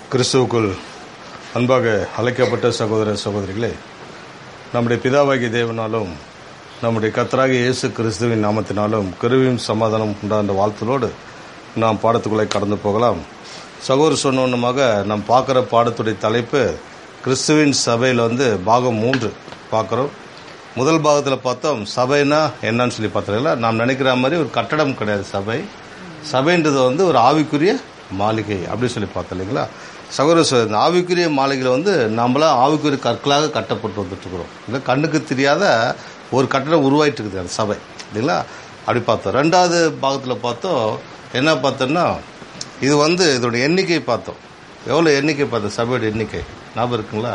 கிறிஸ்துவுக்குள் அன்பாக அழைக்கப்பட்ட சகோதர சகோதரிகளே நம்முடைய பிதாவாகிய தேவனாலும் நம்முடைய கத்தராகிய இயேசு கிறிஸ்துவின் நாமத்தினாலும் கிருவியும் சமாதானம் உண்டான வாழ்த்தலோடு நாம் பாடத்துக்குள்ளே கடந்து போகலாம் சகோதர சொன்னோன்னுமாக நாம் பார்க்குற பாடத்துடைய தலைப்பு கிறிஸ்துவின் சபையில் வந்து பாகம் மூன்று பார்க்குறோம் முதல் பாகத்தில் பார்த்தோம் சபைனா என்னன்னு சொல்லி பார்த்தீங்களா நாம் நினைக்கிற மாதிரி ஒரு கட்டடம் கிடையாது சபை சபைன்றது வந்து ஒரு ஆவிக்குரிய மாளிகை அப்படின்னு சொல்லி பார்த்தோம் இல்லைங்களா சகோதர சகோதரி, இந்த ஆவிக்குரிய மாளிகையில் வந்து நம்மளா ஆவிக்குரிய கற்களாக கட்டப்பட்டு வந்துட்டு இருக்கிறோம் இல்லை கண்ணுக்கு தெரியாத ஒரு கட்டடம் உருவாயிட்டு இருக்குது அந்த சபை இல்லைங்களா அப்படி பார்த்தோம் ரெண்டாவது பாகத்தில் பார்த்தோம் என்ன பார்த்தோம்னா இது வந்து இதோட எண்ணிக்கை பார்த்தோம் எவ்வளோ எண்ணிக்கை பார்த்தோம் சபையோட எண்ணிக்கை ஞாபகம் இருக்குங்களா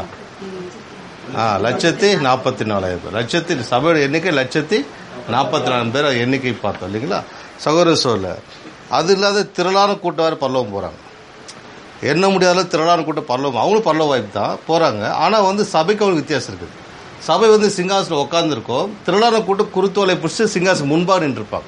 ஆ லட்சத்தி நாற்பத்தி நாலாயிரம் பேர் லட்சத்தி சபையோட எண்ணிக்கை லட்சத்தி நாற்பத்தி நாலாயிரம் பேர் எண்ணிக்கை பார்த்தோம் இல்லைங்களா சகோதர சோழ அது இல்லாத திரளான கூட்டம் வேறு பல்லவம் போகிறாங்க எண்ண முடியாத திரளான கூட்டம் பரலோகம் அவங்களும் பரலோக வாய்ப்பு தான் போகிறாங்க ஆனால் வந்து சபைக்கு அவங்களுக்கு வித்தியாசம் இருக்குது சபை வந்து சிங்காசனம் உட்காந்துருக்கோம் திரளான கூட்டம் குருத்தோலை பிடிச்சி சிங்காசனம் முன்பாக நின்றுருப்பாங்க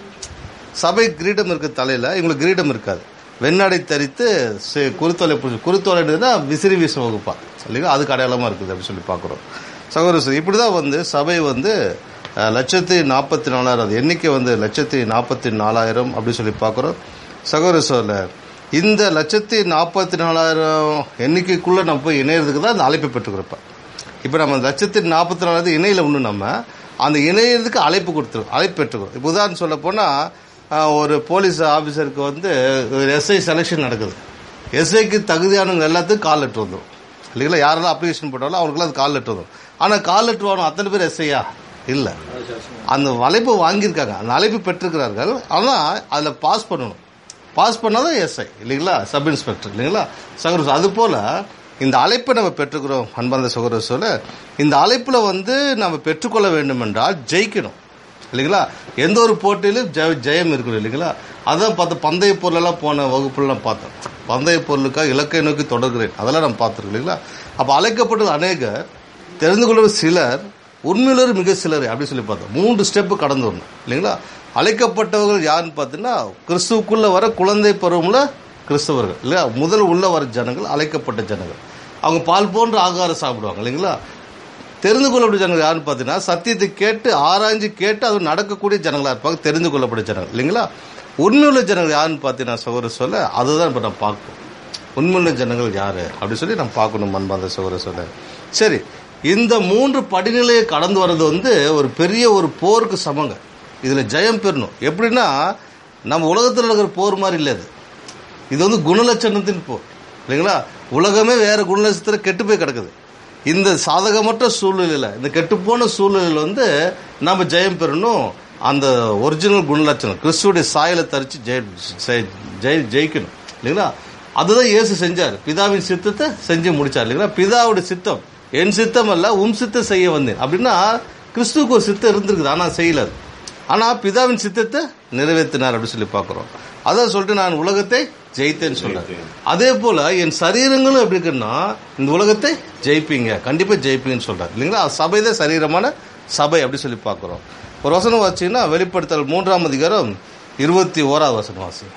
சபை கிரீடம் இருக்கு தலையில் இவங்களுக்கு கிரீடம் இருக்காது வெண்ணாடை தரித்து சி- குருத்தோலை பிடிச்சி குருத்தோலைன்றதுனா விசிறி வீச வகுப்பா இல்லைங்களா அதுக்கு அடையாளமாக இருக்குது அப்படின்னு சொல்லி பார்க்குறோம் சகோதர சகோதரி, இப்படி தான் வந்து சபை வந்து அஹ், லட்சத்தி நாற்பத்தி நாலாயிரம் அது எண்ணிக்கை வந்து லட்சத்தி நாற்பத்தி நாலாயிரம் அப்படின்னு சொல்லி பார்க்குறோம் சகோதர சோழ இந்த லட்சத்தி நாற்பத்தி நாலாயிரம் எண்ணிக்கைக்குள்ளே நம்ம போய் இணையறதுக்கு தான் அந்த அழைப்பு பெற்றுக்கிறப்ப இப்போ நம்ம லட்சத்தி நாற்பத்தி நாலாயிரத்து இணையில் ஒன்று நம்ம அந்த இணையறதுக்கு அழைப்பு கொடுத்துருக்கோம் அழைப்பு பெற்றுக்கிறோம் இப்போ உதாரணம் சொல்ல போனால் ஒரு போலீஸ் ஆஃபீஸருக்கு வந்து எஸ்ஐ செலெக்ஷன் நடக்குது எஸ்ஐக்கு தகுதியானவங்க எல்லாத்துக்கும் கால் லெட்டர் வந்துடும் இல்லைங்களா யாரெல்லாம் அப்ளிகேஷன் போட்டாலும் அவங்களுக்குலாம் அது கால் லெட்டர் வந்துடும் ஆனால் கால் லெட்டர் வரணும் அத்தனை பேர் எஸ்ஐயா இல்லை அந்த அழைப்பு வாங்கியிருக்காங்க அந்த அழைப்பு பெற்றிருக்கிறார்கள் ஆனால் அதில் பாஸ் பண்ணணும் பாஸ் பண்ணாதான் எஸ்ஐ இல்லைங்களா சப் இன்ஸ்பெக்டர் இல்லைங்களா சகோதர அது போல இந்த அழைப்பை நம்ம பெற்றுக்கிறோம் அன்பார்ந்த சகோதர சொல்ல இந்த அழைப்பில் வந்து நம்ம பெற்றுக்கொள்ள வேண்டும் என்றால் ஜெயிக்கணும் இல்லைங்களா எந்த ஒரு போட்டியிலும் ஜெய ஜெயம் இருக்கணும் இல்லைங்களா அதான் பார்த்து பந்தய பொருளெல்லாம் போன வகுப்புலாம் பார்த்தோம் பந்தய பொருளுக்காக இலக்கை நோக்கி தொடர்கிறேன் அதெல்லாம் நம்ம பார்த்துருக்கோம் இல்லைங்களா அப்போ அழைக்கப்பட்டது அநேகர் தெரிந்து கொள்வது சிலர் உண்மையிலர் மிக சிலர் அப்படி சொல்லி பார்த்தோம் மூன்று ஸ்டெப்பு கடந்து வரணும் இல்லைங்களா அழைக்கப்பட்டவர்கள் யாருன்னு பார்த்தீங்கன்னா கிறிஸ்துவுக்குள்ள வர குழந்தை பருவம்ல கிறிஸ்தவர்கள் இல்லையா முதல் உள்ள வர ஜனங்கள் அழைக்கப்பட்ட ஜனங்கள் அவங்க பால் போன்ற ஆகாரம் சாப்பிடுவாங்க இல்லைங்களா தெரிந்து கொள்ளப்பட்ட ஜனங்கள் யாருன்னு பார்த்தீங்கன்னா சத்தியத்தை கேட்டு ஆராய்ஞ்சு கேட்டு அது நடக்கக்கூடிய ஜனங்களா இருப்பாங்க தெரிந்து கொள்ளப்பட்ட ஜனங்கள் இல்லைங்களா உண்மையுள்ள ஜனங்கள் யாருன்னு பார்த்தீங்கன்னா சகோதர சொல்ல அதுதான் இப்போ நம்ம பார்க்கணும் உண்மையுள்ள ஜனங்கள் யாரு அப்படி சொல்லி நம்ம பார்க்கணும் அன்பாந்த சகோதர சொல்ல சரி இந்த மூன்று படிநிலையை கடந்து வர்றது வந்து ஒரு பெரிய ஒரு போருக்கு சமங்க இதுல ஜெயம் பெறணும் எப்படின்னா நம்ம உலகத்தில் இருக்கிற போர் மாதிரி இல்லை இது இது வந்து குணலட்சணத்தின் போர் இல்லைங்களா உலகமே வேற குணலட்சணத்தில் கெட்டு போய் கிடக்குது இந்த சாதகமற்ற சூழ்நிலையில் இந்த கெட்டுப்போன சூழ்நிலையில் வந்து நம்ம ஜெயம் பெறணும் அந்த ஒரிஜினல் குணலட்சணம் கிறிஸ்துவோடைய சாயலை தரிச்சு ஜெய ஜெய- ஜெய- ஜெயிக்கணும் இல்லைங்களா அதுதான் இயேசு செஞ்சார் பிதாவின் சித்தத்தை செஞ்சு முடிச்சார் இல்லைங்களா பிதாவுடைய சித்தம் என் சித்தம் அல்ல உம் சித்தம் செய்ய வந்தேன் அப்படின்னா கிறிஸ்துவுக்கு ஒரு சித்தம் இருந்திருக்குது ஆனால் செய்யல அது. ஆனா பிதாவின் சித்தத்தை நிறைவேற்றினார் அப்படின்னு சொல்லி பார்க்கிறோம் அதான் சொல்லிட்டு நான் உலகத்தை ஜெயித்தேன்னு சொல்றாரு அதே போல என் சரீரங்களும் எப்படி இருக்குன்னா இந்த உலகத்தை ஜெயிப்பீங்க கண்டிப்பா ஜெயிப்பீங்கன்னு சொல்றாரு இல்லைங்களா சபை தான் சரீரமான சபை அப்படி சொல்லி பார்க்கிறோம் ஒரு வசனம் வாசிங்கன்னா வெளிப்படுத்தல் மூன்றாம் அதிகாரம் இருபத்தி ஓராவது வசனம் வாசி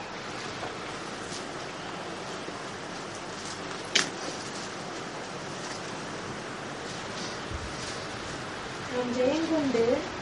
நான் ஜெயம் கொண்டு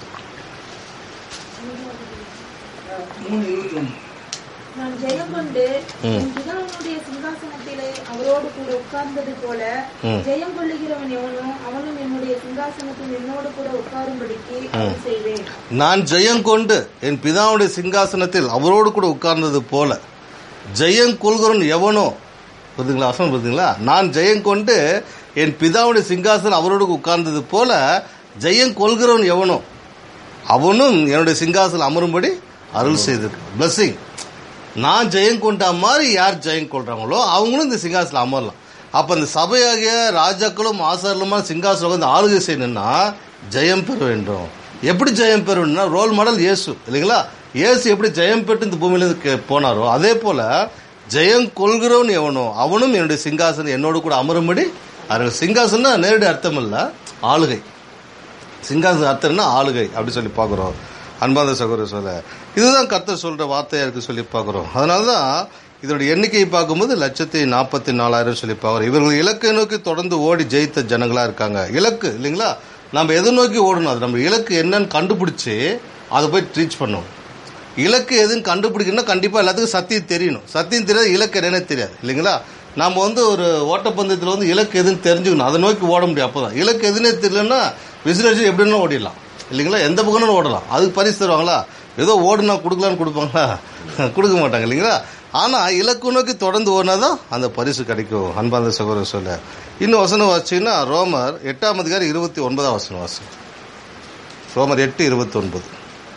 நான் ஜெயம் கொண்டு என் பிதாவினுடைய சிங்காசனத்திலே அவரோடு கூட உட்கார்ந்தது போல ம். ஜெயம் கொள்ளுகிறவன் எவனோ அவனும் என்னுடைய சிங்காசனத்தில் என்னோடு கூட உட்காரும்படிக்கு அதை செய்வேன் நான் ஜெயம் கொண்டு என் பிதாவுடைய சிங்காசனத்தில் அவரோடு கூட உட்கார்ந்தது போல ஜெயம் கொள்கிறவன் எவனோ புரியுதுங்களா வசனம் புரியுதுங்களா நான் ஜெயம் கொண்டு என் பிதாவுடைய சிங்காசனம் அவரோடு உட்கார்ந்தது போல ஜெயம் கொள்கிறவன் எவனோ அவனும் என்னுடைய சிங்காசனம் அமரும்படி அருள் செய்திருக்கு பிளஸிங் நான் ஜெயம் கொண்ட மாதிரி யார் ஜெயம் கொள்றாங்களோ அவங்களும் இந்த சிங்காசனம் அமரலாம் அப்ப இந்த சபையாகிய ராஜாக்களும் ஆசாரலுமா சிங்காசனம் வந்து ஆளுகை செய்யணும்னா ஜெயம் பெற வேண்டும் எப்படி ஜெயம் பெறணும்னா ரோல் மாடல் இயேசு இல்லைங்களா இயேசு எப்படி ஜெயம் பெற்று இந்த பூமியிலிருந்து கே- போனாரோ அதே போல ஜெயம் கொள்கிறவன் எவனோ அவனும் என்னுடைய சிங்காசனம் என்னோடு கூட அமரும்படி அருள் சிங்காசனம் நேரடி அர்த்தம் இல்ல ஆளுகை சிங்காசன அர்த்தம்னா ஆளுகை அப்படி சொல்லி பார்க்குறோம் அன்பாத சகோதர சொல்ல இதுதான் கர்த்தர் சொல்ற வார்த்தையா இருக்கு சொல்லி பார்க்குறோம் அதனால தான் இதோட எண்ணிக்கையை பார்க்கும்போது லட்சத்தி நாற்பத்தி நாலாயிரம் சொல்லி பார்க்குறோம் இவர்கள் இலக்கை நோக்கி தொடர்ந்து ஓடி ஜெயித்த ஜனங்களா இருக்காங்க இலக்கு இல்லைங்களா நம்ம எதை நோக்கி ஓடணும் அது நம்ம இலக்கு என்னன்னு கண்டுபிடிச்சு அதை போய் ரீச் பண்ணணும் இலக்கு எதுன்னு கண்டுபிடிக்கணும்னா கண்டிப்பாக எல்லாத்துக்கும் சத்தியம் தெரியணும் சத்தியம் தெரியாது இலக்கு என்னன்னு தெரியாது இல்லைங்களா நம்ம வந்து ஒரு ஓட்டப்பந்தயத்தில் வந்து இலக்கு எதுன்னு தெரிஞ்சுக்கணும் அதை நோக்கி ஓட முடியும் அப்போ தான் இலக்கு எதுன்னே தெரியலன்னா விசிலேஷன் எப்படின்னா ஓடிடலாம் இல்லைங்களா எந்த பக்கம்னு ஓடலாம் அதுக்கு பரிசு தருவாங்களா ஏதோ ஓடுனா கொடுக்கலான்னு கொடுப்பாங்களா கொடுக்க மாட்டாங்க இல்லைங்களா ஆனால் இலக்கு நோக்கி தொடர்ந்து ஓடினா தான் அந்த பரிசு கிடைக்கும் அன்பாந்த சகோதரர் சொல்ல இன்னும் வசனம் வாசிங்கன்னா ரோமர் எட்டாம் அதிகாரம் இருபத்தி ஒன்பதாம் வசனம் வாசி ரோமர் எட்டு இருபத்தி ஒன்பது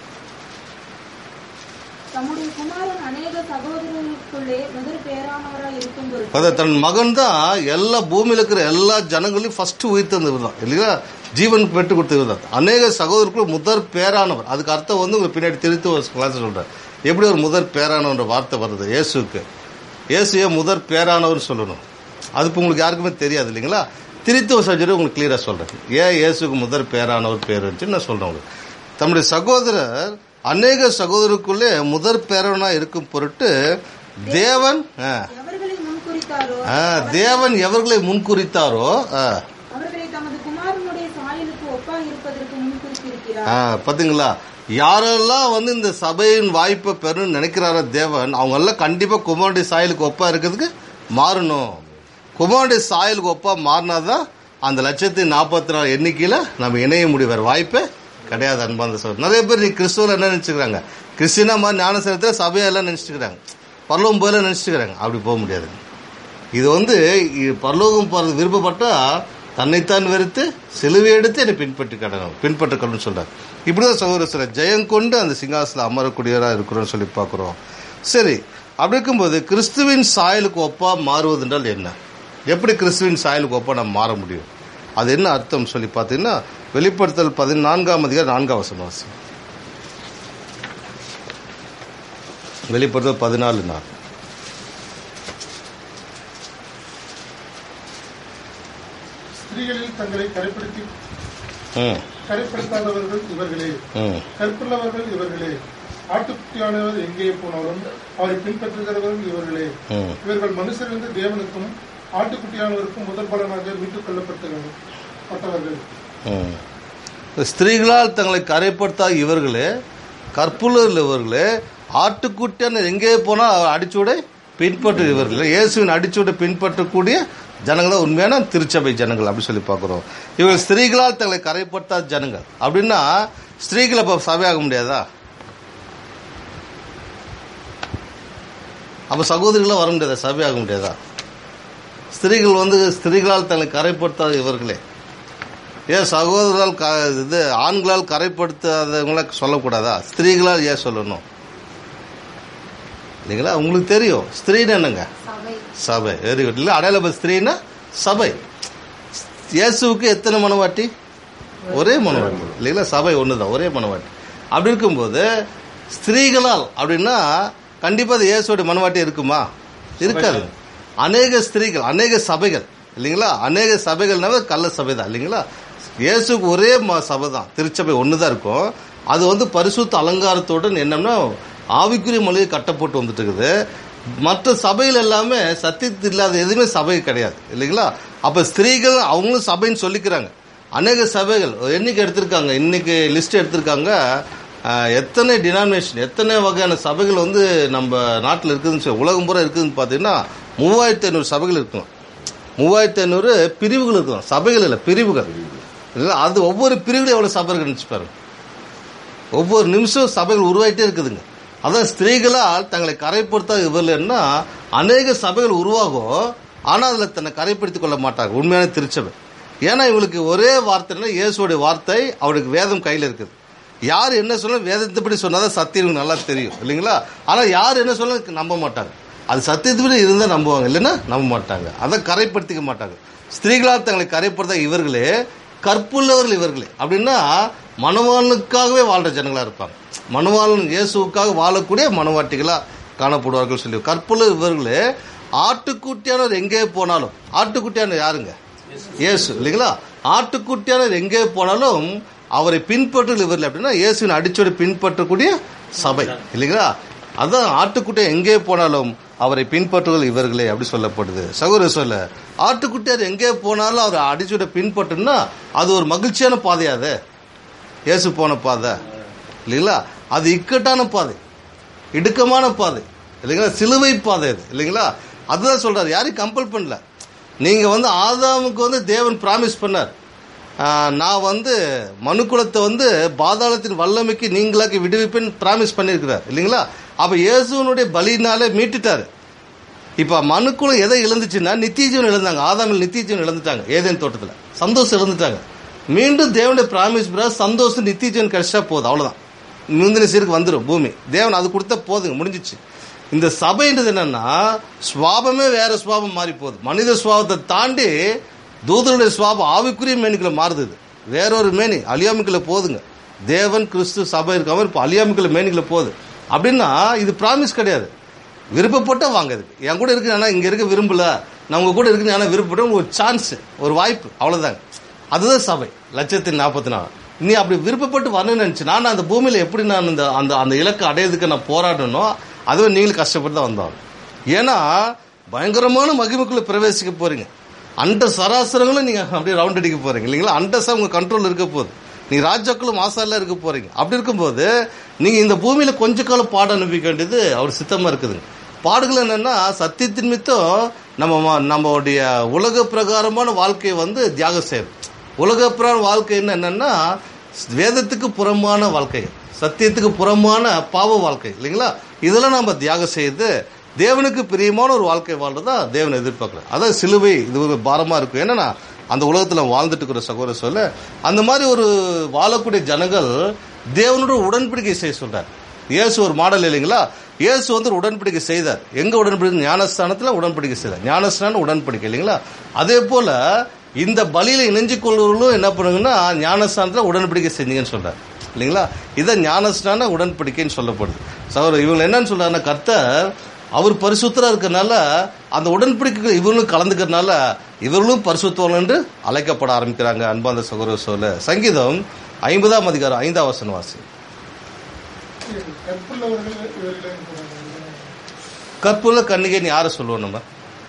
தம்முடைய குமாரன் அநேக சகோதரர்களுக்குள்ளே முதல் பேரானவராய் இருக்கும் பொருட்டு அதை தன் மகன் தான் எல்லா பூமியில் இருக்கிற எல்லா ஜனங்களையும் ஃபர்ஸ்ட் உயிர் தந்தவர் தான் இல்லைங்களா ஜீவன் பெற்று கொடுத்தவர் தான் அநேக சகோதரர்கள் முதற் பேரானவர் அதுக்கு அர்த்தம் வந்து உங்களுக்கு பின்னாடி திருத்து ஒரு கிளாஸ் சொல்றேன் எப்படி ஒரு முதற் பேரானவன்ற வார்த்தை வருது இயேசுக்கு இயேசுவே முதற் பேரானவர் சொல்லணும் அது இப்போ உங்களுக்கு யாருக்குமே தெரியாது இல்லைங்களா திருத்துவ சர்ஜரி உங்களுக்கு கிளியரா சொல்றேன் ஏன் இயேசுக்கு முதற் பேரானவர் பேர் இருந்துச்சு நான் சொல்றேன் உங்களுக்கு தம்முடைய சகோதரர் அநேக சகோதரருக்குள்ளே முதற் பேரவனா இருக்கும் பொருட்டு தேவன் ஆ, எவர்களை முன்குறித்தாரோ ஆ, தேவன் எவர்களை முன்குறித்தாரோ ஆ, அவர்களை தமது குமாரனுடைய சாயலுக்கு ஒப்பாக இருப்பதற்கு முன்குறித்திருக்கிறார் ஆ, பாத்தீங்களா யாரெல்லாம் வந்து இந்த சபையின் வாய்ப்பை பெறணும்னு நினைக்கிறாரோ தேவன் அவங்க எல்லாம் கண்டிப்பா குமாரனுடைய சாயலுக்கு ஒப்பா இருக்கிறதுக்கு மாறணும் குமாரனுடைய சாயலுக்கு ஒப்பா மாறினாதான் அந்த லட்சத்தி நாற்பத்தி நாலு எண்ணிக்கையில நம்ம இணைய முடியும் வேற வாய்ப்பே கிடையாது அன்பாந்த சகோதரர் நிறைய பேர் நீ கிறிஸ்துவ என்ன நினைச்சுக்கிறாங்க கிறிஸ்டினா மாதிரி ஞானசனத்துல சபையெல்லாம் நினைச்சுக்கிறாங்க பரலோகம் போயில நினைச்சுக்கிறாங்க அப்படி போக முடியாது இது வந்து இ- பரலோகம் போறது விருப்பப்பட்டா தன்னைத்தான் வெறுத்து சிலுவை எடுத்து என்னை பின்பற்றி கடணும் பின்பற்றுக்கணும்னு சொல்றாரு இப்படிதான் சகோதர சில ஜெயம் கொண்டு அந்த சிங்காசனம் அமரக்கூடியவராக இருக்கிறோம்னு சொல்லி பார்க்குறோம் சரி அப்படி இருக்கும்போது கிறிஸ்துவின் சாயலுக்கு ஒப்பா மாறுவது என்றால் என்ன எப்படி கிறிஸ்துவின் சாயலுக்கு ஒப்பா நம்ம மாற முடியும் அது என்ன அர்த்தம் சொல்லி பார்த்தீங்கன்னா வெளிப்படுத்தல் பதினான்காம் அதிகாரம் நான்காம் வசனம் வாசி வெளிப்படுத்தல் பதினாலு நாள் ஸ்திரீகளில் தங்களை கரைப்படுத்தி ம் கரைப்படுத்தாதவர்கள் இவர்களே ம் கற்புள்ளவர்கள் இவர்களே ஆட்டுக்குட்டியானவர் எங்கே போனாலும் அவரை பின்பற்றுகிறவர்கள் இவர்களே ம் இவர்கள் மனுஷரிலிருந்து தேவனுக்கும் ஆட்டுக்குட்டியானவருக்கும் முதல் பலனாக மீட்டுக் கொள்ளப்பட்டவர்கள் பட்டவர்கள் ம். ஸ்திரீகளால் தங்களை கரைப்படுத்தாத இவர்களே கற்புள்ளர் இவர்களே ஆட்டுக்குட்டியான எங்கே போனால் அடிச்சுடை பின்பற்று இவர்களே இயேசுவின் அடிச்சுடை பின்பற்றக்கூடிய ஜனங்கள் தான் உண்மையான திருச்சபை ஜனங்கள் அப்படி சொல்லி பார்க்குறோம் இவர்கள் ஸ்திரீகளால் தங்களை கரைப்படுத்தாத ஜனங்கள் அப்படின்னா ஸ்திரீகள் அப்போ சபையாக முடியாதா அப்போ சகோதரிகளாக வர முடியாதா சபையாக முடியாதா ஸ்திரீகள் வந்து ஸ்திரீகளால் தங்களை கரைப்படுத்தாத இவர்களே ஏன் சகோதரரால் க இது ஆண்களால் கரைப்படுத்தாதவங்கள சொல்லக்கூடாதா ஸ்திரீகளால் ஏன் சொல்லணும் இல்லைங்களா உங்களுக்கு தெரியும் ஸ்திரீன்னு என்னங்க சபை சபை வெரி குட் இல்லை அடையாள ஸ்திரீனா சபை இயேசுவுக்கு எத்தனை மனவாட்டி ஒரே மனவாட்டி இல்லைங்களா சபை ஒன்று தான் ஒரே மனவாட்டி அப்படி இருக்கும்போது ஸ்திரீகளால் அப்படின்னா கண்டிப்பாக அது இயேசுவோட மனவாட்டி இருக்குமா இருக்காது அநேக ஸ்திரீகள் அநேக சபைகள் இல்லைங்களா அநேக சபைகள்னாவே கள்ள சபை தான் இல்லைங்களா இயேசுக்கு ஒரே ம- சபை தான் திருச்சபை ஒன்று தான் இருக்கும் அது வந்து பரிசுத்த அலங்காரத்துடன் என்னன்னா ஆவிக்குரிய மொழியை கட்டப்பட்டு வந்துட்டு இருக்குது மற்ற சபைகள் எல்லாமே சத்தியத்தில் இல்லாத எதுவுமே சபை கிடையாது இல்லைங்களா அப்ப ஸ்திரீகள் அவங்களும் சபைன்னு சொல்லிக்கிறாங்க அநேக சபைகள் எண்ணிக்கை எடுத்திருக்காங்க இன்னைக்கு லிஸ்ட் எடுத்திருக்காங்க ஆஹ், எத்தனை டினாமினேஷன் எத்தனை வகையான சபைகள் வந்து நம்ம நாட்டில் இருக்குதுன்னு சொல்லி உலகம் பூரா இருக்குதுன்னு பார்த்தீங்கன்னா மூவாயிரத்தி ஐநூறு சபைகள் இருக்கும் மூவாயிரத்தி ஐநூறு பிரிவுகள் இருக்கும் சபைகள் இல்லை பிரிவுகள் இல்லை அது ஒவ்வொரு பிரிவுலையும் எவ்வளோ சபைகள் நினச்சி பாருங்க ஒவ்வொரு நிமிஷம் சபைகள் உருவாயிட்டே இருக்குதுங்க அதான் ஸ்திரீகளால் தங்களை கரைப்படுத்தாத இவர்கள்னா அநேக சபைகள் உருவாகும் ஆனால் அதில் தன்னை கரைப்படுத்திக் கொள்ள மாட்டாங்க உண்மையான திருச்சபை ஏன்னா இவங்களுக்கு ஒரே வார்த்தைன்னா இயேசுடைய வார்த்தை அவருக்கு வேதம் கையில் இருக்குது யார் என்ன சொன்னாலும் வேதத்தைப்படி சொன்னாதான் சத்தியம் இவங்களுக்கு நல்லா தெரியும் இல்லைங்களா ஆனால் யார் என்ன சொன்னாலும் நம்ப மாட்டாங்க அது சத்தியத்துப்படி இருந்தால் நம்புவாங்க இல்லைன்னா நம்ப மாட்டாங்க அதை கரைப்படுத்திக்க மாட்டாங்க ஸ்திரீகளால் தங்களை கரைப்படுத்த இவர்களே கற்புள்ளவர்கள் இவர்களே அப்படின்னா மணவாளனுக்காகவே வாழ்ற ஜனங்களா இருப்பாங்க மணவாளன் இயேசுவுக்காக வாழக்கூடிய மனவாட்டிகளா காணப்படுவார்கள் சொல்லி கற்புள்ள இவர்களே ஆட்டுக்குட்டியானவர் எங்கே போனாலும் ஆட்டுக்குட்டியானவர் யாருங்க இயேசு இல்லைங்களா ஆட்டுக்குட்டியானவர் எங்கே போனாலும் அவரை பின்பற்றுகள் இவர்கள் அப்படின்னா இயேசுவின் அடிச்சோடு பின்பற்றக்கூடிய சபை இல்லைங்களா அதான் ஆட்டுக்குட்டை எங்கே போனாலும் அவரை பின்பற்றுவது இவர்களே அப்படி சொல்லப்படுது சகோதர சொல்ல ஆட்டுக்குட்டியார் எங்கே போனாலும் அவர் அடிச்சுட பின்பற்றுனா அது ஒரு மகிழ்ச்சியான பாதையாது இயேசு போன பாதை இல்லைங்களா அது இக்கட்டான பாதை இடுக்கமான பாதை இல்லைங்களா சிலுவை பாதை அது இல்லைங்களா அதுதான் சொல்றாரு யாரையும் கம்பல் பண்ணல நீங்க வந்து ஆதாமுக்கு வந்து தேவன் பிராமிஸ் பண்ணார் ஆஹ், நான் வந்து மனுக்குலத்தை வந்து பாதாளத்தின் வல்லமைக்கு நீங்களாக்கி விடுவிப்பேன் பிராமிஸ் பண்ணியிருக்கிறார் இல்லைங்களா அப்ப இயேசுவனுடைய பலினாலே மீட்டுட்டாரு இப்ப மனுக்குலம் எதை இழந்துச்சுன்னா நித்திய ஜீவன் இழந்தாங்க ஆதாமில் நித்திய ஜீவன் இழந்துட்டாங்க ஏதேன் தோட்டத்துல சந்தோஷம் இழந்துட்டாங்க மீண்டும் தேவனுடைய பிராமிஸ் பிரகாரம் சந்தோஷம் நித்திய ஜீவன் கிடைச்சா போதும் அவ்வளவுதான் முந்தின சீருக்கு வந்துடும் பூமி தேவன் அது கொடுத்தா போதுங்க முடிஞ்சிச்சு இந்த சபைன்றது என்னன்னா சுவாபமே வேற சுவாபம் மாறி போகுது மனித சுவாபத்தை தாண்டி தூதருடைய சுவாபம் ஆவிக்குரிய மேனிக்குள்ள மாறுது இது. வேறொரு மேனி அழியாமிக்குள்ள போகுதுங்க தேவன் கிறிஸ்து சபை இருக்காம இப்போ அழியாமிக்குள்ள மேனிக்குள்ள போகுது அப்படின்னா இது பிராமிஸ் கிடையாது விருப்பப்பட்ட வாங்க இதுக்கு என் கூட இருக்கு ஆனா இங்க இருக்க விரும்பல நான் உங்க கூட இருக்கு ஆனா விருப்பப்பட்ட ஒரு சான்ஸ் ஒரு வாய்ப்பு அவ்வளவுதாங்க அதுதான் சபை லட்சத்தி நாற்பத்தி நாலு நீ அப்படி விருப்பப்பட்டு வரணும்னு நினைச்சு நான் அந்த பூமியில எப்படி நான் அந்த அந்த அந்த இலக்கை அடையிறதுக்கு நான் போராடணும் அதுவே நீங்களும் கஷ்டப்பட்டு தான் வந்தோம் ஏன்னா பயங்கரமான மகிமைக்குள்ள பிரவேசிக்க போறீங்க அண்ட சராசரங்களும் நீங்க அப்படியே ரவுண்ட் அடிக்க போறீங்க இல்லைங்களா அண்டசா உங்க கண்ட்ரோல் இருக்க போகுது நீ ராஜாக்களும் மாசாலாம் இருக்க போறீங்க அப்படி இருக்கும்போது நீங்க இந்த பூமியில கொஞ்ச காலம் பாடம் அனுப்பிக்க வேண்டியது அவர் சித்தமா இருக்குதுங்க பாடுகள் என்னன்னா சத்தியத்தின் மித்தம் நம்ம ம- நம்மளுடைய உலக பிரகாரமான வாழ்க்கையை வந்து தியாகம் செய்யணும் உலக பிரகார வாழ்க்கை என்ன என்னன்னா வேதத்துக்கு புறமான வாழ்க்கை சத்தியத்துக்கு புறமான பாவ வாழ்க்கை இல்லைங்களா இதெல்லாம் நம்ம தியாகம் செய்து தேவனுக்கு பிரியமான ஒரு வாழ்க்கை வாழ்றதா தேவன் எதிர்பார்க்கிறார் அதான் சிலுவை இது ஒரு பாரமா இருக்கும் என்னன்னா அந்த உலகத்துல வாழ்ந்துட்டு இருக்கிற சகோதர சொல்ல அந்த மாதிரி ஒரு வாழக்கூடிய ஜனங்கள் தேவனோட உடன்படிக்கை செய்ய சொல்றார் இயேசு ஒரு மாடல் இல்லைங்களா இயேசு வந்து ஒரு உடன்படிக்கை செய்தார் எங்க உடன்படிக்கை ஞானஸ்தானத்துல உடன்படிக்கை செய்தார் ஞானஸ்தானம் உடன்படிக்கை இல்லைங்களா அதே போல இந்த பலியில இணைஞ்சு கொள்வர்களும் என்ன பண்ணுங்கன்னா ஞானஸ்தானத்துல உடன்படிக்கை செஞ்சீங்கன்னு சொல்றாரு இல்லைங்களா இதான் ஞானஸ்தான உடன்படிக்கைன்னு சொல்லப்படுது சகோதரர் இவங்க என்னன்னு சொல்றாருன்னா கர்த்தர் அவர் பரிசுத்தரா இருக்கறனால அந்த உடன்படிக்கை இவங்களும் கலந்துக்கிறனால இவர்களும் பரிசுத்தவர்கள் என்று அழைக்கப்பட ஆரம்பிக்கிறாங்க அன்பாந்த சகோதர சொல்ல சங்கீதம் ஐம்பதாம் அதிகாரம் ஐந்தாம் வசனம் வாசி கற்புள்ளவர்கள் இவர்களே கூறாங்க. கற்புள்ள கன்னிகைன்னு யாரை சொல்லுவோம் நம்ம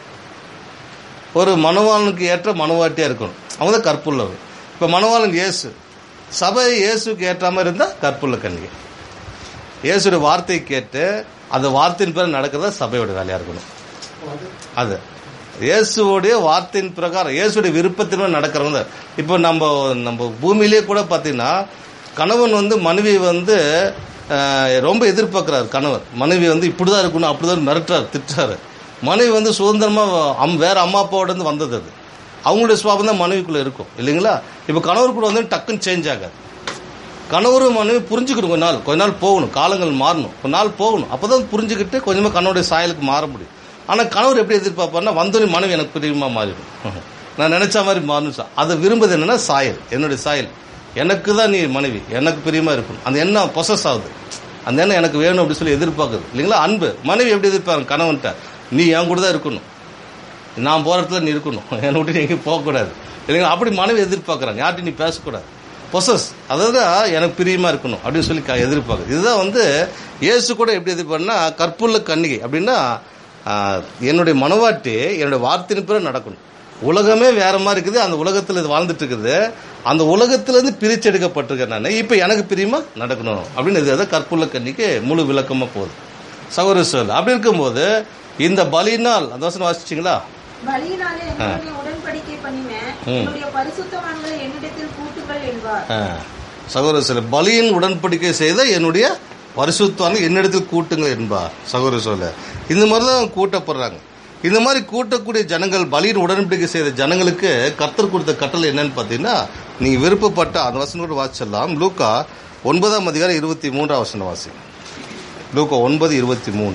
ஒரு மணவாளனுக்கு ஏற்ற மனவாட்டியா இருக்கணும் அவங்க தான் கற்புள்ளவர் இப்ப மணவாளன் இயேசு சபை இயேசுக்கு ஏற்ற மாதிரி இருந்தா கற்புள்ள கன்னிகை இயேசுடைய வார்த்தையை கேட்டு அந்த வார்த்தையின் பேர் நடக்கிறதா சபையோட வேலையா இருக்கணும் அது இயேசுவோடைய வார்த்தையின் பிரகாரம் இயேசுடைய விருப்பத்தின் நடக்கிறவங்க இப்போ நம்ம நம்ம பூமியிலே கூட பார்த்தீங்கன்னா கணவன் வந்து மனைவி வந்து அஹ், ரொம்ப எதிர்பார்க்கிறார் கணவர் மனைவி வந்து இப்படிதான் இருக்கணும் அப்படிதான் மிரட்டுறாரு திட்டுறாரு மனைவி வந்து சுதந்திரமா அம் வேற அம்மா அப்பாவோட இருந்து வந்தது அது அவங்களுடைய சுவாபம் தான் மனைவிக்குள்ள இருக்கும் இல்லைங்களா இப்போ கணவர் கூட வந்து டக்குன்னு சேஞ்ச் ஆகாது கணவரும் மனைவி புரிஞ்சுக்கணும் கொஞ்ச நாள் கொஞ்ச நாள் போகணும் காலங்கள் மாறணும் கொஞ்ச நாள் போகணும் அப்பதான் புரிஞ்சுக்கிட்டு கொஞ்சமா கணவருடைய சாயலுக்கு மாற முடியும் ஆனா கணவர் எப்படி எதிர்பார்ப்பாருன்னா வந்தோடனே மனைவி எனக்கு பிரியமா மாறிடும் நான் நினைச்ச மாதிரி மாறணும் சார் அதை விரும்புது என்னன்னா சாயல் என்னுடைய சாயல் எனக்கு தான் நீ மனைவி எனக்கு பிரியமா இருக்கணும் அந்த எண்ணம் பொசஸ் ஆகுது அந்த எண்ணம் எனக்கு வேணும் அப்படின்னு சொல்லி எதிர்பார்க்குது இல்லைங்களா அன்பு மனைவி எப்படி எதிர்பார்க்க கணவன்ட்ட நீ என் கூட தான் இருக்கணும் நான் போற இடத்துல நீ இருக்கணும் என்னை விட்டு நீ எங்கேயும் போகக்கூடாது இல்லைங்களா அப்படி மனைவி எதிர்பார்க்குறாங்க யார்ட்டும் நீ பேசக்கூடாது பொசஸ் அதாவது எனக்கு பிரியமா இருக்கணும் அப்படின்னு சொல்லி க- எதிர்பார்க்குது இதுதான் வந்து இயேசு கூட எப்படி எதிர்பார்னா கற்புள்ள கன்னிகை அப்படின்னா ஆஹ், என்னுடைய மனவாட்டி என்னுடைய வார்த்தையின் பிறகு நடக்கணும் உலகமே வேற மாதிரி இருக்குது அந்த உலகத்தில் இது வாழ்ந்துட்டு இருக்குது அந்த உலகத்திலிருந்து பிரிச்செடுக்கப்பட்டிருக்கேன் நான் இப்போ எனக்கு பிரியமா நடக்கணும் அப்படின்னு இது அதான் கற்புள்ள கன்னிக்கு முழு விளக்கமா போகுது சகோதர சொல் அப்படி இருக்கும்போது இந்த பலினால் அந்த வசனம் வாசிச்சிங்களா பலியினாலே என்னுடைய உடன்படிக்கை பண்ணினேன் என்னுடைய பரிசுத்தவான்களை என்னிடத்தில் கூட்டுங்கள் என்பார் சகோதர சொல்ல பலியின் உடன்படிக்கை செய்த என்னுடைய பரிசுத்தான என்னிடத்தில் கூட்டுங்கள் என்பார் சகோதர சொல்ல இந்த மாதிரி தான் கூட்டப்படுறாங்க இந்த மாதிரி கூட்டக்கூடிய ஜனங்கள் பலியின் உடன்படிக்கை செய்த ஜனங்களுக்கு கர்த்தர் கொடுத்த கட்டளை என்னன்னு பார்த்தீங்கன்னா நீங்க விருப்பப்பட்ட அந்த வசனம் கூட வாசிச்சிடலாம் லூக்கா ஒன்பதாம் அதிகாரம் இருபத்தி மூன்றாம் வசனம் வாசி லூக்கா ஒன்பது இருபத்தி மூணு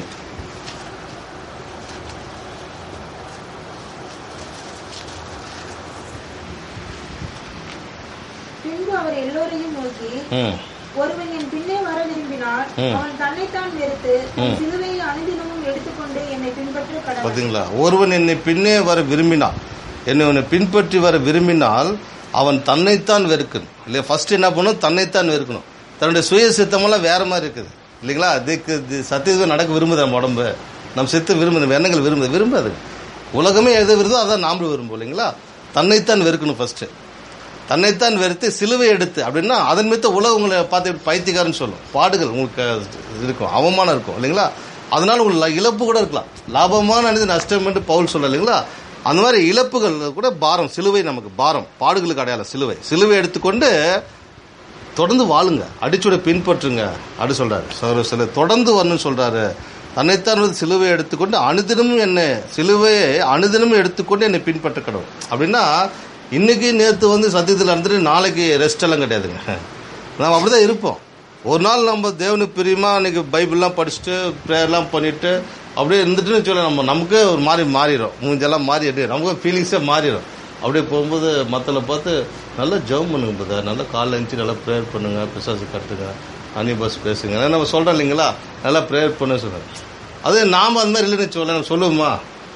பின்பு அவர் எல்லோரையும் நோக்கி ம் ஒருவன் என் பின்னே வர விரும்பினால் அவன் தன்னைத்தான் வெறுத்து தன் சிலுவையை அனுதினமும் எடுத்துக்கொண்டு என்னை பின்பற்ற கடவுள் பாத்தீங்களா ஒருவன் என்னை பின்னே வர விரும்பினான் என்னை உன்னை பின்பற்றி வர விரும்பினால் அவன் தன்னைத்தான் வெறுக்கணும் இல்லையா ஃபர்ஸ்ட் என்ன பண்ணணும் தன்னைத்தான் வெறுக்கணும் தன்னுடைய சுய சித்தமெல்லாம் வேற மாதிரி இருக்குது இல்லைங்களா இதுக்கு இது சத்தியத்துக்கு நடக்க விரும்புது நம்ம உடம்பு நம்ம செத்து விரும்புது எண்ணங்கள் விரும்புது விரும்பாது உலகமே எது விருதோ அதான் நாமளும் விரும்பும் இல்லைங்களா தன்னைத்தான் வெறுக்கணும் ஃபர்ஸ்ட் தன்னைத்தான் வெறுத்து சிலுவை எடுத்து அப்படின்னா அதன் மித்த உலகம் உங்களை பார்த்து பைத்தியக்காரன்னு சொல்லும் பாடுகள் உங்களுக்கு இருக்கும் அவமானம் இருக்கும் இல்லைங்களா அதனால உங்களுக்கு இழப்பு கூட இருக்கலாம் லாபமான அணிந்து நஷ்டம் என்று பவுல் சொல்ல இல்லைங்களா அந்த மாதிரி இழப்புகள் கூட பாரம் சிலுவை நமக்கு பாரம் பாடுகளுக்கு அடையாளம் சிலுவை சிலுவை எடுத்துக்கொண்டு தொடர்ந்து வாழுங்க அடிச்சுட பின்பற்றுங்க அப்படி சொல்றாரு சகோதர சில தொடர்ந்து வரணும்னு சொல்றாரு தன்னைத்தான் வந்து சிலுவை எடுத்துக்கொண்டு அனுதினமும் என்ன சிலுவையை அனுதினமும் எடுத்துக்கொண்டு என்னை பின்பற்ற கடவுள் அப்படின்னா இன்னைக்கு நேற்று வந்து சத்தியத்தில் இருந்துட்டு நாளைக்கு ரெஸ்ட் எல்லாம் கிடையாதுங்க நாம் அப்படிதான் இருப்போம் ஒரு நாள் நம்ம தேவனுக்கு பிரியமா இன்னைக்கு பைபிள்லாம் படிச்சுட்டு ப்ரேயர்லாம் பண்ணிட்டு அப்படியே இருந்துட்டுன்னு சொல்ல நம்ம நமக்கே ஒரு மாதிரி மாறிடும் மூஞ்செல்லாம் மாறி அப்படியே நமக்கு ஃபீலிங்ஸே மாறிடும் அப்படியே போகும்போது மத்தல பார்த்து நல்லா ஜெபம் பண்ணுங்க பிரதர் நல்லா காலைல எழுந்துச்சு நல்லா ப்ரேயர் பண்ணுங்க பிசாசு கட்டுங்க அனி பஸ் பேசுங்க அதான் நம்ம சொல்றோம் இல்லைங்களா நல்லா ப்ரேயர் பண்ண சொல்றேன் அது நாம அந்த மாதிரி இல்லைன்னு சொல்ல நம்ம சொல்லுவோமா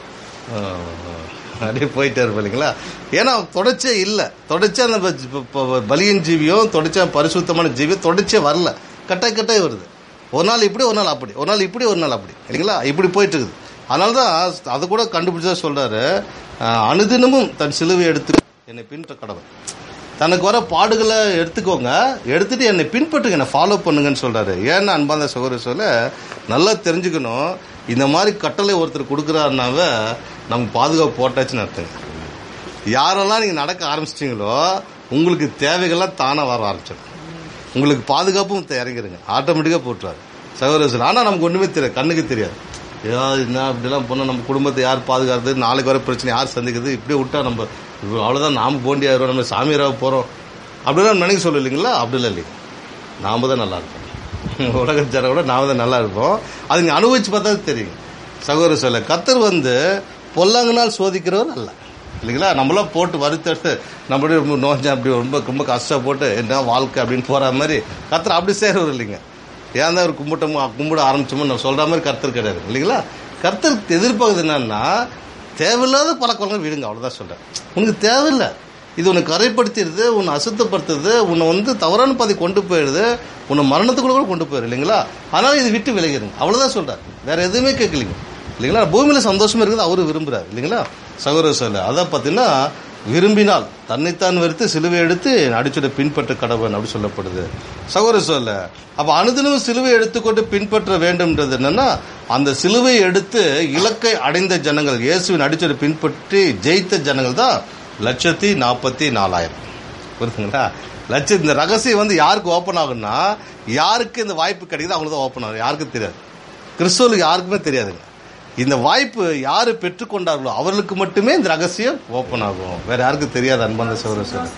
ஆஹ், அப்படியே போயிட்டே இருப்போம் இல்லைங்களா ஏன்னா தொடர்ச்சியே இல்லை தொடர்ச்சியா அந்த ப- ப- ப- பலியின் ஜீவியம் தொடர்ச்சியா பரிசுத்தமான ஜீவியம் தொடர்ச்சியே வரல கட்டாய் கட்டாய் வருது ஒரு நாள் இப்படி ஒரு நாள் அப்படி ஒரு நாள் இப்படி ஒரு நாள் அப்படி இல்லைங்களா இப்படி போயிட்டு இருக்குது அதனால தான் அது கூட கண்டுபிடிச்சா சொல்றாரு ஆஹ், அனுதினமும் தன் சிலுவை எடுத்து என்னை பின்பற்ற கடவுள் தனக்கு வர பாடுகளை எடுத்துக்கோங்க எடுத்துட்டு என்னை பின்பற்றுங்க என்னை ஃபாலோ பண்ணுங்கன்னு சொல்றாரு ஏன்னா அன்பாந்த சகோதர சொல்ல நல்லா தெரிஞ்சுக்கணும் இந்த மாதிரி கட்டளை ஒருத்தர் கொடுக்குறாருனாவே நம்ம பாதுகாப்பு போட்டாச்சுன்னு அர்த்தங்க யாரெல்லாம் நீங்க நடக்க ஆரம்பிச்சிட்டீங்களோ உங்களுக்கு தேவைகள்லாம் தானா வர ஆரம்பிச்சிடும் உங்களுக்கு பாதுகாப்பும் தே- இறங்கிருங்க ஆட்டோமேட்டிக்கா போட்டுருவாரு சகோதர சொல்ல ஆனா நமக்கு ஒண்ணுமே தெரியாது கண்ணுக்கு தெரியாது ஏதோ என்ன இப்படிலாம் பண்ணா நம்ம குடும்பத்தை யார் பாதுகாக்கிறது நாளைக்கு வர பிரச்சனை யார் சந்திக்கிறது இப்படியே விட்டா நம்ம அவ்வளவுதான் நாம போண்டியாயிரும் நம்ம சாமியாராக போறோம் அப்படிலாம் நினைக்க சொல்ல இல்லைங்களா அப்படி இல்லை இல்லைங்க நாம தான் நல்லா இருப்போம் உலக ஜனம் விட நாம தான் நல்லா இருப்போம் அது நீங்க அனுபவிச்சு பார்த்தா தெரியும் சகோதர சொல்ல கத்தர் வந்து பொல்லாங்கனால் சோதிக்கிறவர் அல்ல இல்லைங்களா நம்மளாம் போட்டு வறுத்தெடுத்து நம்மளுடைய ரொம்ப நோஞ்சா அப்படி ரொம்ப ரொம்ப கஷ்டப்பட்டு என்ன வாழ்க்கை அப்படின்னு போற மாதிரி கத்தர் அப்படி செய்யறவர் இல்லைங்க ஏன் தான் ஒரு கும்பிட்டோமோ கும்பிட ஆரம்பிச்சோமோ நம்ம சொல்ற மாதிரி கர்த்தர் கிடையாது இல்லைங்களா கர்த்தர் எதிர்பார்க்குறது என்னன்னா தேவையில்லாத பழக்கவழக்கம் விடுங்க அவ்வளவுதான் சொல்றேன் உனக்கு தேவையில்லை இது உன்னை கரைப்படுத்திடுது உன்னை அசுத்தப்படுத்துது உன்னை வந்து தவறான பாதை கொண்டு போயிடுது உன்னை மரணத்துக்குள்ள கூட கொண்டு போயிடும் இல்லைங்களா அதனால இது விட்டு விலகிடுங்க அவ்வளவுதான் சொல்றாரு வேற எதுவுமே கேட்கலீங்க இல்லைங்களா பூமியில சந்தோஷமா இருக்குது அவரு விரும்புறாரு இல்லைங்களா சகோதர சொல்ல அதான் பார்த்தீங்கன்னா விரும்பினால் தன்னைத்தான் வெறுத்து சிலுவை எடுத்து அடிச்சுட பின்பற்ற கடவன் அப்படி சொல்லப்படுது சகோதர சொல்ல அப்ப அனுதினமும் சிலுவை எடுத்துக்கொண்டு பின்பற்ற வேண்டும்ன்றது என்னன்னா அந்த சிலுவை எடுத்து இலக்கை அடைந்த ஜனங்கள் இயேசுவின் அடிச்சுட பின்பற்றி ஜெயித்த ஜனங்கள் தான் லட்சத்தி நாற்பத்தி நாலாயிரம் புரியுதுங்களா லட்சம் இந்த ரகசியம் வந்து யாருக்கு ஓப்பன் ஆகும்னா யாருக்கு இந்த வாய்ப்பு கிடைக்குது அவங்களுக்கு தான் ஓப்பன் ஆகும் யாருக்கும் தெரியாது கிறிஸ்துவலுக்கு யாருக்குமே தெரியாதுங்க இந்த வாய்ப்பு யாரு பெற்றுக்கொண்டார்களோ அவர்களுக்கு மட்டுமே இந்த ரகசியம் ஓப்பன் ஆகும் வேற யாருக்கும் தெரியாது அன்பான சகோதரர்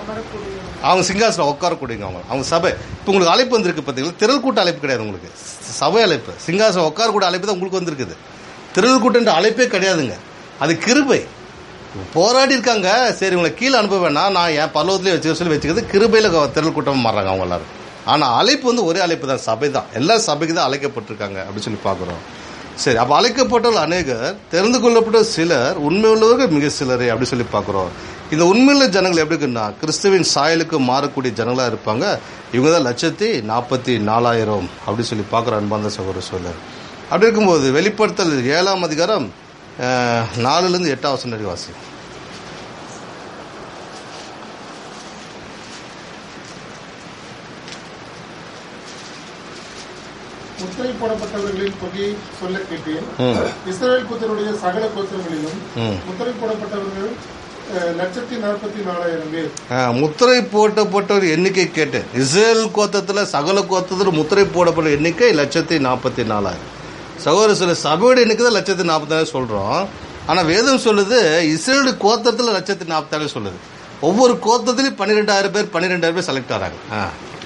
அவங்க சிங்காசனம் உட்காரக்கூடியவங்க அவங்க அவங்க சபை இப்போ உங்களுக்கு அழைப்பு வந்திருக்கு பார்த்தீங்களா திரள் கூட்ட அழைப்பு கிடையாது உங்களுக்கு சபை அழைப்பு சிங்காசனம் உட்காரக்கூடிய அழைப்பு தான் உங்களுக்கு வந்திருக்குது திரள் கூட்டன்ற அழைப்பே கிடையாதுங்க அது கிருபை போராடி இருக்காங்க சரி உங்களை கீழே அனுப்ப வேணாம் நான் என் பல்லவத்திலே வச்சுக்க சொல்லி வச்சுக்கிறது கிருபையில திரள் கூட்டமா மாறுறாங்க அவங்க எல்லாரும் ஆனா அழைப்பு வந்து ஒரே அழைப்பு தான் சபை தான் எல்லா சபைக்கு தான் அழைக்கப்பட்டிருக்காங்க அப்படின்னு சொல்லி பார்க்குறோம் சரி அப்ப அழைக்கப்பட்டவர்கள் அநேகர் தெரிந்து கொள்ளப்பட்ட சிலர் உண்மை உள்ளவர்கள் மிக சிலரே அப்படி சொல்லி பார்க்குறோம் இந்த உண்மையுள்ள ஜனங்கள் எப்படி இருக்குன்னா கிறிஸ்துவின் சாயலுக்கு மாறக்கூடிய ஜனங்களா இருப்பாங்க இவங்க தான் லட்சத்தி நாற்பத்தி நாலாயிரம் அப்படி சொல்லி பார்க்குற அன்பாந்த சகோதர சொல்லர் அப்படி இருக்கும்போது வெளிப்படுத்தல் ஏழாம் அதிகாரம் அஹ், நாலுலேருந்து எட்டாம் வசனம் வரைக்கும் வாசி முத்திரை போடப்பட்டவர்களின் தொகையை சொல்ல கேட்டேன் ம் இஸ்ரவேல் புத்தருடைய சகல கோத்திரங்களிலும் ம் முத்திரை போடப்பட்டவர்கள் அஹ், லட்சத்தி நாற்பத்தி நாலாயிரம் பேர் ஆ, முத்திரை போட்டப்பட்டவர் எண்ணிக்கை கேட்டேன் இஸ்ரேல் கோத்தத்துல சகல கோத்தத்தில் முத்திரை போடப்பட்ட எண்ணிக்கை லட்சத்தி நாற்பத்தி நாலாயிரம் சகோதர சில சபையோட எண்ணிக்கை தான் லட்சத்தி நாற்பத்தாயிரம் சொல்றோம் ஆனா வேதம் சொல்லுது இஸ்ரேல் கோத்திரத்துல லட்சத்தி நாற்பத்தாயிரம் சொல்லுது ஒவ்வொரு கோத்திரத்திலையும் பன்னிரெண்டாயிரம் பேர் பன்னிரெண்டாயிரம் பேர் செலக்ட் ஆறாங்க ஆ.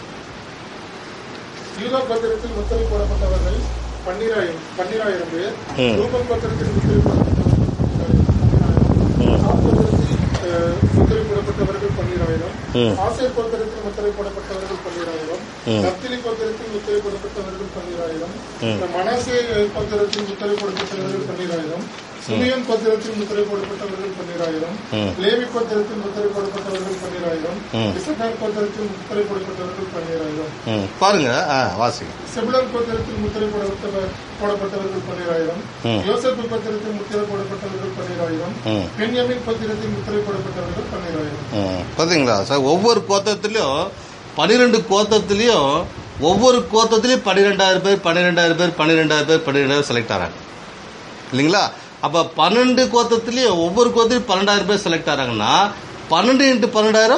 யூதா கோத்திரத்தில் முத்திரை போடப்பட்டவர்கள் பன்னிராயிரம் பன்னிராயிரம் பேர் ம். ரூபன் கோத்திரத்தில் முத்திரை போடப்பட்டவர்கள் ஆப் கோத்திரத்தில் அஹ், முத்திரை போடப்பட்டவர்கள் பன்னிராயிரம் ம். ஆசேர் கோத்திரத்தில் முத்திரை போடப்பட்டவர்கள் பன்னிராயிரம் ம். நப்திலி கோத்திரத்தில் முத்திரை முத்திரை போடப்பட்டவர்கள் பன்னிராயிரம் மனசே கோத்திரத்தில் முத்திரை போடப்பட்டவர்கள் பன்னிராயிரம் சிமியன் கோத்திரத்தில் முத்திரை போடப்பட்டவர்கள் பன்னிராயிரம் லேவி கோத்திரத்தில் முத்திரை போடப்பட்டவர்கள் பன்னிராயிரம் இசக்கார் கோத்திரத்தில் முத்திரை போடப்பட்டவர்கள் பன்னிராயிரம் ம் பாருங்க ஆ வாசிங்க செபுலன் கோத்திரத்தில் முத்திரை போடப்பட்டவர் போடப்பட்டவர்கள் பன்னிராயிரம் யோசப்பு கோத்திரத்தில் முத்திரை போடப்பட்டவர்கள் பன்னிராயிரம் ம் பென்யாமின் கோத்திரத்தில் முத்திரை போடப்பட்டவர்கள் பன்னிராயிரம் ம். பாத்தீங்களா சார் ஒவ்வொரு கோத்தத்திலையும் பன்னிரெண்டு கோத்தத்திலையும் ஒவ்வொரு கோத்தத்திலையும் பன்னிரெண்டாயிரம் பேர் பன்னிரெண்டாயிரம் பேர் பன்னிரெண்டாயிரம் பேர் பன்னிரெண்டாயிரம் செலக்ட் ஆகிறாங்க இல்லைங்களா அப்ப பன்னெண்டு கோத்தத்திலையும் ஒவ்வொரு கோத்தத்திலையும் பன்னெண்டாயிரம் பேர் செலக்ட் ஆகிறாங்கன்னா பன்னெண்டு இன்ட்டு பன்னெண்டாயிரம்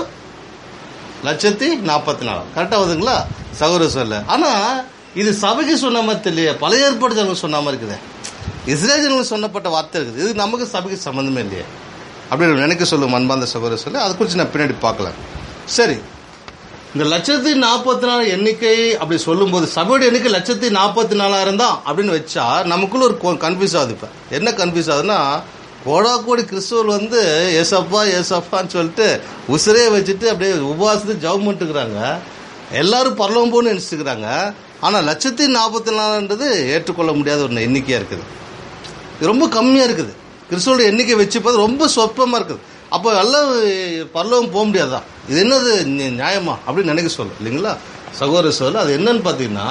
லட்சத்தி நாற்பத்தி நாலு கரெக்டாக வருதுங்களா சகோதர சொல்ல ஆனா இது சபைக்கு சொன்ன மாதிரி தெரியல பழைய ஏற்பாடு ஜனங்களுக்கு சொன்ன மாதிரி இருக்குது இஸ்ரேல் ஜனங்களுக்கு சொன்னப்பட்ட வார்த்தை இருக்குது இது நமக்கு சபைக்கு சம்மந்தமே இல்லையே அப்படின்னு நினைக்க சொல்லும் அன்பாந்த சகோதர சொல்ல அதை குறித்து நான் பின்னாடி பார்க்கலாம் சரி இந்த லட்சத்தி நாற்பத்தி நாலு எண்ணிக்கை அப்படி சொல்லும்போது சபையோட எண்ணிக்கை லட்சத்தி நாற்பத்தி நாலாயிரம் தான் அப்படின்னு வச்சா நமக்குள்ள ஒரு கன்ஃபியூஸ் ஆகுது இப்போ என்ன கன்ஃபியூஸ் ஆகுதுன்னா கோடா கோடி கிறிஸ்துவர் வந்து ஏசப்பா ஏசப்பான்னு சொல்லிட்டு உசிரே வச்சுட்டு அப்படியே உபவாசத்து ஜவம் பண்ணிட்டுக்கிறாங்க எல்லாரும் பரலவம் போன்னு நினச்சிக்கிறாங்க ஆனால் லட்சத்தி நாற்பத்தி நாலுன்றது ஏற்றுக்கொள்ள முடியாத ஒரு எண்ணிக்கையாக இருக்குது இது ரொம்ப கம்மியாக இருக்குது கிறிஸ்துவோட எண்ணிக்கை வச்சு பார்த்து ரொம்ப சொற்பமாக இருக்குது அப்போ எல்லாம் பரலோகம் போக முடியாதா இது என்னது நி- நியாயமா அப்படின்னு நினைக்க சொல்ல இல்லைங்களா சகோதர சொல்ல அது என்னன்னு பார்த்தீங்கன்னா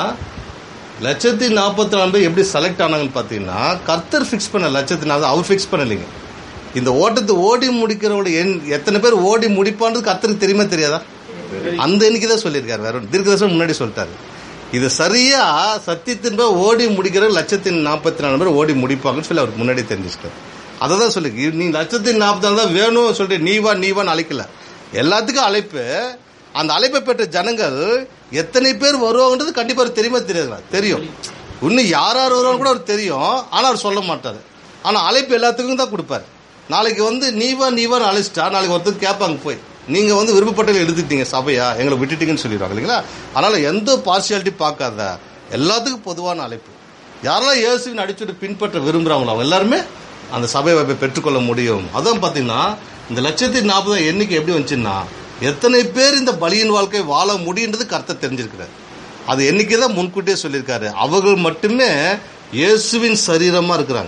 லட்சத்தி நாற்பத்தி நாலு பேர் எப்படி செலக்ட் ஆனாங்கன்னு பார்த்தீங்கன்னா கர்த்தர் ஃபிக்ஸ் பண்ண லட்சத்தி நாலு அவர் ஃபிக்ஸ் பண்ணலைங்க இந்த ஓட்டத்தை ஓடி முடிக்கிறவங்க எண் எத்தனை பேர் ஓடி முடிப்பான்றது கர்த்தருக்கு தெரியுமா தெரியாதா அந்த எண்ணிக்கை தான் சொல்லியிருக்காரு வேற ஒன்று தீர்க்கதர்சனம் முன்னாடி சொல்லிட்டாரு இது சரியா சத்தியத்தின் பேர் ஓடி முடிக்கிற லட்சத்தின் நாற்பத்தி நாலு பேர் ஓடி முடிப்பாங்கன்னு சொல்லி அவருக்கு முன்னாடி தெரிஞ்சுக்கிட்டார் அதை தான் சொல்லி நீ லட்சத்தின் நாற்பத்தி நாலு தான் வேணும் சொல்லிட்டு நீ வா நீ வான்னு அழைக்கல எல்லாத்துக்கும் அழைப்பு அந்த அழைப்பை பெற்ற ஜனங்கள் எத்தனை பேர் வருவாங்கன்றது கண்டிப்பா அவருக்கு தெரியுமா தெரியாதுங்களா தெரியும் இன்னும் யார் யார் வருவாங்க கூட அவருக்கு தெரியும் ஆனா அவர் சொல்ல மாட்டாரு ஆனா அழைப்பு எல்லாத்துக்கும் தான் கொடுப்பாரு நாளைக்கு வந்து நீ வா நீ வான்னு அழைச்சிட்டா நாளைக்கு ஒருத்தர் கேட்பாங்க போய் நீங்க வந்து விருப்பப்பட்டவங்க எடுத்துட்டீங்க சபையா எங்களை விட்டுட்டீங்கன்னு சொல்லிடுவாங்க இல்லைங்களா அதனால எந்த பார்சியாலிட்டி பார்க்காத எல்லாத்துக்கும் பொதுவான அழைப்பு யாரெல்லாம் இயேசுவின் அடிச்சுட்டு பின்பற்ற விரும்புறாங்களோ அவங்க எல்லாருமே அந்த சபை வாய்ப்பை பெற்றுக்கொள்ள முடியும் அதான் பாத்தீங்கன்னா இந்த லட்சத்தி நாற்பதாயிரம் எண்ணிக்கை எப்படி வந்துச்சுன்னா எத்தனை பேர் இந்த பலியின் வாழ்க்கை வாழ முடியுன்றது கருத்தை தெரிஞ்சிருக்கிறார் அது எண்ணிக்கை தான் முன்கூட்டியே சொல்லியிருக்காரு அவர்கள் மட்டுமே இயேசுவின் சரீரமா இருக்கிறாங்க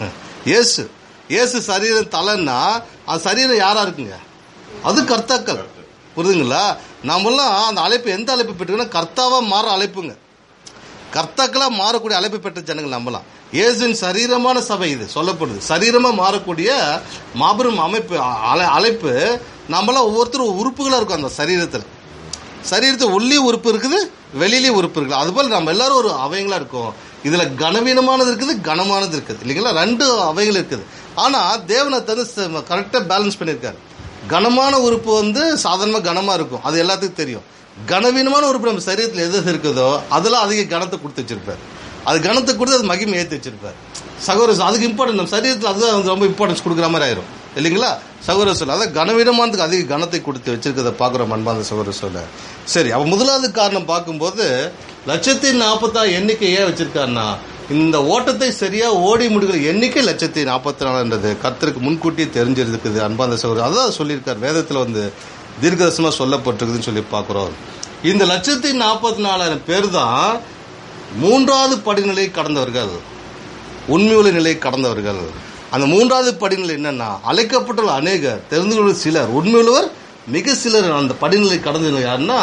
இயேசு இயேசு சரீரம் தலைன்னா அது சரீரம் யாரா இருக்குங்க அது கர்த்தாக்கள் புரியுதுங்களா நாமெல்லாம் அந்த அழைப்பு எந்த அழைப்பு பெற்றுக்கணும் கர்த்தாவா மாற அழைப்புங்க கர்த்தாக்களா மாறக்கூடிய அழைப்பு பெற்ற ஜனங்கள் நம்பலாம் இயேசுவின் சரீரமான சபை இது சொல்லப்படுது சரீரமா மாறக்கூடிய மாபெரும் அமைப்பு அழை- அழைப்பு நம்மளாம் ஒவ்வொருத்தரும் உறுப்புகளா இருக்கும் அந்த சரீரத்தில் சரீரத்தில் உள்ளே உறுப்பு இருக்குது வெளியிலேயே உறுப்பு இருக்குது அதுபோல் நம்ம எல்லாரும் ஒரு அவைங்களா இருக்கோம் இதுல கனவீனமானது இருக்குது கனமானது இருக்குது இல்லைங்களா ரெண்டு அவைகள் இருக்குது ஆனா தேவனை தந்து கரெக்டா பேலன்ஸ் பண்ணியிருக்காரு கனமான உறுப்பு வந்து சாதாரணமா கனமா இருக்கும் அது எல்லாத்துக்கும் தெரியும் கனவீனமான உறுப்பு நம்ம சரீரத்தில் எது எது இருக்குதோ அதெல்லாம் அதிக கனத்தை கொடுத்து வச்சிருப்பாரு அது கனத்தை கொடுத்து அது மகிமை ஏற்றி வச்சிருப்பாரு சகோதரர் அதுக்கு இம்பார்ட்டன்ட் நம்ம சரீரத்தில் அதுதான் வந்து ரொம்ப இம்பார்ட்டன்ஸ் கொடுக்குற மாதிரி ஆயிரும் இல்லைங்களா சகோதர சொல்ல அதான் கனவீனமானதுக்கு அதிக கனத்தை கொடுத்து வச்சிருக்கிறத பார்க்குறோம் அன்பாந்த சகோதர சொல்ல சரி அவன் முதலாவது காரணம் பார்க்கும்போது லட்சத்தி நாற்பத்தாறு எண்ணிக்கை ஏன் வச்சிருக்காருன்னா இந்த ஓட்டத்தை சரியா ஓடி முடிக்கிற எண்ணிக்கை லட்சத்தி நாற்பத்தி நாலுன்றது கர்த்தருக்கு முன்கூட்டியே தெரிஞ்சிருக்குது அன்பாந்த சகோதரர் அதான் சொல்லியிருக்காரு வேதத்தில் வந்து தீர்க்கதர்சனமா சொல்லப்பட்டிருக்குதுன்னு சொல்லி பார்க்குறோம் இந்த லட்சத்தி நாற்பத்தி நாலாயிரம் பேர் தான் மூன்றாவது படிநிலை கடந்தவர்கள் உண்மையுள்ள நிலை கடந்தவர்கள் அந்த மூன்றாவது படிநிலை என்னன்னா அழைக்கப்பட்டுள்ள அநேகர் தெரிந்து கொள்ள சிலர் உண்மையுள்ளவர் மிக சிலர் அந்த படிநிலை கடந்தவங்க யாருன்னா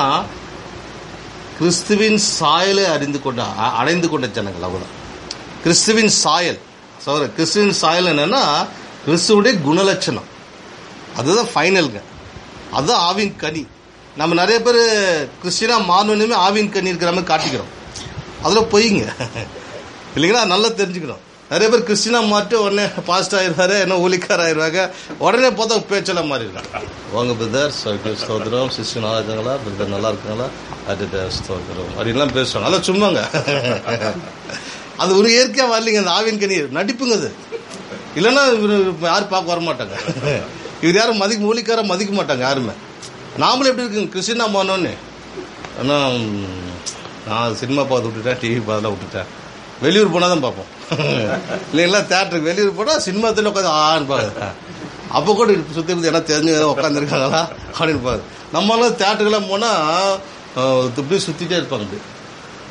கிறிஸ்துவின் சாயலை அறிந்து கொண்ட அ- அடைந்து கொண்ட ஜனங்கள் அவங்கதான் கிறிஸ்துவின் சாயல் சோர கிறிஸ்துவின் சாயல் என்னன்னா கிறிஸ்துவுடைய குணலட்சணம் அதுதான் ஃபைனலுங்க அதுதான் ஆவின் கனி நம்ம நிறைய பேர் கிறிஸ்டினா மாறணுமே ஆவின் கனி இருக்கிற மாதிரி காட்டிக்கிறோம் அதில் பொய்ங்க இல்லைங்களா நல்லா தெரிஞ்சுக்கணும் நிறைய பேர் கிறிஸ்டினா மாட்டு உடனே பாஸ்ட் ஆயிடுவாரு என்ன ஊழிக்கார் ஆயிடுவாங்க உடனே பார்த்தா பேச்செல்லாம் மாறிடுறாங்க வாங்க பிரதர் ஸ்தோத்திரம் சிஸ்டர் நல்லா இருக்காங்களா பிரதர் நல்லா இருக்காங்களா அது ஸ்தோத்திரம் அப்படின்லாம் பேசுவாங்க அதான் சும்மாங்க அது ஒரு இயற்கையா வரலைங்க அந்த ஆவின் கனி நடிப்புங்க அது இல்லைன்னா இவரு யாரும் பார்க்க வர மாட்டாங்க இவர் யாரும் மதிக்க மூலிக்கார மதிக்க மாட்டாங்க யாருமே நாமளும் எப்படி இருக்குங்க கிறிஸ்டினா மானோன்னு ஆனால் நான் சினிமா பார்த்து விட்டுட்டேன் டிவி பார்த்துலாம் விட்டுட்டேன் வெளியூர் போனால் தான் பார்ப்போம் இல்லைங்களா தேட்டருக்கு வெளியூர் போனால் சினிமா தில் உட்காந்து ஆன்னு பாரு அப்போ கூட சுற்றி இருந்து என்ன தெரிஞ்சு உட்காந்துருக்காங்களா அப்படின்னு பாரு நம்மளாம் தேட்டருக்கெல்லாம் போனால் இப்படி சுற்றிட்டே இருப்பாங்க இப்படி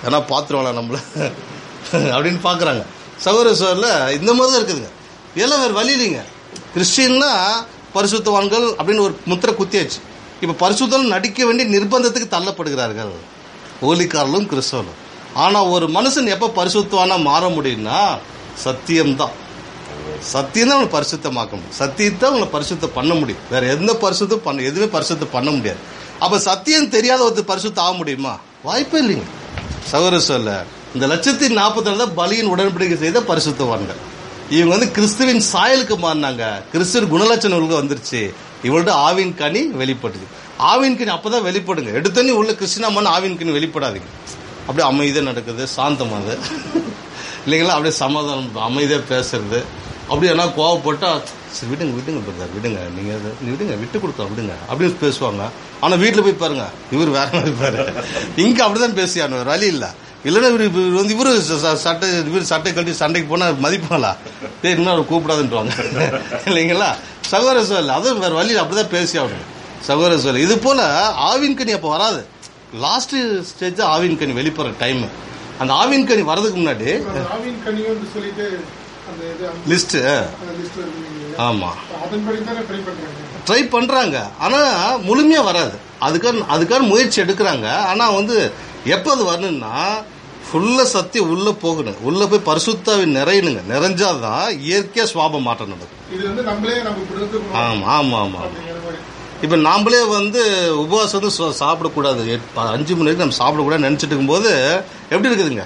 ஏன்னா பார்த்துருவாங்களா நம்மள அப்படின்னு பார்க்குறாங்க சகோதர சோரில் இந்த மாதிரி தான் இருக்குதுங்க இதெல்லாம் வேறு வழி இல்லைங்க கிறிஸ்டின்னா பரிசுத்தவான்கள் அப்படின்னு ஒரு முத்திரை குத்தியாச்சு இப்போ பரிசுத்தம் நடிக்க வேண்டிய நிர்பந்தத்துக்கு தள்ளப்படுகிறார்கள் ஓலிக்காரர்களும் கிறிஸ்தவர்களும் ஆனால் ஒரு மனுஷன் எப்போ பரிசுத்தவானா மாற முடியும்னா சத்தியம்தான் சத்தியம் தான் உங்களை பரிசுத்தமாக்க முடியும் சத்தியத்தை உங்களை பரிசுத்தம் பண்ண முடியும் வேற எந்த பரிசுத்தம் பண்ண எதுவுமே பரிசுத்தம் பண்ண முடியாது அப்ப சத்தியம் தெரியாத ஒருத்தர் பரிசுத்தம் ஆக முடியுமா வாய்ப்பே இல்லைங்க சகோதர சொல்ல இந்த லட்சத்தி நாற்பத்தி தான் பலியின் உடன்படிக்கை செய்த பரிசுத்தவான்கள் இவங்க வந்து கிறிஸ்துவின் சாயலுக்கு மாறினாங்க கிறிஸ்துவின் குணலட்சணங்களுக்கு வந்துருச்சு இவள்கிட்ட ஆவின் கனி வெளிப்பட்டுச்சு ஆவின் கனி அப்பதான் வெளிப்படுங்க எடுத்தோன்னே உள்ள கிறிஸ்டினாமன் ஆவின் கனி வெளிப்படாதீங்க அப்படியே அமைதியாக நடக்குது சாந்தமானது இல்லைங்களா அப்படியே சமாதானம் அமைதியாக பேசுறது அப்படி என்ன கோவப்பட்டா சரி விடுங்க விடுங்க பிரதர் விடுங்க நீங்க அது- நீ விடுங்க விட்டு கொடுத்தோம் விடுங்க அப்படின்னு பேசுவாங்க ஆனா வீட்டுல போய் பாருங்க இவர் வேற மாதிரி பாரு இங்க அப்படிதான் பேசியானு வழி இல்ல இல்லைன்னா இவரு இவரு வந்து இவரு ச- ச- சட்டை இவரு சட்டை கட்டி சண்டைக்கு போனா மதிப்பாங்களா டேய் இன்னும் அவர் கூப்பிடாதுன்றவாங்க இல்லைங்களா சகோதர சோல் அதுவும் வேற வழி அப்படிதான் பேசி ஆகணும் சகோதர சோல் இது போல ஆவின் கனி அப்போ வராது லாஸ்ட் ஸ்டேஜ் ஆவின் கனி வெளிப்படுற டைம் அந்த ஆவின் கனி வர்றதுக்கு முன்னாடி அந்த ஆவின் கனின்னு சொல்லிட்டு அந்த இது அந்த லிஸ்ட் லிஸ்ட் இருக்குங்க ஆமா அதன்படி தானே ட்ரை பண்றாங்க ட்ரை பண்றாங்க ஆனா முழுமையா வராது அதுக்கான அதுக்கான முயற்சி எடுக்கிறாங்க ஆனா வந்து எப்ப அது வரணும்னா ஃபுல்லா சத்தியம் உள்ள போகணும் உள்ள போய் பரிசுத்தாவின் நிறையணுங்க நிறைஞ்சாதான் இயற்கையா சுவாபம் மாற்றம் நடக்கும் இது வந்து நம்மளே நம்ம இப்படி இருந்துக்கணும் ஆமா ஆமா ஆமா அப்படிங்கிற மாதிரி இப்ப நாமளே வந்து உபவாசம் வந்து சா- சாப்பிடக்கூடாது எட்- ப- அஞ்சு மணி வரைக்கும் நம்ம சாப்பிடக்கூடாது நினைச்சிட்டு இருக்கும்போது எப்படி இருக்குதுங்க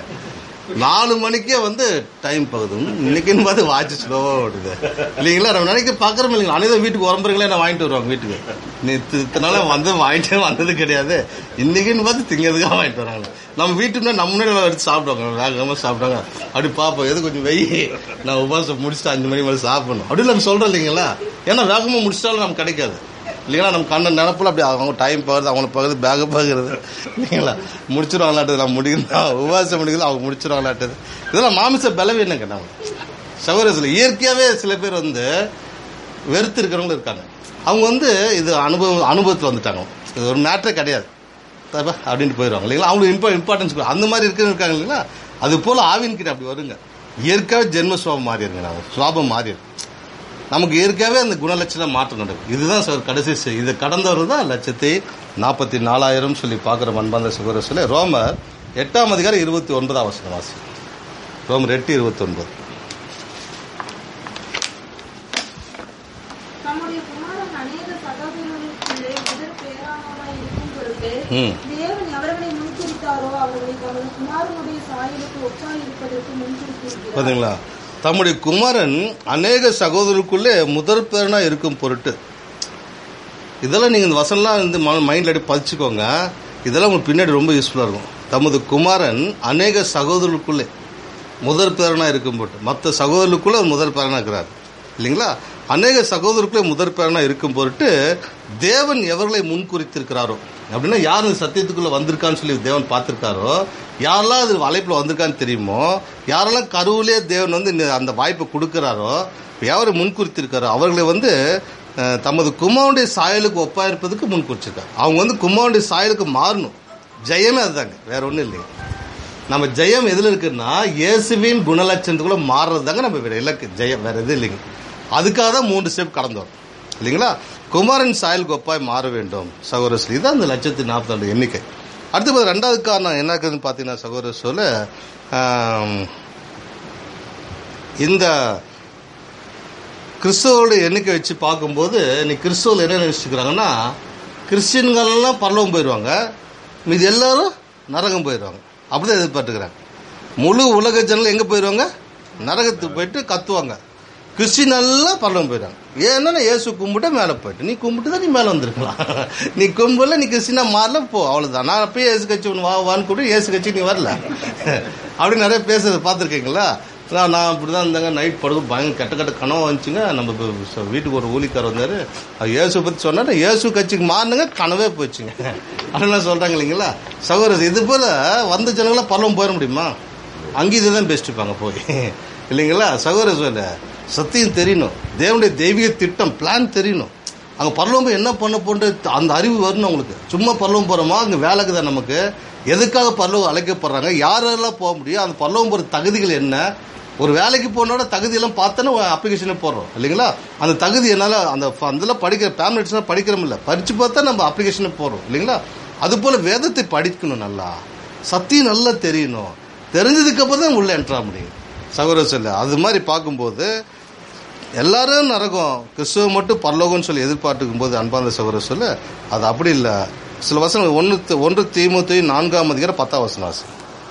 நாலு மணிக்கே வந்து டைம் போகுது இன்னைக்குன்னு பார்த்து வாட்ச் ஸ்லோவா ஓடுது இல்லைங்களா நம்ம நினைக்க பாக்குறோம் இல்லைங்களா அனைவரும் வீட்டுக்கு உரம்புறங்களே நான் வாங்கிட்டு வருவாங்க வீட்டுக்கு நீ இத்த- இத்தனை நாளா வந்து வாங்கிட்டே வந்தது கிடையாது இன்னைக்குன்னு பார்த்து திங்கிறதுக்காக வாங்கிட்டு வராங்க நம்ம வீட்டுக்கு நம்ம முன்னாடி எல்லாம் எடுத்து சாப்பிடுவாங்க வேகமா சாப்பிடுவாங்க அப்படி பார்ப்போம் எது கொஞ்சம் வெயி நான் உபவாசம் முடிச்சுட்டு அஞ்சு மணி மேலே சாப்பிடணும் அப்படின்னு நம்ம சொல்றோம் இல்லைங்களா ஏன்னா வேகமா முடிச்சிட்டாலும் நமக்கு கிடைக்காது இல்லைங்களா நம்ம கண்ண நினப்பில் அப்படி அவங்க டைம் போகுது அவங்களுக்கு போகுது பேக போகிறது இல்லைங்களா முடிச்சிருவாங்களாட்டது நம்ம முடிக்கணும் உபவாசம் முடிக்கிறது அவங்க முடிச்சிருவாங்களாட்டது இதெல்லாம் மாமிச பலவீனங்க நம்ம சகோதரத்தில் இயற்கையாகவே சில பேர் வந்து வெறுத்து இருக்கிறவங்களும் இருக்காங்க அவங்க வந்து இது அனுபவம் அனுபவத்தில் வந்துட்டாங்க இது ஒரு மேட்டரே கிடையாது தப்பா அப்படின்ட்டு போயிடுவாங்க இல்லைங்களா அவங்களுக்கு இம்பார்ட் இம்பார்ட்டன்ஸ் அந்த மாதிரி இருக்கிறவங்க இருக்காங்க இல்லைங்களா அது போல ஆவின் கிட்ட அப்படி வருங்க இயற்கையாகவே ஜென்ம சுவாபம் மாறிடுங்க நம்ம சுவாபம் மாறிடும் நமக்கு இயற்கையாகவே அந்த குணலட்சணம் மாற்றம் நடக்கும் இதுதான் சார் கடைசி செ- இது கடந்தவர் தான் லட்சத்தி நாற்பத்தி நாலாயிரம் சொல்லி பார்க்குற மண்பாந்த சுகர சொல்லி ரோமர் எட்டாம் அதிகாரம் இருபத்தி ஒன்பதாம் வசனம் வாசி ரோமர் எட்டு இருபத்தி ஒன்பது தம்முடைய குமாரன் அநேக சகோதரர்களுக்குள்ளே முதற் பேரானவராய் இருக்கும் பொருட்டு ம் தேவன் எவர்களை முன்குறித்தாரோ அவர்களை தமது குமாரனுடைய சாயலுக்கு ஒப்பாய் இருப்பதற்கு முன்குறித்திருக்கிறார் பார்த்தீங்களா தம்முடைய குமாரன் அநேக சகோதரருக்குள்ளே முதற் பேரனா இருக்கும் பொருட்டு இதெல்லாம் நீங்கள் இந்த வசனம்லாம் வந்து மைண்டில் அடி பதிச்சுக்கோங்க இதெல்லாம் உங்களுக்கு பின்னாடி ரொம்ப யூஸ்ஃபுல்லாக இருக்கும் தமது குமாரன் அநேக சகோதரருக்குள்ளே முதற் பேரனா இருக்கும் பொருட்டு மற்ற சகோதரருக்குள்ளே அவர் முதற் பேரனா இருக்கிறார் இல்லைங்களா அநேக சகோதரருக்குள்ளே முதற் பேரனா இருக்கும் பொருட்டு தேவன் எவர்களை முன்குறித்திருக்கிறாரோ அப்படின்னா யார் இந்த சத்தியத்துக்குள்ள வந்திருக்கான்னு சொல்லி தேவன் பார்த்திருக்காரோ யாரெல்லாம் அது அழைப்புல வந்திருக்கான்னு தெரியுமோ யாரெல்லாம் கருவிலே தேவன் வந்து இந்த- அந்த வாய்ப்பை கொடுக்கிறாரோ யார் முன்குறித்திருக்காரோ அவர்களை வந்து அஹ், தமது குமாருடைய சாயலுக்கு ஒப்பா இருப்பதுக்கு முன்குறிச்சிருக்காங்க அவங்க வந்து குமாருடைய சாயலுக்கு மாறணும் ஜெயமே அதுதாங்க வேற ஒன்றும் இல்லைங்க நம்ம ஜெயம் எதுல இருக்குன்னா இயேசுவின் குணலட்சணத்துக்குள்ள மாறுறது தாங்க நம்ம வேற இலக்கு ஜெயம் வேற எதுவும் இல்லைங்க அதுக்காக தான் மூன்று ஸ்டெப் கடந்து வரும் இல்லைங்களா குமாரன் சாயலுக்கு ஒப்பாய் மாற வேண்டும் சகோதரர் இதுதான் அந்த லட்சத்தி நாற்பத்தி ரெண்டு எண்ணிக்கை அடுத்து பாத்தா ரெண்டாவது காரணம் என்ன இருக்குதுன்னு பார்த்தீங்கன்னா சகோதரர் சொல்ல ஆம், இந்த கிறிஸ்தவோட எண்ணிக்கை வச்சு பார்க்கும்போது இன்னைக்கு கிறிஸ்தவர்கள் என்ன நினைச்சுக்கிறாங்கன்னா கிறிஸ்டின்கள்லாம் பரலவம் போயிடுவாங்க மீது எல்லாரும் நரகம் போயிடுவாங்க அப்படிதான் எதிர்பார்த்துக்கிறாங்க முழு உலக ஜனங்கள் எங்கே போயிடுவாங்க நரகத்துக்கு போயிட்டு கத்துவாங்க கிறிஸ்டின் எல்லாம் பரலவம் போயிடுவாங்க ஏன்னா நான் இயேசு கும்பிட்டு மேலே போயிட்டு நீ கும்பிட்டு தான் நீ மேலே வந்திருக்கலாம் நீ கும்பல நீ கிறிஸ்டினா மாறல போ அவ்வளோதான் நான் அப்பயே இயேசு கட்சி ஒன்று வா வான்னு கூப்பிட்டு இயேசு கட்சி நீ வரல அப்படி நிறைய பேசுறது பார்த்துருக்கீங்களா நான் நான் அப்படி தான் இருந்தாங்க நைட் படுக்க பயங்கர கெட்ட கெட்ட கனவு வந்துச்சுங்க நம்ம இப்ப ச- வீட்டுக்கு ஒரு ஊழிக்கார் வந்தார் இயேசு பற்றி சொன்னா இயேசு கட்சிக்கு மாறினுங்க கனவே போச்சுங்க அப்படிலாம் சொல்கிறாங்க இல்லைங்களா சகோதரர் இது போல் வந்த ஜனங்களாம் பரவம் போயிட முடியுமா அங்கேயும் இதுதான் பெஸ்ட் இருப்பாங்க போய் இல்லைங்களா சகோதரர் சொல்ல சத்தியம் தெரியணும் தேவனுடைய தெய்வீக திட்டம் பிளான் தெரியணும் அங்கே பரலோகம் என்ன பண்ண போன்ற அந்த அறிவு வரணும் அவங்களுக்கு சும்மா பரலோகம் போகிறோமா அங்கே வேலைக்கு தான் நமக்கு எதுக்காக பரலோகம் அழைக்கப்படுறாங்க யாரெல்லாம் போக முடியும் அந்த பரலோகம் போகிற தகுதிகள் என்ன ஒரு வேலைக்கு போனோட தகுதியெல்லாம் பார்த்தோன்னா அப்ளிகேஷனே போடுறோம் இல்லைங்களா அந்த தகுதி என்னால் அந்த அதில் படிக்கிற பேம்லெட்ஸ்லாம் படிக்கிறோம் இல்லை படித்து பார்த்தா நம்ம அப்ளிகேஷனை போடுறோம் இல்லைங்களா அதுபோல் வேதத்தை படிக்கணும் நல்லா சத்தியம் நல்லா தெரியணும் தெரிஞ்சதுக்கப்புறம் தான் உள்ளே என்ட்ரா முடியும் சகோதர சொல்ல அது மாதிரி பார்க்கும்போது எல்லாரும் நரகம் கிறிஸ்துவ மட்டும் பரலோகம்னு சொல்லி எதிர்பார்த்துக்கும் போது அன்பாந்த சகோதர சொல்ல அது அப்படி இல்லை சில வசனம் ஒன்று ஒன்று தீமுத்தி நான்காம் அதிகாரம் பத்தாம் வசனம் வாசி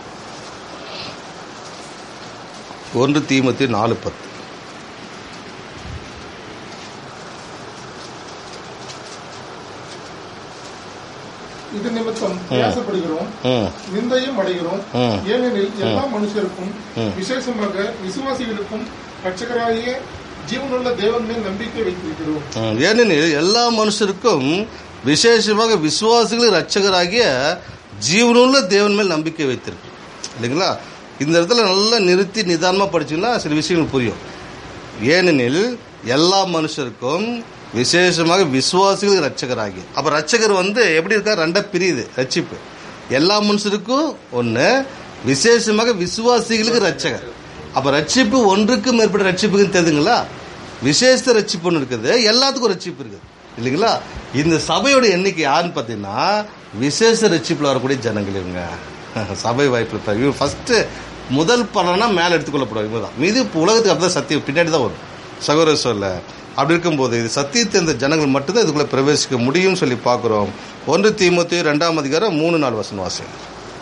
ஒன்று தீமுத்தி நாலு பத்து இது நிமித்தம் பேசப்படுகிறோம் ம் நிந்தையும் அடைகிறோம் ம். ஏனெனில் எல்லா மனுஷருக்கும் விசேஷமாக விசுவாசிகளுக்கும் ரட்சகராகிய ஜீவனுள்ள தேவன் மேல் நம்பிக்கை வைத்திருக்கிறோம் ம், ஏனெனில் எல்லா மனுஷருக்கும் விசேஷமாக விசுவாசிகள் ரட்சகராகிய ஜீவனுள்ள தேவன் மேல் நம்பிக்கை வைத்திருக்கு இல்லைங்களா இந்த இடத்துல நல்லா நிறுத்தி நிதானமாக படிச்சீங்கன்னா சில விஷயங்கள் புரியும் ஏனெனில் எல்லா மனுஷருக்கும் விசேஷமாக விசுவாசிகள் ரட்சகராகி அப்ப ரட்சகர் வந்து எப்படி இருக்கா ரெண்டா பிரியுது ரட்சிப்பு எல்லா மனுஷருக்கும் ஒன்று விசேஷமாக விசுவாசிகளுக்கு ரட்சகர் அப்ப ரட்சிப்பு ஒன்றுக்கு மேற்பட்ட ரட்சிப்புக்குன்னு தெரியுதுங்களா விசேஷ ரட்சிப்பு ஒன்று இருக்குது எல்லாத்துக்கும் ரட்சிப்பு இருக்குது இல்லைங்களா இந்த சபையோட எண்ணிக்கை யாருன்னு பார்த்தீங்கன்னா விசேஷ ரட்சிப்பில் வரக்கூடிய ஜனங்கள் இவங்க சபை வாய்ப்பு இவங்க ஃபர்ஸ்ட் முதல் பலனா மேலே எடுத்துக்கொள்ளப்படும் இவங்க தான் மீது இப்போ உலகத்துக்கு அப்பதான் சத்தியம் பின்னாடி தான் வரும் சகோதர சொல்ல அப்படி இருக்கும்போது இது சத்தியத்தை இந்த ஜனங்கள் மட்டும்தான் இதுக்குள்ள பிரவேசிக்க முடியும்னு சொல்லி பார்க்குறோம் ஒன்று தீமத்தி ரெண்டாம் அதிகாரம் மூணு நாலு வசனம் வாசிங்க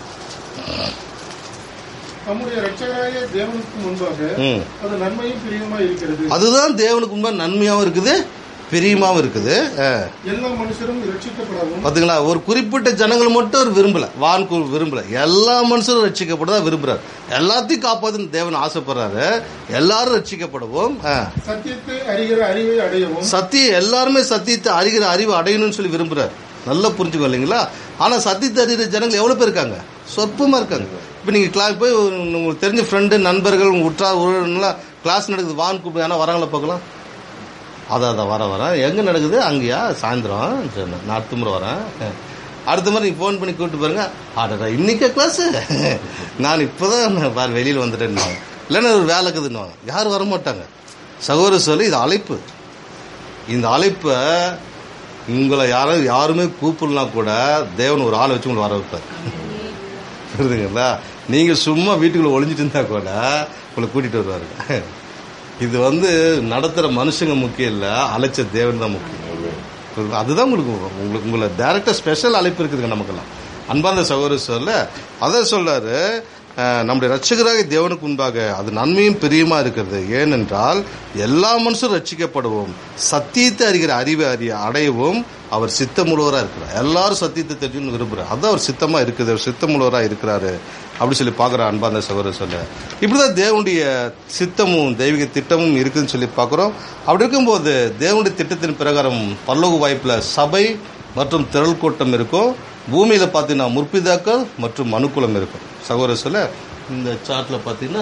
நம்முடைய ரட்சகராகிய தேவனுக்கு முன்பாக ம் அது நன்மையும் பிரியமா இருக்கிறது அதுதான் தேவனுக்கு முன்பாக நன்மையாகவும் இருக்குது பிரியமாகவும் இருக்குது ஆ. எல்லா மனுஷரும் ரட்சிக்கப்படவும் பாத்தீங்களா ஒரு குறிப்பிட்ட ஜனங்கள் மட்டும் அவர் விரும்பல வான் கு- விரும்பல எல்லா மனுஷரும் ரட்சிக்கப்படதான் விரும்புறாரு எல்லாத்தையும் காப்பாதுன்னு தேவன் ஆசைப்படுறாரு எல்லாரும் ரட்சிக்கப்படவும் ஆ. சத்தியத்தை அறிகிற அறிவை அடையவும் சத்தியம் எல்லாருமே சத்தியத்தை அறிகிற அறிவு அடையணும்னு சொல்லி விரும்புறாரு நல்லா புரிஞ்சுக்கோ இல்லைங்களா ஆனா சத்தியத்தை அறிகிற ஜனங்கள் எவ்வளவு பேர் இருக்காங்க சொற்பமா இருக்காங்க இப்போ நீங்க கிளாஸ் போய் ஒரு உங்களுக்கு தெரிஞ்ச ஃப்ரெண்டு நண்பர்கள் உங்க உற்றார் உறவினர்லாம் கிளாஸ் நடக்குது வான் கூப்பிடு ஏன்னா வராங்களா பார்க்கலாம் அதான் அதான் வர வரேன் எங்கே நடக்குது அங்கேயா சாயந்தரம் சரி, நான் அடுத்த முறை வரேன் அடுத்த முறை நீங்கள் ஃபோன் பண்ணி கூப்பிட்டு பாருங்க ஆடா இன்னைக்கே கிளாஸு நான் இப்போ தான் பாரு வெளியில் வந்துட்டேன்னு இல்லைன்னா ஒரு வேலை இருக்குதுன்னு யாரும் வர மாட்டாங்க சகோதர சொல்லி இது அழைப்பு இந்த அழைப்பை உங்களை யாரும் யாருமே கூப்பிடலாம் கூட தேவன் ஒரு ஆளை வச்சு உங்களை வர வைப்பார் புரியுதுங்களா நீங்கள் சும்மா வீட்டுக்குள்ள ஒளிஞ்சிட்டு இருந்தா கூட உங்களை கூட்டிகிட்டு வருவாருங்க இது வந்து நடத்துகிற மனுஷங்க முக்கியம் இல்லை அழைச்ச தேவன் தான் முக்கியம் புரியுதா? அதுதான் உங்களுக்கு உங்களுக்கு உங்களை டேரக்டாக ஸ்பெஷல் அழைப்பு இருக்குதுங்க நமக்கெல்லாம் அன்பார்ந்த சகோதர சொல்ல அதை சொல்றாரு அஹ், நம்முடைய ரட்சகராக தேவனுக்கு முன்பாக அது நன்மையும் பிரியமா இருக்கிறது ஏனென்றால் எல்லா மனுஷரும் ரட்சிக்கப்படுவோம் சத்தியத்தை அறிகிற அறிவை அறிய அடையவும் அவர் சித்தமுழுவராக இருக்கிறார் எல்லாரும் சத்தியத்தை தெரிஞ்சுன்னு விரும்புகிறார் அதான் அவர் சித்தமா இருக்குது அவர் சித்தமுழுவராக இருக்கிறாரு அப்படி சொல்லி பார்க்குறோம் அன்பார்ந்த சகோதர சொல்ல இப்படிதான் தேவனுடைய சித்தமும் தெய்வீக திட்டமும் இருக்குதுன்னு சொல்லி பார்க்குறோம் அப்படி இருக்கும்போது தேவனுடைய திட்டத்தின் பிரகாரம் பரலோக வாய்ப்பில் சபை மற்றும் திரள் கூட்டம் இருக்கும் பூமியில் பார்த்தீங்கன்னா முற்பிதாக்கள் மற்றும் மனுக்குலம் இருக்கும் சகோதர சொல்ல இந்த சார்ட்டில் பார்த்தீங்கன்னா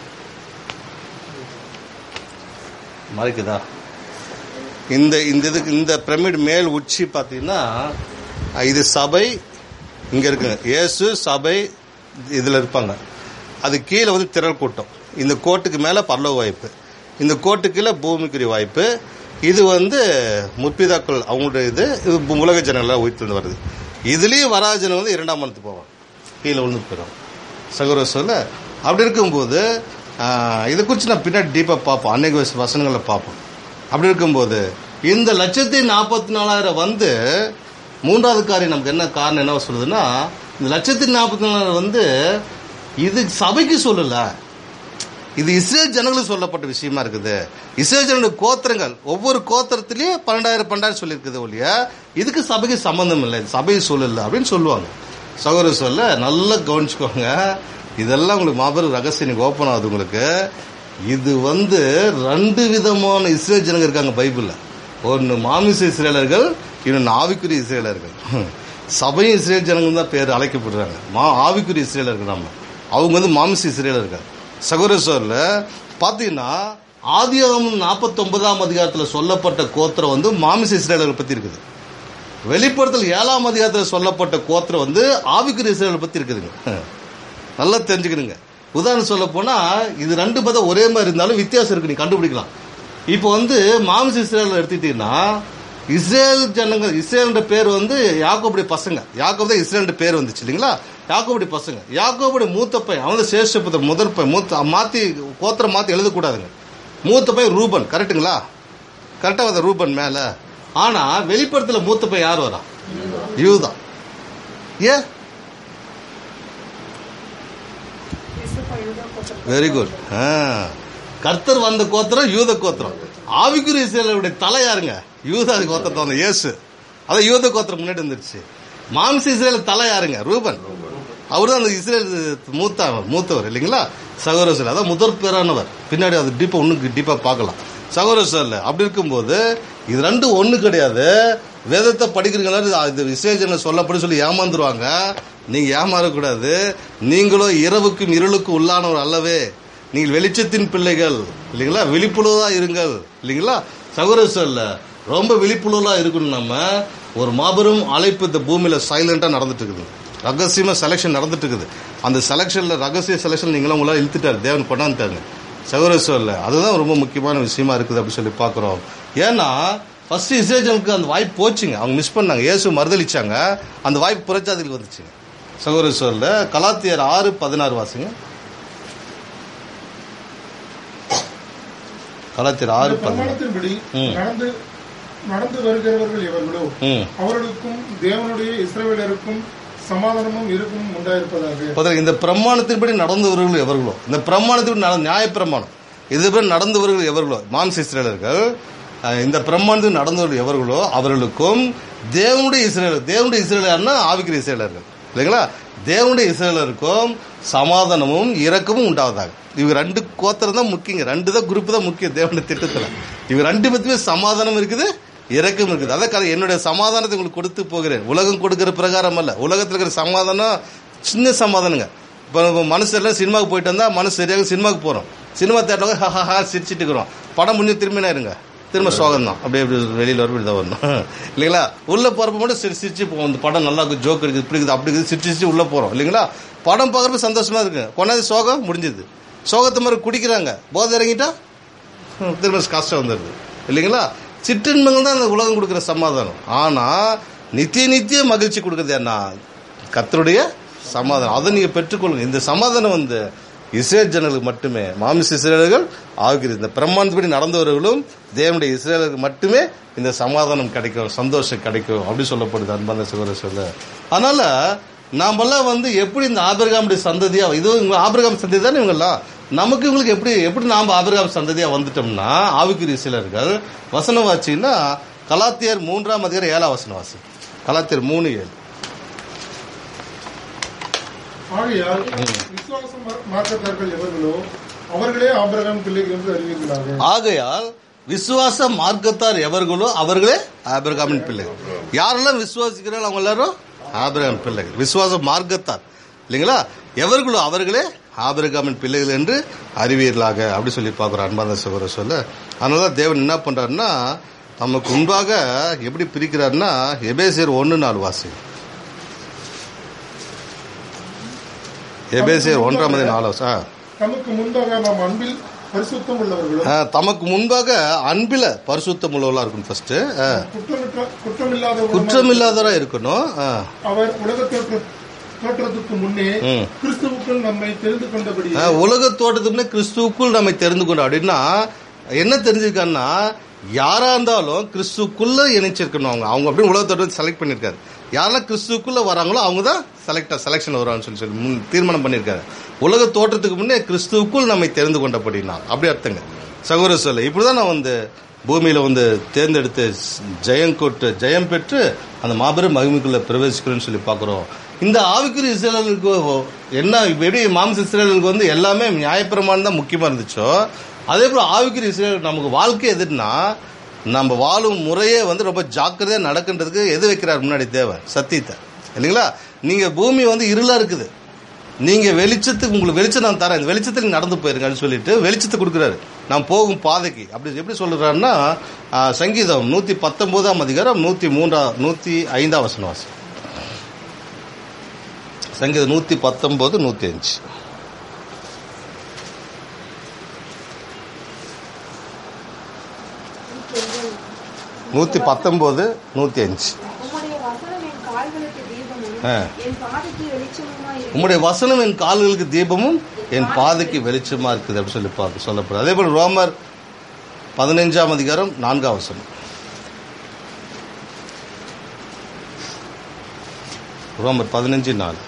மறைக்குதா இந்த இந்த இதுக்கு இந்த பிரமிட் மேல் உச்சி பார்த்தீங்கன்னா இது சபை இங்கே இருக்குங்க இயேசு சபை இதில் இருப்பாங்க அது கீழே வந்து திரள் கூட்டம் இந்த கோட்டுக்கு மேலே பரலோக வாய்ப்பு இந்த கோட்டு கீழே பூமிக்குரிய வாய்ப்பு இது வந்து முற்பிதாக்கள் அவங்களுடைய இது இது உலக ஜனங்களாக உயிர்த்து வருது இதுலேயும் வராத ஜனம் வந்து இரண்டாம் மனத்து போவாங்க கீழே விழுந்து போயிடும் சகோதர சொல்ல அப்படி இருக்கும்போது ஆஹ், இதை குறித்து நான் பின்னாடி டீப்பாக பார்ப்போம் அன்னைக்கு வச- வசனங்களை பார்ப்போம் அப்படி இருக்கும்போது இந்த லட்சத்தி நாற்பத்தி நாலாயிரம் வந்து மூன்றாவது காரியம் நமக்கு என்ன காரணம் என்ன சொல்லுதுன்னா இந்த லட்சத்தி நாற்பத்தி நாலாயிரம் வந்து இது சபைக்கு சொல்லல இது இஸ்ரேல் ஜனங்களுக்கு சொல்லப்பட்ட விஷயமா இருக்குது இஸ்ரேல் ஜனங்களுடைய கோத்திரங்கள் ஒவ்வொரு கோத்திரத்திலயும் பன்னெண்டாயிரம் பன்னெண்டாயிரம் சொல்லியிருக்குது ஒழிய இதுக்கு சபைக்கு சம்பந்தம் இல்லை இது சபை சொல்லல அப்படின்னு சொல்லுவாங்க சகோதர சொல்ல நல்லா கவனிச்சுக்கோங்க இதெல்லாம் உங்களுக்கு மாபெரும் ரகசியம் நீங்க ஓப்பன் ஆகுது உங்களுக்கு இது வந்து ரெண்டு விதமான இஸ்ரேல் ஜனங்க இருக்காங்க பைபிள்ல ஒன்று மாமிச இஸ்ரேலர்கள் இன்னொன்று ஆவிக்குரிய இஸ்ரேலர்கள் சபையும் இஸ்ரேல் ஜனங்க தான் பேர் அழைக்கப்படுறாங்க மா ஆவிக்குரிய இஸ்ரேலர்கள் நம்ம அவங்க வந்து மாமிச இஸ்ரேலர்கள் சகோதர சொல்ல பார்த்தீங்கன்னா ஆதியாகமம் நாற்பத்தி ஒன்பதாம் அதிகாரத்தில் சொல்லப்பட்ட கோத்திரம் வந்து மாமிச இஸ்ரேலரை பத்தி இருக்குது வெளிப்படுத்தல் ஏழாம் அதிகாரத்தில் சொல்லப்பட்ட கோத்திரம் வந்து ஆவிக்குரிய இஸ்ரேலை பத்தி இருக்குதுங்க நல்லா தெரிஞ்சுக்கணுங்க உதாரணம் சொல்ல போனா இது ரெண்டு பதம் ஒரே மாதிரி இருந்தாலும் வித்தியாசம் இருக்கு நீ கண்டுபிடிக்கலாம் இப்போ வந்து மாமிச இஸ்ரேல் எடுத்துக்கிட்டீங்கன்னா இஸ்ரேல் ஜனங்க இஸ்ரேல்ன்ற பேர் வந்து யாக்கோபுடைய பசங்க யாக்கோபு தான் இஸ்ரேல்ன்ற பேர் வந்துச்சு இல்லைங்களா யாக்கோபுடைய பசங்க யாக்கோபுடைய மூத்த பையன் அவன் தான் சேஷபுத்தர் முதல் பையன் மூத்த மாத்தி கோத்திரம் மாத்தி எழுதக்கூடாதுங்க மூத்த பையன் ரூபன் கரெக்ட்டுங்களா கரெக்டா வந்த ரூபன் மேல ஆனா வெளிப்படத்துல மூத்த பையன் யார் வரா யூதா ஏன் வெரி குட் கர்த்தர் வந்த கோத்திரம் யூத கோத்திரம் ஆவிக்குரிய இஸ்ரேலுடைய தலை யாருங்க யூதா கோத்திரம் தான் இயேசு அதான் யூத கோத்திரம் முன்னாடி வந்துருச்சு மாம்ச இஸ்ரேல் தலை யாருங்க ரூபன் அவர் தான் அந்த இஸ்ரேல் மூத்த மூத்தவர் இல்லைங்களா சகோதரர் அதான் முதற் பேரானவர் பின்னாடி அது டீப்பா ஒண்ணு டீப்பா பார்க்கலாம் சகோதரர் அப்படி இருக்கும்போது இது ரெண்டும் ஒண்ணு கிடையாது வேதத்தை படிக்கிறீங்களா இது விசேஷன சொல்லப்படி சொல்லி ஏமாந்துருவாங்க நீங்க ஏமாறக்கூடாது நீங்களோ இரவுக்கும் இருளுக்கும் உள்ளானவர் அல்லவே நீங்கள் வெளிச்சத்தின் பிள்ளைகள் இல்லைங்களா விழிப்புணர்வா இருங்கள் இல்லைங்களா சகோதர சொல்ல ரொம்ப விழிப்புணர்வா இருக்கணும் நம்ம ஒரு மாபெரும் அழைப்பு இந்த பூமியில சைலண்டா நடந்துட்டு இருக்குது ரகசியமா செலெக்ஷன் நடந்துட்டு இருக்குது அந்த செலெக்ஷன்ல ரகசிய செலெக்ஷன் நீங்களும் உங்களால இழுத்துட்டாரு தேவன் கொண்டாந்துட்டாங்க சகோதர சொல்ல அதுதான் ரொம்ப முக்கியமான விஷயமா இருக்குது அப்படின்னு சொல்லி பாக்குறோம் ஏன்னா ஃபர்ஸ்ட் இஸ்ரேஜனுக்கு அந்த வாய்ப்பு போச்சுங்க அவங்க மிஸ் பண்ணாங்க இயேசு மறுதளிச்சாங்க அந்த வாய்ப்பு புறச்சாதிக்கு வந்துச்சுங்க சகோதர சொல்ல கலாத்தியர் ஆறு பதினாறு வாசிங்க கலாத்தியர் ஆறு இந்த பதினாறு பிரமாணத்தின்படி ம். நடந்து நடந்து வருகிறவர்கள் எவர்களோ ம் அவர்களுக்கும் தேவனுடைய இஸ்ரவேலருக்கும் சமாதானமும் இருக்கும் உண்டாயிருப்பதாக பதில் இந்த பிரமாணத்தின்படி நடந்தவர்கள் எவர்களோ இந்த பிரமாணத்தின்படி நட நியாய பிரமாணம் இதுபடி நடந்தவர்கள் எவர்களோ மாம்ச இஸ்ரேலர்கள் அஹ், இந்த பிரமாணத்தில் நடந்தவர்கள் எவர்களோ அவர்களுக்கும் தேவனுடைய இஸ்ரேலர் தேவனுடைய இஸ்ரேலர்னா ஆவிக்கிற இஸ்ரேலர்கள் இல்லைங்களா தேவனுடைய இஸ்ரேலருக்கும் சமாதானமும் இரக்கமும் உண்டாவதாக இவங்க ரெண்டு கோத்திரம் தான் முக்கியங்க ரெண்டு தான் குரூப் தான் முக்கியம் தேவனுடைய திட்டத்துல இவங்க ரெண்டு பத்துமே சமாதானம் இருக்குது இரக்கம் இருக்குது அதான் கதை, என்னுடைய சமாதானத்தை உங்களுக்கு கொடுத்து போகிறேன் உலகம் கொடுக்கிற பிரகாரம் அல்ல உலகத்தில் இருக்கிற சமாதானம் சின்ன சமாதானங்க இப்போ இப்போ மனசு எல்லாம் சினிமாவுக்கு போயிட்டு வந்தா மனசு சரியாக சினிமாவுக்கு போறோம் சினிமா தேட்டரில் ஹா ஹா சிரிச்சிட்டு இருக்கிறோம் படம் முடிஞ்சு திரும்பினா இருங்க திரும்ப சோகம் தான் அப்படியே இப்படி வெளியில் வரும் இப்படி தான் வரணும் இல்லைங்களா உள்ள போறப்ப மட்டும் சிரி சிரிச்சு போவோம் இந்த படம் நல்லா இருக்கு ஜோக் இருக்குது இப்படி இருக்குது அப்படி இருக்குது சிரிச்சு சிரிச்சு உள்ள போறோம் இல்லைங்களா படம் பார்க்கறப்ப சந்தோஷமா இருக்கு கொண்டாந்து சோகம் முடிஞ்சது சோகத்தை மாதிரி குடிக்கிறாங்க போதை இறங்கிட்டா ஹம், திரும்ப கஷ்டம் வந்துடுது இல்லைங்களா சிற்றின்பங்கள் தான் அந்த உலகம் கொடுக்குற சமாதானம் ஆனா நித்திய நித்திய மகிழ்ச்சி கொடுக்குறது என்ன கர்த்தருடைய சமாதானம் அதை நீங்க பெற்றுக்கொள்ளுங்க இந்த சமாதானம் வந்து இஸ்ரேல் ஜனங்களுக்கு மட்டுமே மாமிச இஸ்ரேலர்கள் ஆகிறது இந்த பிரம்மாண்டப்படி நடந்தவர்களும் தேவனுடைய இஸ்ரேலருக்கு மட்டுமே இந்த சமாதானம் கிடைக்கும் சந்தோஷம் கிடைக்கும் அப்படி சொல்லப்படுது அன்பான சிவர சொல்ல அதனால நாமெல்லாம் வந்து எப்படி இந்த ஆபிரகாமுடைய சந்ததியா இது இவங்க ஆபிரகாம் சந்ததி தானே இவங்கெல்லாம் நமக்கு இவங்களுக்கு எப்படி எப்படி நாம ஆபிரகாம் சந்ததியா வந்துட்டோம்னா ஆவிக்குரிய சிலர்கள் வசனம் வாசின்னா கலாத்தியர் மூன்றாம் அதிகாரம் ஏழாம் வசனம் வாசி கலாத்தியர் மூணு ஏழு ஆகையால் விசுவாசம் மார்க்கத்தார்கள் எவர்களோ அவர்களே ஆபிரகாம் பிள்ளைகள் என்று அறிவீர்களாக ஆகையால் விசுவாச மார்க்கத்தார் எவர்களோ அவர்களே ஆபிரகாமின் பிள்ளைகள் யாரெல்லாம் விசுவாசிக்கிறார்கள் அவங்க எல்லாரும் ஆபிரகாம் பிள்ளைகள் விசுவாச மார்க்கத்தார் இல்லைங்களா எவர்களோ அவர்களே ஆபிரகாமின் பிள்ளைகள் என்று அறிவீர்களாக அப்படி சொல்லி பார்க்குறோம் அன்பான சகோதர சொல்ல அதனால தான் தேவன் என்ன பண்றாருன்னா நமக்கு முன்பாக எப்படி பிரிக்கிறாருன்னா எபேசியர் ஒன்று நாலு வாசி எபேசியர் ஒன்றாம் அதிகாரம் நாலு வாசி. ஆ நமக்கு முன்பாக நாம் அன்பில் பரிசுத்தம் உள்ளவர்களும் ஆ, தமக்கு முன்பாக அன்பில பரிசுத்தம் உள்ளவர்களா இருக்கும் ஃபர்ஸ்ட் குற்றமிற்ற குற்றமில்லாதவர்களும் குற்றமில்லாதவரா இருக்கணும் ஆ, அவர் உலக தோற்ற தோற்றத்துக்கு முன்னே ம். கிறிஸ்துவுக்குள் நம்மை தெரிந்து கொண்டபடி ஆ, உலக தோட்டத்துக்குள்ளே கிறிஸ்துவுக்குள் நம்மை தெரிந்து கொண்டோம் அப்படின்னா என்ன தெரிஞ்சிருக்காருன்னா யாரா இருந்தாலும் கிறிஸ்துக்குள்ள இணைச்சிருக்கணும் அவங்க அவங்க அப்படியே உலக தோட்டத்தை செலக்ட் பண்ணிருக்காரு யாரெல்லாம் கிறிஸ்துக்குள்ள வராங்களோ அவங்க தான் செலக்டா செலெக்ஷன் வருவாங்கன்னு சொல்லி சொல்லி முன் தீர்மானம் பண்ணிருக்காரு உலக தோற்றத்துக்கு முன்னே கிறிஸ்துவுக்குள் நம்மை தெரிந்து கொண்டபடினா அப்படி அர்த்தங்க சகோதர சொல்ல இப்படிதான் நான் வந்து பூமியில வந்து தேர்ந்தெடுத்து ஜெயம் கொட்டு ஜெயம் பெற்று அந்த மாபெரும் மகிமைக்குள்ள பிரவேசிக்கிறேன்னு சொல்லி பார்க்கிறோம் இந்த ஆவிக்குரிய இஸ்ரேலர்களுக்கு என்ன இப்ப எப்படி மாம்ச இஸ்ரேலர்களுக்கு வந்து எல்லாமே நியாயப்பிரமாணம் தான் முக்கியமா இருந்துச்சோ அதே போல ஆவிக்குரிய இஸ்ரேல் நமக்கு வாழ்க்கை எதுன்னா நம்ம வாழும் முறையே வந்து ரொம்ப ஜாக்கிரதையா நடக்கின்றதுக்கு எது வைக்கிறார் முன்னாடி தேவை சத்தியத்தை இல்லைங்களா நீங்க பூமி வந்து இருளா இருக்குது நீங்க வெளிச்சத்துக்கு உங்களுக்கு வெளிச்சம் நான் தரேன் இந்த வெளிச்சத்துக்கு நடந்து போயிருங்கன்னு சொல்லிட்டு வெளிச்சத்தை கொடுக்குறாரு நாம் போகும் பாதைக்கு அப்படி எப்படி சொல்றாருன்னா ஆ, சங்கீதம் நூத்தி பத்தொன்பதாம் அதிகாரம் நூத்தி மூன்றா நூத்தி ஐந்தாம் வசனம் வாசி சங்கீதம் நூத்தி பத்தொன்பது நூத்தி அஞ்சு நூத்தி பத்தொன்பது நூத்தி அஞ்சு உம்முடைய வசனம் என் கால்களுக்கு தீபமும் ஆ. என் பாதைக்கு வெளிச்சமுமாய் இருக்கிறது. உம்முடைய வசனம் என் கால்களுக்கு தீபமும் என் பாதைக்கு வெளிச்சமா இருக்குது அப்படின்னு சொல்லி பார்க்க சொல்லப்படுது அதே போல ரோமர் பதினைஞ்சாம் அதிகாரம் நான்காம் வசனம் ரோமர் பதினஞ்சு நாலு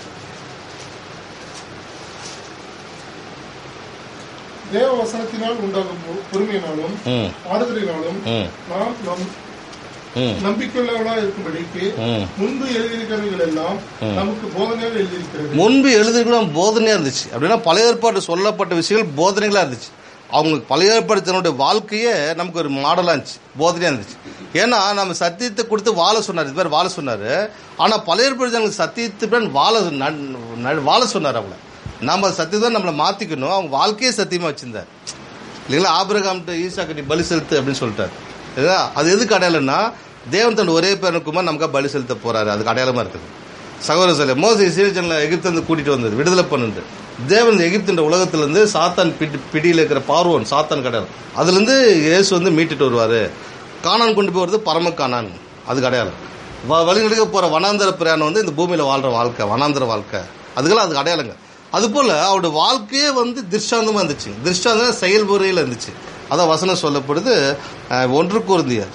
தேவ வசனத்தினால் உண்டாகும் பொ- பொறுமையினாலும் ம் ஆறுதலினாலும் ம் நாம் நம் ம் நம்பிக்கையுள்ளவர்களா இருக்கும்படிக்கு ம் முன்பு எழுதியிருக்கிறவர்கள் எல்லாம் நமக்கு போதனையாக எழுதியிருக்கிறது முன்பு எழுதுகளும் போதனையா இருந்துச்சு அப்படின்னா பழைய ஏற்பாடு சொல்லப்பட்ட விஷயங்கள் போதனைகளா இருந்துச்சு அவங்களுக்கு பழைய ஏற்பாடு தன்னுடைய வாழ்க்கையே நமக்கு ஒரு மாடலா இருந்துச்சு போதனையா இருந்துச்சு ஏன்னா நம்ம சத்தியத்தை கொடுத்து வாழ சொன்னார் இது மாதிரி வாழ சொன்னாரு ஆனா பழைய ஏற்பாடு ஜனங்களுக்கு சத்தியத்துடன் வாழ ந- ந- வாழ சொன்னார் அவங்கள நம்ம சத்தியத்தை நம்மளை மாத்திக்கணும் அவங்க வாழ்க்கையே சத்தியமா வச்சிருந்தார் இல்லைங்களா ஆபிரகாம்கிட்ட ஈசாக்கு நீ பலி செலுத்து அப்படின்னு சொல்லிட்டாரு இல்லைங்களா? அது எதுக்கு அடையாளம்னா தேவன் தன் ஒரே பேருக்குமா நமக்கு பலி செலுத்த போறாரு அதுக்கு அடையாளமா இருக்குது சகோதர சொல்ல மோச இஸ்ரேல் எகிப்து வந்து கூட்டிட்டு வந்தது விடுதலை பண்ணுது தேவன் இந்த எகிப்துன்ற உலகத்துல இருந்து சாத்தான் பிடி பிடியில இருக்கிற பார்வோன் சாத்தான் கிடையாது அதுல இருந்து இயேசு வந்து மீட்டுட்டு வருவாரு காணான் கொண்டு போறது பரம காணான் அதுக்கு அடையாளம் வ- வழிநெடுக்க போற வனாந்தர பிரயாணம் வந்து இந்த பூமியில வாழ்ற வாழ்க்கை வனாந்தர வாழ்க்கை அதுக்கெல்லாம் அதுக்கு அடையாளங்க அது போல அவருடைய வாழ்க்கையே வந்து திருஷ்டாந்தமா இருந்துச்சு திருஷ்டாந்தம் செயல்முறையில் இருந்துச்சு அதான் வசனம் சொல்லப்படுது அஹ், ஒன்று கூர்ந்தியர்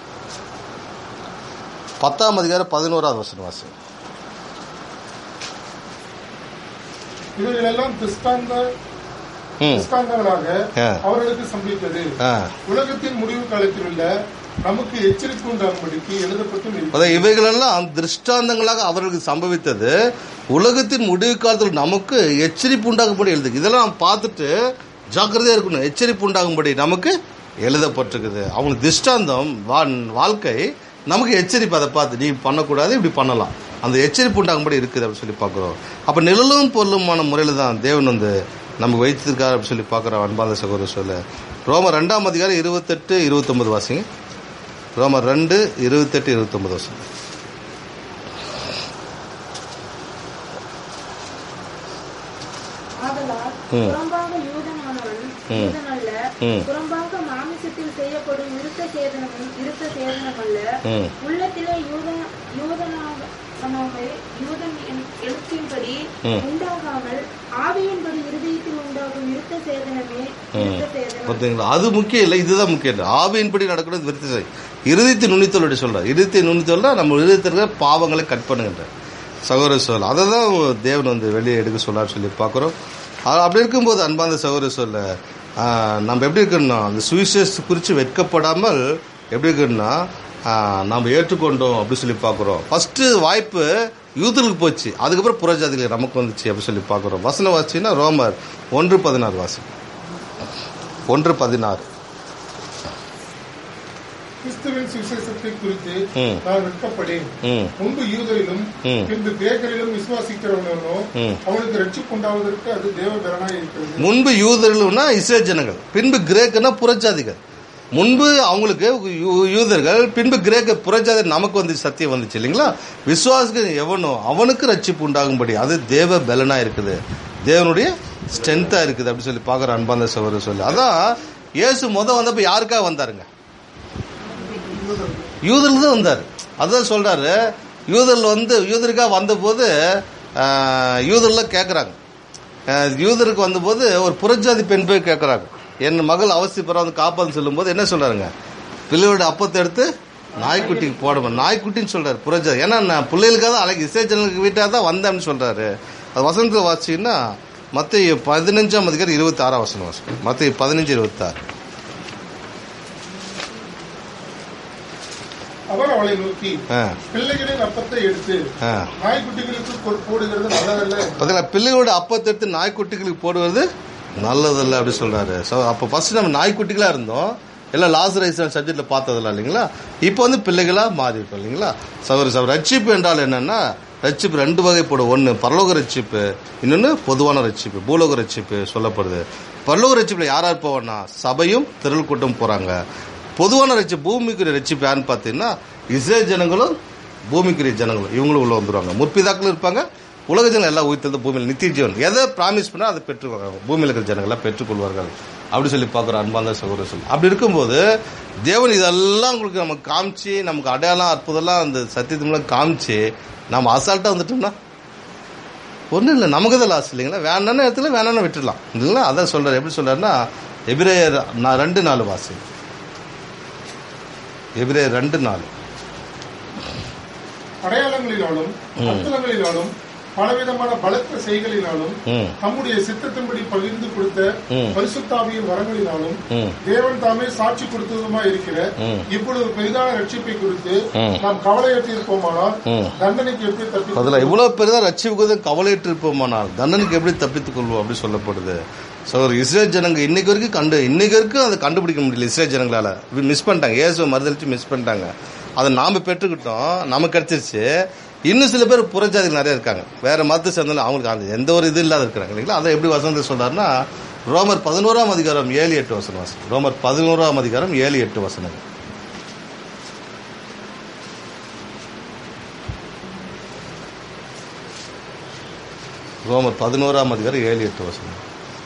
பத்தாம் அதிகாரம் பதினோராவது வசனம் வாசம் இவைகளெல்லாம் திஸ்தாந்த ம் திஸ்தாந்தங்களாக ஆ. அவர்களுக்கு சம்பவித்தது ஆ உலகத்தின் முடிவு காலத்தில் உள்ள நமக்கு எச்சரிக்கை உண்டாகும்படிக்கு எழுதப்பட்டும் இருக்கிறது. அதாவது இவைகளெல்லாம் திருஷ்டாந்தங்களாக அவர்களுக்கு சம்பவித்தது உலகத்தின் முடிவு காலத்தில் நமக்கு எச்சரிப்பு உண்டாகும்படி எழுது இதெல்லாம் நாம் பார்த்துட்டு ஜாக்கிரதையா இருக்கணும் எச்சரிப்பு உண்டாகும்படி நமக்கு எழுதப்பட்டிருக்குது அவங்களுக்கு திருஷ்டாந்தம் வா- வாழ்க்கை நமக்கு எச்சரிப்பு அதை பார்த்து நீ பண்ணக்கூடாது இப்படி பண்ணலாம் அந்த எச்சரிப்பு உண்டாகும்படி இருக்குது அப்படின்னு சொல்லி பார்க்குறோம் அப்போ நிழலும் பொருளுமான முறையில் தான் தேவன் வந்து நமக்கு வைத்திருக்காரு அப்படின்னு சொல்லி பார்க்குறோம் அன்பாந்த சகோதர சொல்ல ரோமர் ரெண்டாம் அதிகாரம் இருபத்தெட்டு இருபத்தொன்பது வாசிங்க ரோமர் ரெண்டு இருபத்தெட்டு இருபத்தொன்பது வருஷம் ஆதலால் ம். புறம்பாக யூதனானவன் ம். யூதன் அல்ல ம். புறம்பாக மாமிசத்தில் செய்யப்படும் விருத்த சேதனமும் விருத்த சேதனம் அல்ல ம். உள்ளத்திலே யூதன் யூதனாக யூதன் என்- எழுத்தின்படி ம். உண்டாகாமல் ஆவியின்படி இருதயத்தில் உண்டாகும் விருத்த சேதனமே விருத்த சேதனம் பார்த்தீங்களா அது முக்கியம் இல்லை இதுதான் முக்கியம் இல்லை ஆவியின்படி நடக்கிறது விருத்தி செய் இருதயத்தை நுண்ணித்தோல் சொல்றார் இருதயத்தை நுண்ணித்தோல்னா நம்ம இருதயத்தில் இருக்கிற பாவங்களை கட் பண்ணுகின்ற சகோதர சொல் அதை தான் தேவன் வந்து வெளியே எடுக்க சொல்லார் சொல்லி பார்க்குறோம் அப்படி இருக்கும்போது அன்பாந்த சகோதர சொல்ல ஆஹ், நம்ம எப்படி இருக்கணும்னா அந்த சுவிசேஷ குறித்து வெட்கப்படாமல் எப்படி இருக்கணும்னா ஆஹ், நம்ம ஏற்றுக்கொண்டோம் அப்படி சொல்லி பார்க்குறோம் ஃபர்ஸ்ட் வாய்ப்பு யூதர்களுக்கு போச்சு அதுக்கப்புறம் புறஜாதிகள் நமக்கு வந்துச்சு அப்படி சொல்லி பார்க்குறோம் வசனம் வாசின்னா ரோமர் ஒன்று பதினாறு வாசி ஒன்று பதினாறு கிறிஸ்துவின் சுவிசேஷத்தை குறித்து ம். நான் வெட்கப்படேன் ம் முன்பு யூதரிலும் ம். பின்பு கிரேக்கரிலும் விசுவாசிக்கிறவனோ ம். அவனுக்கு ரட்சிப்பு உண்டாவதற்கு அது தேவ பெறனாய் இருக்கிறது முன்பு யூதர்கள்னா இஸ்ரேல் ஜனங்கள் பின்பு கிரேக்கனா புறஜாதிகள் முன்பு அவங்களுக்கு யூ- யூதர்கள் பின்பு கிரேக்க புறஜாதி நமக்கு வந்து சத்தியம் வந்துச்சு இல்லைங்களா விசுவாசிகள் எவனோ அவனுக்கு ரட்சிப்பு உண்டாகும்படி அது தேவ பலனா இருக்குது தேவனுடைய ஸ்ட்ரென்த்தா இருக்குது அப்படி சொல்லி பார்க்குற அன்பாந்த சகோதரர் சொல்லி அதான் இயேசு முத வந்தப்ப யாருக்காக வந்தாருங்க யூதர்கள் தான் வந்தார் அதான் சொல்றாரு யூதர்கள் வந்து யூதருக்காக வந்தபோது ஆஹ், யூதர்லாம் கேட்குறாங்க யூதருக்கு வந்தபோது ஒரு புறஜாதி பெண் போய் கேட்குறாங்க என் மகள் அவசியப்பட வந்து காப்பான்னு சொல்லும்போது என்ன சொல்றாருங்க பிள்ளையோட அப்பத்தை எடுத்து நாய்க்குட்டிக்கு போடணும் நாய்க்குட்டின்னு சொல்றாரு புறஜாதி ஏன்னா நான் பிள்ளைகளுக்காக தான் அழகு இசைச்சனுக்கு வீட்டாக தான் வந்தேன்னு சொல்றாரு அது வசனத்தில் வாசிங்கன்னா மத்திய பதினஞ்சாம் அதிகாரம் இருபத்தி ஆறாம் வசனம் வாசம் மத்திய பதினஞ்சு இருபத்தாறு அவர் அவளை நோக்கி ஆ பிள்ளைகளின் அப்பத்தை எடுத்து ஆ நாய்க்குட்டிகளுக்கு கொ- போடுகிறது நல்லதல்ல பார்த்தீங்களா பிள்ளைகளோட அப்பத்தை எடுத்து நாய்க்குட்டிகளுக்கு போடுவது நல்லதில்ல அப்படி சொல்றாரு ஸோ அப்போ ஃபர்ஸ்ட் நம்ம நாய்க்குட்டிகளா இருந்தோம் எல்லாம் லாஸ் ரைஸ் சப்ஜெக்ட்ல பார்த்ததில்ல இல்லைங்களா இப்போ வந்து பிள்ளைகளா மாறி இருக்கோம் இல்லைங்களா சவர் சவர் ரட்சிப்பு என்றால் என்னன்னா ரட்சிப்பு ரெண்டு வகைப்படும் ஒன்று பரலோக ரட்சிப்பு இன்னொன்று பொதுவான ரட்சிப்பு பூலோக ரட்சிப்பு சொல்லப்படுது பரலோக ரட்சிப்பில் யார் யார் போவான்னா சபையும் திரள் கூட்டம் போகிறாங்க பொதுவான ரட்சிப்பு பூமிக்குரிய ரட்சிப்பு யாருன்னு பார்த்தீங்கன்னா இஸ்ரேல் ஜனங்களும் பூமிக்குரிய ஜனங்களும் இவங்களும் உள்ள வந்துருவாங்க முற்பிதாக்களும் இருப்பாங்க உலக ஜனங்கள் எல்லாம் உயிர்த்தது பூமியில் நித்திய ஜீவன் எதை ப்ராமிஸ் பண்ணால் அதை பெற்றுக்கொள்வாங்க பூமியில் இருக்கிற ஜனங்களை பெற்றுக்கொள்வார்கள் அப்படி சொல்லி பார்க்குறோம் அன்பாந்த சகோதர சொல்லி அப்படி இருக்கும்போது தேவன் இதெல்லாம் உங்களுக்கு நமக்கு காமிச்சு நமக்கு அடையாளம் அற்புதம்லாம் அந்த சத்தியத்தெல்லாம் காமிச்சு நம்ம அசால்ட்டாக வந்துட்டோம்னா ஒன்றும் இல்லை நமக்கு தான் லாஸ் இல்லைங்களா வேணான இடத்துல வேணான்னு விட்டுடலாம் இல்லைங்களா அதான் சொல்றாரு எப்படி சொல்றாருன்னா எபிரேயர் நான் ரெண்டு நாலு வாசி எபிரேயர் ரெண்டு நாலு அடையாளங்களினாலும் அற்புதங்களினாலும் பலவிதமான பலத்த செய்களினாலும் ம் தம்முடைய சித்தத்தின்படி பகிர்ந்து கொடுத்த ம். பரிசுத்தாவியின் வரங்களினாலும் ம் தேவன் தாமே சாட்சி கொடுத்ததுமா இருக்கிற ம். இப்பொழுது பெரிதான ரட்சிப்பை குறித்து ம். நாம் கவலையற்று இருப்போமானால் ம். தண்டனைக்கு எப்படி தப்பி அதில் இவ்வளோ பெரிதாக ரட்சிப்புக்கு கவலையிட்டு இருப்போமானால் தண்டனுக்கு எப்படி தப்பித்துக் கொள்வோம் அப்படி சொல்லப்படுது ஸோ ஒரு இஸ்ரேல் ஜனங்க இன்னைக்கு வரைக்கும் கண்டு இன்னைக்கு வரைக்கும் அதை கண்டுபிடிக்க முடியல இஸ்ரேல் ஜனங்களால மிஸ் பண்ணிட்டாங்க இயேசுவை மறுதளிச்சு மிஸ் பண்ணிட்டாங்க அதை நாம பெற்றுக்கிட்டோம் நமக்கு கிடைச்சிருச்சு இன்னும் சில பேர் புறஜாதிகள் நிறைய இருக்காங்க வேற மதத்தை சேர்ந்தாலும் அவங்களுக்கு அந்த எந்த ஒரு இது இல்லாத இருக்கிறாங்க இல்லைங்களா அதை எப்படி வசந்த சொல்றாருன்னா ரோமர் பதினோராம் அதிகாரம் ஏழு எட்டு வசனம் வாசி ரோமர் பதினோராம் அதிகாரம் ஏழு எட்டு வசனம் ரோமர் பதினோராம் அதிகாரம் ஏழு எட்டு வசனம்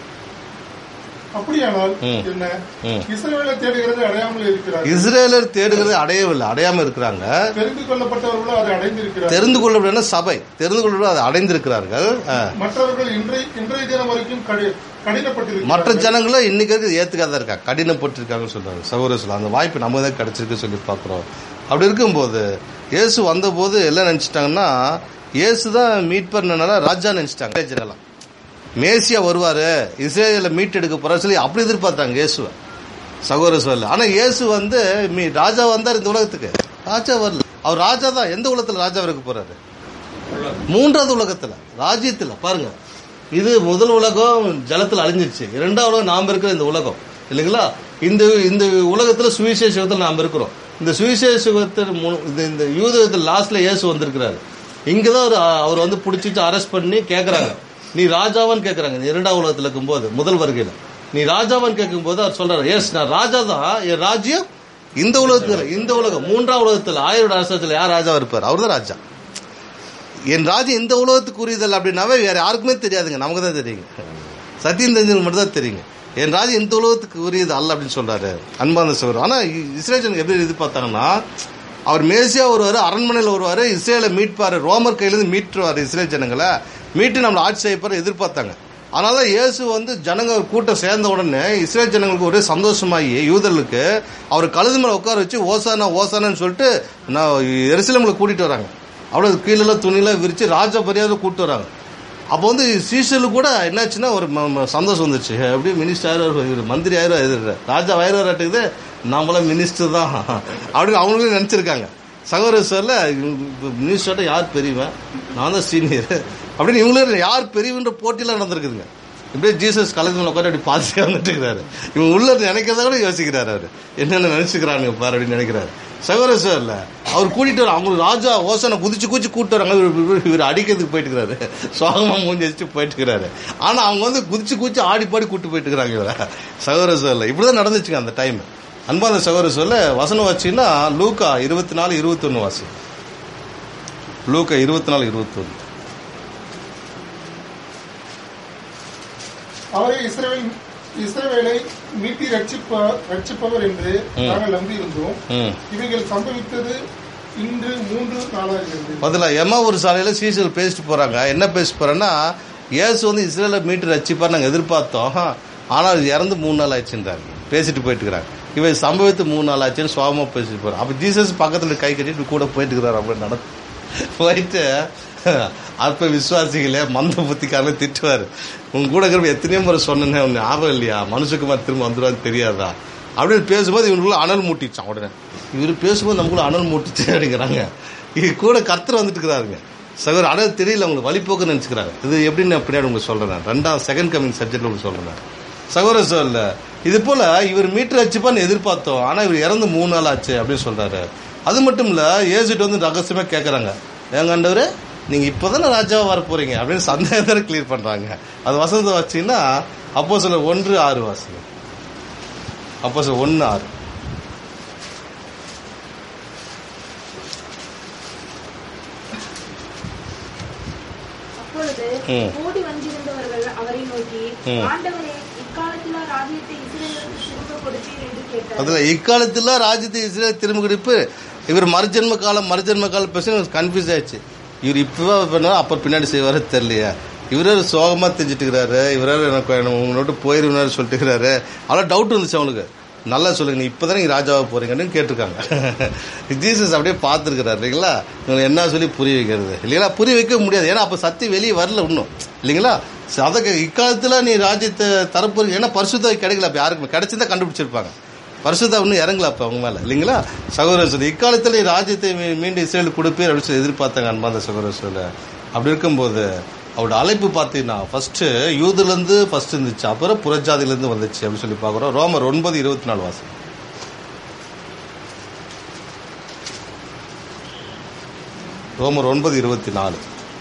அப்படியானால் ம். என்ன ம். இஸ்ரவேலை தேடுகிறது அடையாமல் இருக்கிறார் இஸ்ரேலர் தேடுகிறது அடையவில்லை அடையாம இருக்கிறாங்க தெரிந்து கொள்ளப்பட்டவர்களோ அதை அடைந்திருக்கிறார் தெரிந்து கொள்ளப்பட சபை தெரிந்து கொள்ள அதை அடைந்திருக்கிறார்கள் ஆ. மற்றவர்கள் இன்றைய இன்றைய தினம் வரைக்கும் கடி- கடினப்பட்டிருக்கிறார்கள் மற்ற ஜனங்களும் இன்னைக்கு வரைக்கும் ஏத்துக்காத இருக்காங்க கடினப்பட்டிருக்காங்கன்னு சொல்றாங்க சகோதர சொல்ல அந்த வாய்ப்பு நம்ம தான் கிடைச்சிருக்கு சொல்லி பார்க்குறோம் அப்படி இருக்கும்போது இயேசு வந்தபோது எல்லாம் நினைச்சிட்டாங்கன்னா இயேசு தான் மீட் பண்ணனால ராஜா நினைச்சிட்டாங்க ஜனலாம் மேசியா வருவாரு இஸ்ரேல மீட் எடுக்க போற சொல்லி அப்படி எதிர்பார்த்தாங்க இயேசுவை சகோதர சொல்ல ஆனா இயேசு வந்து மீ ராஜா வந்தார் இந்த உலகத்துக்கு ராஜா வரல அவர் ராஜா தான் எந்த உலகத்துல ராஜா இருக்க போறாரு மூன்றாவது உலகத்துல ராஜ்யத்துல பாருங்க இது முதல் உலகம் ஜலத்துல அழிஞ்சிருச்சு இரண்டாவது உலகம் நாம் இருக்கிற இந்த உலகம் இல்லைங்களா இந்த இந்த உலகத்துல சுவிசேஷத்துல நாம் இருக்கிறோம் இந்த சுவிசேஷத்தில் மு- இந்த இந்த யூதத்தில் லாஸ்ட்ல இயேசு வந்திருக்கிறாரு இங்கதான் அவர் அவர் வந்து பிடிச்சிட்டு அரெஸ்ட் பண்ணி கேக்குறாங்க நீ ராஜாவான்னு கேக்குறாங்க இந்த இரண்டாவது உலகத்துல இருக்கும்போது முதல் வருகையில நீ ராஜாவான்னு கேட்கும்போது அவர் சொல்றாரு எஸ் நான் ராஜா தான் என் ராஜ்யம் இந்த உலகத்துல இந்த உலகம் மூன்றாம் உலகத்துல ஆயிரம் அரசத்துல யார் ராஜாவா இருப்பார் அவர் தான் ராஜா என் ராஜ்யம் இந்த உலகத்துக்கு உரியதல்ல அப்படின்னாவே வேற யாருக்குமே தெரியாதுங்க நமக்கு தான் தெரியுங்க சத்தியம் தெரிஞ்சவங்க மட்டும் தான் தெரியுங்க என் ராஜ்யம் இந்த உலகத்துக்கு உரியது அல்ல அப்படின்னு சொல்றாரு அன்பான சகோதரர் ஆனா இ- இஸ்ரேல் ஜனங்க எப்படி எதிர்பார்த்தாங்கன்னா அவர் மேசியா வருவாரு அரண்மனையில் வருவாரு இஸ்ரேலை மீட்பாரு ரோமர் கையிலேருந்து மீட்டுருவாரு இஸ்ரேல் ஜனங்களை மீட்டு நம்மளை ஆட்சி செய்யப்பாரு எதிர்பார்த்தாங்க அதனால இயேசு வந்து ஜனங்க ஒரு கூட்டம் சேர்ந்த உடனே இஸ்ரேல் ஜனங்களுக்கு ஒரே சந்தோஷமாகி யூதர்களுக்கு அவர் கழுது மேல உட்கார வச்சு ஓசானா ஓசானான்னு சொல்லிட்டு நான் எருசலேம்ல கூட்டிட்டு வராங்க அவ்வளோ கீழெல்லாம் துணியெல்லாம் விரிச்சு ராஜ மரியாதை கூப்பிட்டு வராங்க அப்போ வந்து சீசலுக்கு கூட என்னாச்சுன்னா ஒரு ம- ம- சந்தோஷம் வந்துச்சு அப்படியே மினிஸ்டர் ஆயிரம் இவர் மந்திரி ஆயிரம் இது ராஜா ஆயிரம் நம்மளாம் மினிஸ்டர் தான் அப்படின்னு அவங்களும் நினச்சிருக்காங்க சகோதர சார்ல மினிஸ்டர்ட்ட யார் பெரியவன் நான் தான் சீனியர் அப்படின்னு இவங்களும் யார் பெரியவன்ற போட்டியெல்லாம் நடந்திருக்குதுங்க இப்படியே ஜீசஸ் கலந்து உட்காந்து அப்படி பார்த்துட்டு வந்துட்டு இருக்கிறாரு இவங்க உள்ள நினைக்கிறத கூட யோசிக்கிறாரு அவரு என்னென்ன நினைச்சுக்கிறானுங்க பாரு அப்படின்னு நினைக்கிறாரு சகோதர சார்ல அவர் கூட்டிட்டு வர அவங்க ராஜா ஓசனை குதிச்சு குதிச்சு கூட்டு வராங்க இவர் இவர் இவர் அடிக்கிறதுக்கு போயிட்டு இருக்கிறாரு சோகமா மூஞ்சி வச்சுட்டு போயிட்டு இருக்கிறாரு ஆனா அவங்க வந்து குதிச்சு குதிச்சு ஆடி பாடி கூட்டு போயிட்டு இருக்கிறாங்க இவரை சகோதர சார்ல இப்படிதான் நடந்துச்சுங்க அந்த டைம் அன்பான சகோதர சொல்ல வசனம் வச்சீங்கன்னா லூக்கா இருபத்தி நாலு இருபத்தொன்னு வாசி லூக்கா இருபத்தி நாலு இருபத்தொன்னு அவரே இஸ்ரவேல் இஸ்ரவேலை மீட்டி ரட்சிப்ப ரட்சிப்பவர் என்று நாங்கள் நம்பியிருந்தோம் ம் இவைகள் சம்பவித்தது இன்று மூன்று நாளாகிறது முதல்ல எம்மா ஒரு சாலையில சீசல் பேசிட்டு போறாங்க என்ன பேசிட்டு போறேன்னா இயேசு வந்து இஸ்ரேல மீட்டர் வச்சுப்பார் நாங்க எதிர்பார்த்தோம் ஆனால் அவர் இறந்து மூணு நாள் ஆச்சுன்றாங்க பேசிட்டு போயிட்டு இருக்கிறாங்க இவை சம்பவித்து மூணு நாள் ஆச்சுன்னு சுவாமா பேசிட்டு போறாங்க அப்ப ஜீசஸ் பக்கத்துல கை கட்டிட்டு கூட போயிட்டு இருக்கிறாரு அப்படின்னு நடந்து போயிட்டு அற்ப விசுவாசிகளே மந்த புத்திக்காரங்க திட்டுவாரு உங்க கூட இருக்கிற எத்தனையோ முறை சொன்னேன் உன் ஞாபகம் இல்லையா மனுஷகுமார் திரும்ப வந்துருவான்னு தெரியாதா அப்படின்னு பேசும்போது இவனுக்குள்ள அனல் மூட்டிச்சான் உடனே இவர் பேசும்போது நமக்குள்ள அனல் மூட்டிச்சு அப்படிங்கிறாங்க இது கூட கர்த்தர் வந்துட்டு இருக்கிறாருங்க சகோதரர் அனல் தெரியல உங்களுக்கு வழிபோக்கு நினைச்சுக்கிறாங்க இது எப்படின்னு நான் பின்னாடி உங்களுக்கு சொல்றேன் நான். ரெண்டாம் செகண்ட் கமிங் சப்ஜெக்ட்ல உங்களுக்கு சொல்றேன் நான். சகோதர சொல்ல இது போல இவர் மீட்டர் வச்சுப்பான்னு எதிர்பார்த்தோம் ஆனா இவர் இறந்து மூணு நாள் ஆச்சு அப்படின்னு சொல்றாரு அது மட்டும் இல்ல ஏசிட்டு வந்து ரகசியமா கேக்குறாங்க ஏங்க ஆண்டவரே நீங்க இப்பதானே ராஜாவா வர போறீங்க அப்படின்னு சந்தேகத்தை கிளியர் பண்றாங்க அது வசந்த வச்சீங்கன்னா அப்போ சில ஒன்று ஆறு வாசிங்க அப்போ சில ஒன்று ஆறு அப்பொழுது ம். ஓடி வந்திருந்தவர்கள் அவரை நோக்கி ம். ஆண்டவரே இக்காலத்தில் ராஜ்யத்தை இஸ்ரேலுக்கு திரும்ப கொடுத்தீர் என்று கேட்டார் அதுல இக்காலத்துல ராஜ்யத்தை இஸ்ரேல் திரும்ப குறிப்பு இவர் மறுஜென்ம காலம் மறுஜென்ம காலம் பேச கன்ஃபியூஸ் ஆயிடுச்சு இவர் இப்போ பண்ணா அப்புறம் பின்னாடி செய்வாரு தெரியலையா இவரே சோகமா தெரிஞ்சுட்டு இருக்கிறாரு இவரே எனக்கு உங்களோட போயிருவாரு சொல்லிட்டு இருக்கிறாரு அவ்வளோ டவுட் இருந்துச்சு அவனுக்கு நல்லா சொல்லுங்க நீ இப்போதான் நீங்க ராஜாவா போறீங்கன்னு கேட்டிருக்காங்க ஜீசஸ் அப்படியே பார்த்துருக்கிறாரு இல்லைங்களா இவங்க என்ன சொல்லி புரிய வைக்கிறது இல்லைங்களா புரிய வைக்க முடியாது ஏன்னா அப்போ சத்தி வெளியே வரல இன்னும் இல்லைங்களா சரி, அதை இக்காலத்துல நீ ராஜ்யத்தை தரப்போறீங்க ஏன்னா பரிசுத்த கிடைக்கல அப்ப யாருக்குமே கிடைச்சிருந்தா கண்டுபிடிச்சிருப்பாங்க பரிசுத்தா இன்னும் இறங்கல அப்ப அவங்க மேல இல்லைங்களா சகோதரர் சொல்லி இக்காலத்துல நீ ராஜ்யத்தை மீ- மீண்டும் இஸ்ரேலுக்கு கொடுப்பீர் அப்படின்னு சொல்லி எதிர்பார்த்தாங்க அன்பாந்த சகோதரர் சொல்ல அப்படி இருக்கும்போது அவரோட அழைப்பு பார்த்தீங்கன்னா ஃபர்ஸ்ட் யூதுல இருந்து ஃபர்ஸ்ட் இருந்துச்சு அப்புறம் புறஜாதியில இருந்து வந்துச்சு அப்படின்னு சொல்லி பார்க்குறோம் ரோமர் ஒன்பது இருபத்தி நாலு வாசம் ரோமர் ஒன்பது இருபத்தி நாலு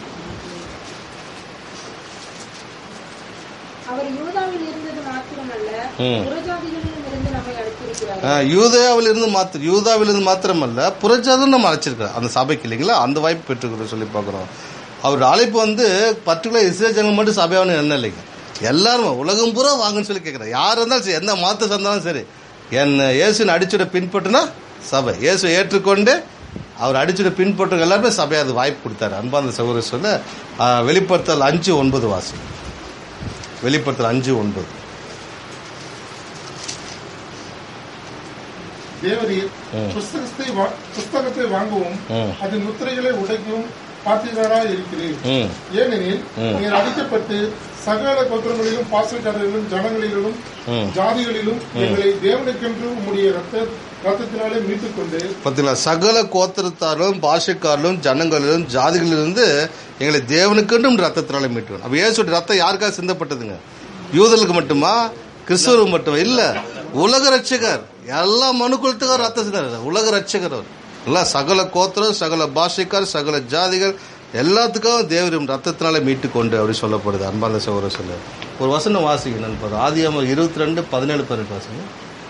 அவர் யூதாவில் இருந்தது மாத்திரமல்ல ம். புறஜாதிகளிலும் இருந்து நம்மை அழைத்திருக்கிறார் ஆஹ் யூதாவிலிருந்து மாத்திர யூதாவிலிருந்து மாத்திரமல்ல புறஜாதம் நம்ம அழைச்சிருக்கிறோம் அந்த சபைக்கு இல்லைங்களா அந்த வாய்ப்பு பெற்றுக்கிறோம் சொல்லி பார்க்குறோம் அவரோட அழைப்பு வந்து பர்டிகுலர் இஸ்ரேல் ஜனங்கள் மட்டும் சபையானு என்ன இல்லைங்க எல்லாரும் உலகம் பூரா வாங்கன்னு சொல்லி கேட்குறேன் யார் இருந்தாலும் சரி எந்த மாத்த சேர்ந்தாலும் சரி என் இயேசுன்னு அடிச்சுட பின்பற்றுனா சபை இயேசு ஏற்றுக்கொண்டு அவர் அடிச்சுட பின்பற்ற எல்லாருமே சபை அது வாய்ப்பு கொடுத்தாரு அன்பாந்த சகோதர சொல்ல ஆஹ் வெளிப்படுத்தல் அஞ்சு ஒன்பது வாசி வெளிப்படுத்தல் அஞ்சு ஒன்பது தேவரீர் ம். புஸ்தகத்தை வா- புஸ்தகத்தை வாங்கவும் ம். அதன் முத்திரைகளை உடைக்கவும் பார்த்தீர்களா இருக்கிறீர் ம் ஏனெனில் ம். நீர் அடிக்கப்பட்டு சகல கோத்திரங்களிலும் பாசக்காரர்களிலும் ஜனங்களிலும் ம் ஜாதிகளிலும் எங்களை தேவனுக்கென்று உம்முடைய ரத்த ரத்தத்தினாலே மீட்டுக் கொண்டு பார்த்தீங்களா சகல கோத்திரத்தாரும் பாஷைக்காரரும் ஜனங்களிலும் ஜாதிகளிலிருந்து எங்களை தேவனுக்கென்றும் ரத்தத்தினால மீட்டுவோம் அப்ப இயேசுடைய ரத்தம் யாருக்காக சிந்தப்பட்டதுங்க யூதர்களுக்கு மட்டுமா கிறிஸ்துவருக்கு மட்டுமா இல்ல உலக ரட்சகர் எல்லா மனுக்குலத்துக்கும் ரத்தம் சிந்தார் உலக ரட்சகர் அவர் எல்லாம் சகல கோத்திரம் சகல பாஷைக்கார் சகல ஜாதிகள் எல்லாத்துக்கும் தேவரும் ரத்தத்தினால மீட்டு கொண்டு அப்படி சொல்லப்படுது அன்பாந்த சகோதர சொல்ல ஒரு வசனம் வாசிங்க நண்பர் ஆதியாம இருபத்தி ரெண்டு பதினேழு பதினெட்டு வாசிங்க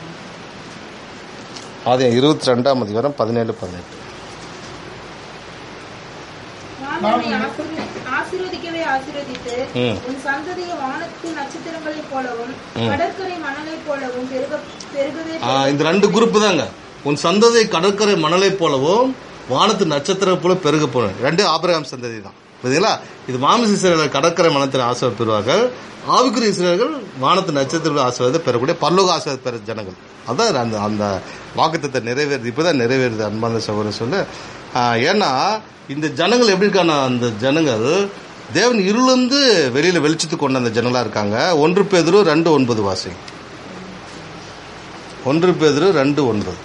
ஆதியம் இருபத்தி ரெண்டாம் அதிகாரம் பதினேழு பதினெட்டு நான் உன்னை ஆசீர்வதி- ஆசீர்வதிக்கவே ஆசீர்வதித்து ம். உன் சந்ததியை வானத்து நட்சத்திரங்களைப் போலவும் ம். கடற்கரை மணலைப் போலவும் பெருக பெருகவே ஆ, இந்த ரெண்டு குரூப் தாங்க உன் சந்ததி கடற்கரை மணலை போலவும் வானத்து நட்சத்திரம் போல பெருக போன ரெண்டு ஆபிரகாம் சந்ததி தான் புரியுதுங்களா இது மாமிச இஸ்ரேலர் கடற்கரை மனத்தில் ஆசிரியர் பெறுவார்கள் ஆவிக்குரிய இஸ்ரேலர்கள் வானத்து நட்சத்திர ஆசிரியத்தை பெறக்கூடிய பரலோக ஆசிரியர் பெற ஜனங்கள் அதான் அந்த அந்த வாக்குத்தத்தை நிறைவேறுது இப்பதான் நிறைவேறுது அன்பான சகோதர சொல்ல ஆ, ஏன்னா இந்த ஜனங்கள் எப்படி இருக்கான அந்த ஜனங்கள் தேவன் இருளிருந்து வெளியில வெளிச்சத்துக்கு கொண்ட அந்த ஜனங்களா இருக்காங்க ஒன்று பேதுரு ரெண்டு ஒன்பது வாசி ஒன்று பேதுரு ரெண்டு ஒன்பது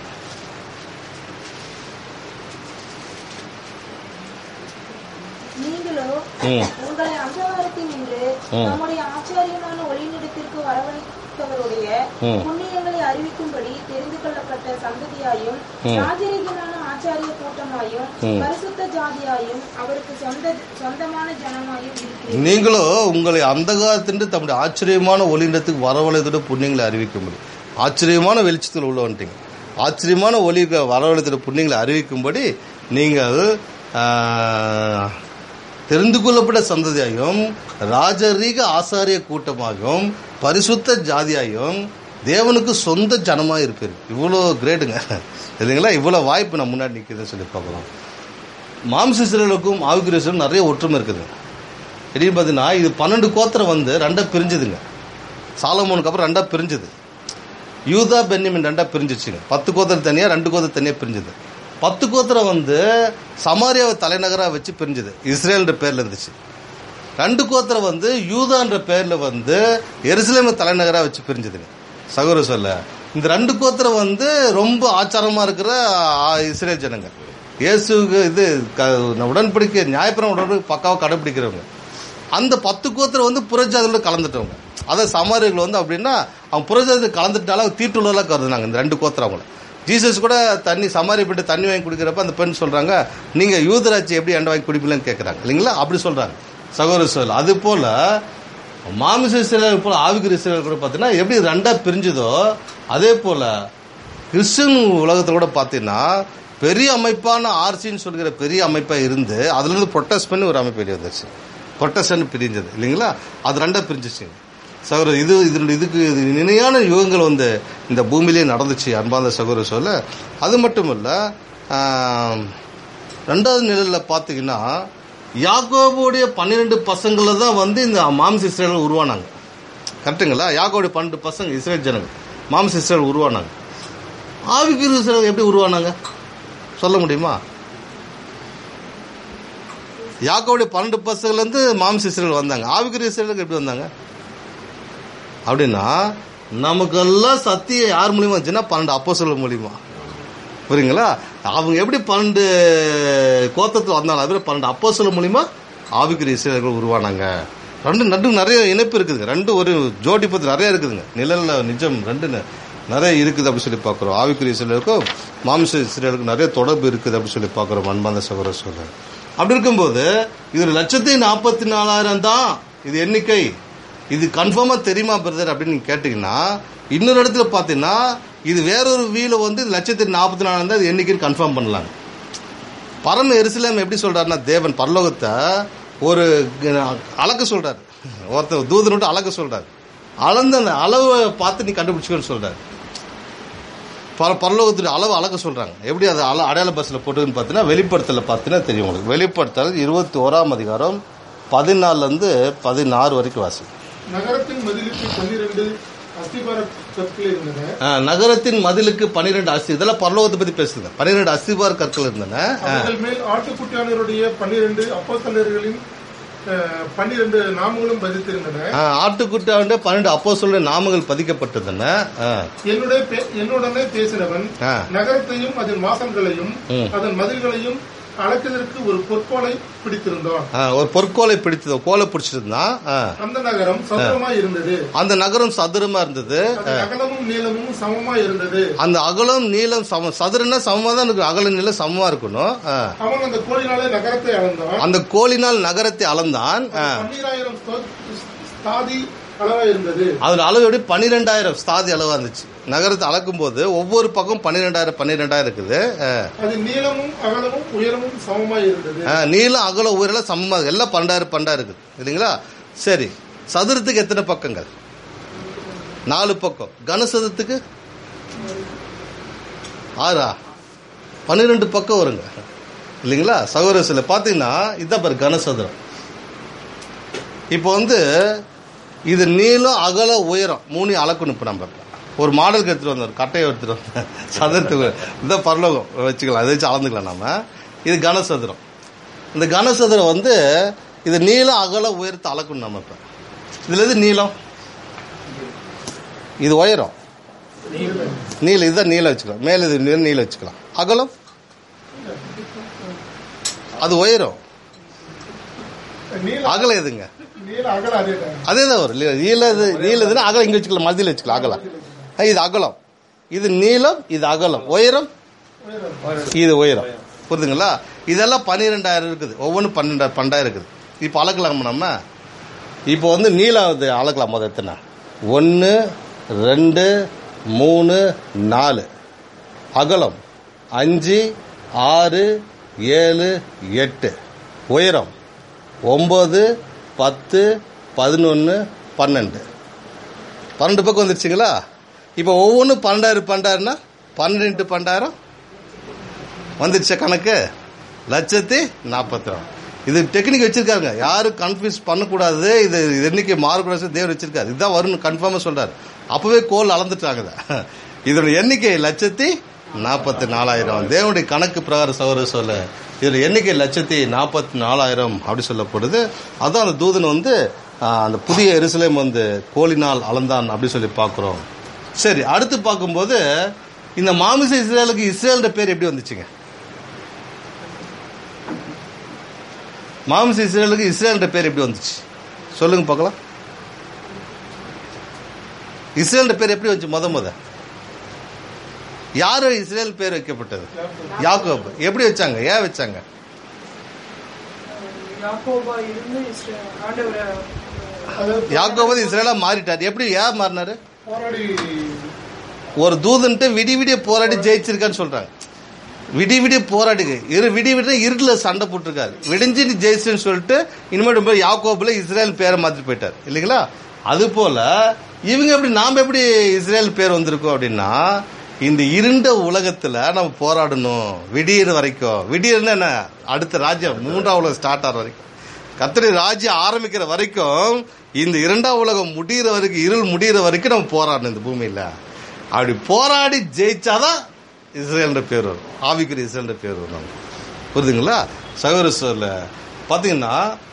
நீங்களோ ம் உங்களை அந்தகாரத்தில் நின்று ம். நம்முடைய ஆச்சாரியமான ஒளிநிடத்திற்கு வரவழைத்தவருடைய ம். புண்ணியங்களை அறிவிக்கும்படி தெரிந்து கொள்ளப்பட்ட சந்ததியாயும் ம். ராஜரீகமான ஆச்சாரிய கூட்டமாயும் ம். பரிசுத்த ஜாதியாயும் அவருக்கு சொந்த சொந்தமான ஜனமாயும் இருக்கிறீர்கள் நீங்களோ உங்களை அந்தகாரத்தின்று தம்முடைய ஆச்சரியமான ஒளியிடத்துக்கு வரவழைத்தோட புண்ணியங்களை அறிவிக்க முடியும் ஆச்சரியமான வெளிச்சத்தில் உள்ள வந்துட்டீங்க ஆச்சரியமான ஒளி வரவழைத்தோட புண்ணியங்களை அறிவிக்கும்படி நீங்கள் ஆஹ், தெரிந்து கொள்ளப்பட்ட சந்ததியாயும் ராஜரீக ஆசாரிய கூட்டமாகவும் பரிசுத்த ஜாதியாயும் தேவனுக்கு சொந்த ஜனமாக இருப்பீர்கள் இவ்வளோ கிரேட்டுங்க இல்லைங்களா இவ்வளோ வாய்ப்பு நான் முன்னாடி நிற்கிறதுன்னு சொல்லி பார்க்கலாம் மாம்ச சிறலுக்கும் ஆவிக்குரியர்களுக்கும் நிறைய ஒற்றுமை இருக்குது எப்படின்னு பார்த்தீங்கன்னா இது பன்னெண்டு கோத்திரம் வந்து ரெண்டா பிரிஞ்சுதுங்க சாலமோனுக்கு அப்புறம் ரெண்டா பிரிஞ்சுது யூதா பென்னிமின் ரெண்டா பிரிஞ்சிச்சுங்க பத்து கோத்திரம் தனியா ரெண்டு கோத்திரம் தனியா பிரிஞ்சுது பத்து கோத்திரம் வந்து சமாரியாவை தலைநகரா வச்சு பிரிஞ்சுது இஸ்ரேல்ன்ற பேர்ல இருந்துச்சு ரெண்டு கோத்திரம் வந்து யூதான்ற பேர்ல வந்து எருசலேம் தலைநகரா வச்சு பிரிஞ்சுதுங்க சகோதர சொல்ல இந்த ரெண்டு கோத்திரம் வந்து ரொம்ப ஆச்சாரமா இருக்கிற ஆ, இஸ்ரேல் ஜனங்க இயேசுக்கு இது க- உடன்படிக்கை நியாயப்பிரம் உடன்படிக்கை பக்காவா கடைபிடிக்கிறவங்க அந்த பத்து கோத்திரம் வந்து புறஜாதியோட கலந்துட்டவங்க அதை சமாரியர்கள் வந்து அப்படின்னா அவங்க புறஜாதியில் கலந்துட்டாலும் அவங்க தீட்டுள்ளதாக கருதுனாங்க இந்த ரெண்டு கோத்திரம் அவங்கள ஜீசஸ் கூட தண்ணி சமாரிப்பட்டு தண்ணி வாங்கி குடிக்கிறப்ப அந்த பெண் சொல்றாங்க நீங்க யூதராட்சி எப்படி அண்டை வாங்கி குடிப்பீங்கன்னு கேட்கறாங்க இல்லைங்களா அப்படி சொல்றாங்க சகோதர சொல் அது போல மாமிச இஸ்ரேல் போல ஆவிக்குரிய இஸ்ரேல் கூட பார்த்தீங்கன்னா எப்படி ரெண்டா பிரிஞ்சுதோ அதே போல கிறிஸ்டின் உலகத்தில் கூட பார்த்தீங்கன்னா பெரிய அமைப்பான ஆர்சின்னு சொல்கிற பெரிய அமைப்பா இருந்து அதுல இருந்து ப்ரொட்டஸ்ட் பண்ணி ஒரு அமைப்பு வெளியே வந்துருச்சு ப்ரொட்டஸ்டன் பிரிஞ்சது இல்லைங்களா அது ரெண்டா பிரிஞ்சிச்சுங்க சகோதரர் இது இதனுடைய இதுக்கு இது நினையான யுகங்கள் வந்து இந்த பூமியிலே நடந்துச்சு அன்பார்ந்த சகோதரர் சொல்ல அது மட்டும் இல்ல ஆம், ரெண்டாவது நிலையில் பார்த்தீங்கன்னா யாக்கோபுடைய பன்னிரெண்டு பசங்கள தான் வந்து இந்த மாம்ச இஸ்ரேல் உருவானாங்க கரெக்டுங்களா யாக்கோடைய பன்னெண்டு பசங்க இஸ்ரேல் ஜனங்க மாம்ச இஸ்ரேல் உருவானாங்க ஆவிக்குரிய இஸ்ரேல் எப்படி உருவானாங்க சொல்ல முடியுமா யாக்கோடைய பன்னெண்டு பசங்கள்ல இருந்து மாம்ச இஸ்ரேல் வந்தாங்க ஆவிக்குரிய இஸ்ரேலுக்கு எப்படி வந்தாங்க அப்படின்னா நமக்கெல்லாம் சத்தியம் யார் மூலியமா வந்துச்சுன்னா பன்னெண்டு அப்போ மூலியமா புரியுங்களா அவங்க எப்படி பன்னெண்டு கோத்தத்தில் வந்தாலும் அது மாதிரி பன்னெண்டு அப்போ மூலியமா ஆவிக்குரிய இஸ்ரேலர்கள் உருவானாங்க ரெண்டு நடு நிறைய இணைப்பு இருக்குதுங்க ரெண்டு ஒரு ஜோடி பத்தி நிறைய இருக்குதுங்க நிழல்ல நிஜம் ரெண்டு ந- நிறைய இருக்குது அப்படின்னு சொல்லி பார்க்குறோம் ஆவிக்குரிய இஸ்ரேலுக்கும் மாம்ச இஸ்ரேலுக்கும் நிறைய தொடர்பு இருக்குது அப்படின்னு சொல்லி பார்க்குறோம் அன்பாந்த சகோதர சொல்றேன் அப்படி இருக்கும்போது இது லட்சத்தி நாற்பத்தி நாலாயிரம் தான் இது எண்ணிக்கை இது கன்ஃபார்மா தெரியுமா பிரதர் அப்படின்னு நீங்க கேட்டீங்கன்னா இன்னொரு இடத்துல பார்த்தீங்கன்னா இது வேறொரு வீல வந்து இது லட்சத்தி நாற்பத்தி நாலாயிரம் தான் இது எண்ணிக்கைன்னு கன்ஃபார்ம் பண்ணலாங்க பரம எருசலேம் எப்படி சொல்றாருன்னா தேவன் பரலோகத்தை ஒரு அளக்க சொல்றாரு ஒருத்தர் தூதனோட்டு அளக்க சொல்றாரு அளந்த அந்த அளவை பார்த்து நீ கண்டுபிடிச்சுக்கன்னு சொல்றாரு பர பரலோகத்துடைய அளவு அளக்க சொல்றாங்க எப்படி அது அள அடையாள பஸ்ல போட்டுன்னு பார்த்தீங்கன்னா வெளிப்படுத்தல பார்த்தீங்கன்னா தெரியும் உங்களுக்கு வெளிப்படுத்தல் இருபத்தி ஓராம் அதிகாரம் பதினாலுல இருந்து பதினாறு வரைக்கும் வாசி நகரத்தின் மதிலுக்கு பன்னிரண்டு அஸ்திபார கற்கள் இருந்தன ஆ, நகரத்தின் மதிலுக்கு பன்னிரெண்டு அஸ்தி இதெல்லாம் பரலோகத்தை பத்தி பேசுது பன்னிரெண்டு அஸ்திபார் கற்கள் இருந்தன ஆ. அவர்கள் மேல் ஆட்டுக்குட்டியானவருடைய பன்னிரண்டு அப்போஸ்தலர்களின் அஹ், பன்னிரண்டு நாமங்களும் பதித்திருந்தன ஆ, ஆட்டுக்குட்டியாண்ட பன்னெண்டு அப்போ நாமங்கள் பதிக்கப்பட்டிருந்தன ஆ. என்னுடைய பே- என்னுடனே பேசினவன் ஆ. நகரத்தையும் அதன் வாசல்களையும் ம். அதன் மதில்களையும் அளக்கிறதற்கு ஒரு பொற்கோலை பிடித்திருந்தான் ஆ, ஒரு பொற்கோலை பிடித்தது கோலை பிடிச்சிருந்தான் ஆ. அந்த நகரம் சதுரமாய் இருந்தது அந்த நகரம் சதுரமா இருந்தது அது அகலமும் நீளமும் சமமாய் இருந்தது அந்த அகலம் நீளம் சம சதுரன்னா சமமா தான் இருக்கு அகல நீளம் சமமா இருக்கணும் ஆ. அவன் அந்த கோலினாலே நகரத்தை அளந்தான் அந்த கோலினால் நகரத்தை அளந்தான் ஆ. பன்னிராயிரம் ஸ்தாதி அளவாய் இருந்தது அதோட அளவு எப்படி பன்னிரெண்டாயிரம் ஸ்தாதி அளவா இருந்துச்சு நகரத்தை அளக்கும் போது ஒவ்வொரு பக்கம் பன்னிரெண்டாயிரம் பன்னிரெண்டாயிரம் இருக்குது ஆ. அது நீளமும் அகலமும் உயரமும் சமமாய் இருந்தது ஆ, நீளம் அகல உயரெல்லாம் சமமா இருக்கு. எல்லாம் பன்னெண்டாயிரம் பன்னெண்டாயிரம் இருக்குது இல்லைங்களா சரி சதுரத்துக்கு எத்தனை பக்கங்கள் நாலு பக்கம் கனசதுரத்துக்கு ஆறா பன்னிரெண்டு பக்கம் வருங்க இல்லைங்களா சகோதரசில் பார்த்தீங்கன்னா இதான் பாரு கனசதுரம் இப்போ வந்து இது நீளம் அகல உயரம் மூணு அளக்கணும் இப்போ நம்ம ஒரு மாடலுக்கு எடுத்துட்டு வந்தோம் ஒரு கட்டையை எடுத்துட்டு வந்தோம் சதுரத்துக்கு இதான் பரலோகம் வச்சுக்கலாம் அதை வச்சு அளந்துக்கலாம் நாம இது கனசதுரம் இந்த கனசதுரம் வந்து இது நீளம் அகல உயரத்தை அளக்கணும் நம்ம இப்போ இதுல எது நீளம் இது உயரம் நீளம் இதுதான் நீளம் வச்சுக்கலாம் மேல இது நீ- நீளம் வச்சுக்கலாம் அகலம் அது உயரம் நீள அகலம் எதுங்க நீள அகல அதே தான் அதே தான் வரும் இல்லையா? நீளம் இது நீளம் இதுன்னா அகலம் இங்க வச்சுக்கலாம் மத்தியில் வச்சுக்கலாம் அகலம் ஆ, இது அகலம் இது நீளம் இது அகலம் உயரம் இது உயரம் புரியுதுங்களா இதெல்லாம் பன்னிரெண்டாயிரம் இருக்குது ஒவ்வொன்றும் பன்னெண்டாயிரம் பன்னெண்டாயிரம் இருக்குது இப்போ அளக்கலாம் நம்ம இப்போ வந்து நீளம் இது அளக்கலாம் முதல் எத்தனை ஒன்று ரெண்டு மூணு நாலு அகலம் அஞ்சு ஆறு ஏழு எட்டு உயரம் ஒம்பது பத்து பதினொன்று பன்னெண்டு பன்னெண்டு பக்கம் வந்துருச்சுங்களா இப்போ ஒவ்வொன்றும் பன்னெண்டாயிரம் பன்னெண்டாயிரம்னா பன்னெண்டு பன்னெண்டாயிரம் வந்துருச்சா கணக்கு லட்சத்தி நாற்பத்தி இது டெக்னிக் வச்சிருக்காங்க யாரும் கன்ஃபியூஸ் பண்ணக்கூடாது இது இது என்னைக்கு மாறக்கூடாது தேவர் வச்சிருக்காரு இதுதான் வரும்னு கன்ஃபார்மா சொல்றாரு அப்பவே கோல் அளந்துட்டாங்க இதை. இதோட எண்ணிக்கை லட்சத்தி நாற்பத்தி நாலாயிரம் தேவனுடைய கணக்கு பிரகாரம் சகோதர சொல்ல இதுல எண்ணிக்கை லட்சத்தி நாற்பத்தி நாலாயிரம் அப்படி சொல்லப்படுது அதான் அந்த தூதன் வந்து ஆ, அந்த புதிய எருசலேம் வந்து கோலினால் அளந்தான் அப்படி சொல்லி பார்க்குறோம் சரி அடுத்து பார்க்கும்போது இந்த மாமிச இஸ்ரேலுக்கு இஸ்ரேல்ன்ற பேர் எப்படி வந்துச்சுங்க மாமிச இஸ்ரேலுக்கு இஸ்ரேல்ன்ற பேர் எப்படி வந்துச்சு சொல்லுங்க பார்க்கலாம் இஸ்ரேல்ன்ற பேர் எப்படி வந்துச்சு முத முத யாரு இஸ்ரேல் பேர் வைக்கப்பட்டது யாக்கோப் எப்படி வச்சாங்க ஏன் வச்சாங்க யாக்கோபா இருந்து இஸ்ரே- ஆண்டவரை அதாவது யாக்கோப் வந்து இஸ்ரேலா மாறிட்டார் எப்படி ஏன் மாறினாரு போராடி ஒரு தூதன்ட்டு விடி விடிய போராடி ஜெயிச்சிருக்கான்னு சொல்றாங்க விடி விடிய போராடுங்க இரு விடி விடிய இருட்டில் சண்டை போட்டிருக்காரு விடிஞ்சு நீ ஜெயிச்சுன்னு சொல்லிட்டு இனிமேட்டு போய் யாக்கோபுல இஸ்ரேல் பேரை மாத்திட்டு போயிட்டார் இல்லைங்களா அது போல இவங்க எப்படி நாம எப்படி இஸ்ரேல் பேர் வந்திருக்கோம் அப்படின்னா இந்த இருண்ட உலகத்துல நம்ம போராடணும் விடியற வரைக்கும் விடியர்னா என்ன அடுத்த ராஜ்யம் மூன்றாம் உலகம் ஸ்டார்ட் ஆகிற வரைக்கும் கத்தரி ராஜ்யம் ஆரம்பிக்கிற வரைக்கும் இந்த இரண்டாம் உலகம் முடியிற வரைக்கும் இருள் முடியிற வரைக்கும் நம்ம போராடணும் இந்த பூமியில அப்படி போராடி ஜெயிச்சாதான் இஸ்ரேல்ன்ற பேர் வரும் ஆவிக்குரிய இஸ்ரேல்ன்ற பேர் வரும் நமக்கு. புரியுதுங்களா சகோதர சொல்ல பார்த்தீங்கன்னா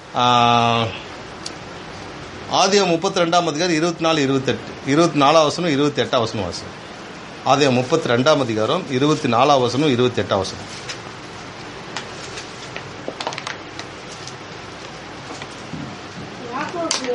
ஆதியம் முப்பத்தி ரெண்டாம் அதிகாரம் இருபத்தி நாலு இருபத்தெட்டு இருபத்தி நாலாம் வசனம் இருபத்தி எட்டாம் வசனம் வாசனம் ஆதியம் முப்பத்தி ரெண்டாம் அதிகாரம் இருபத்தி நாலாம் வசனம் இருபத்தி எட்டாம் வசனம் யாக்கோபு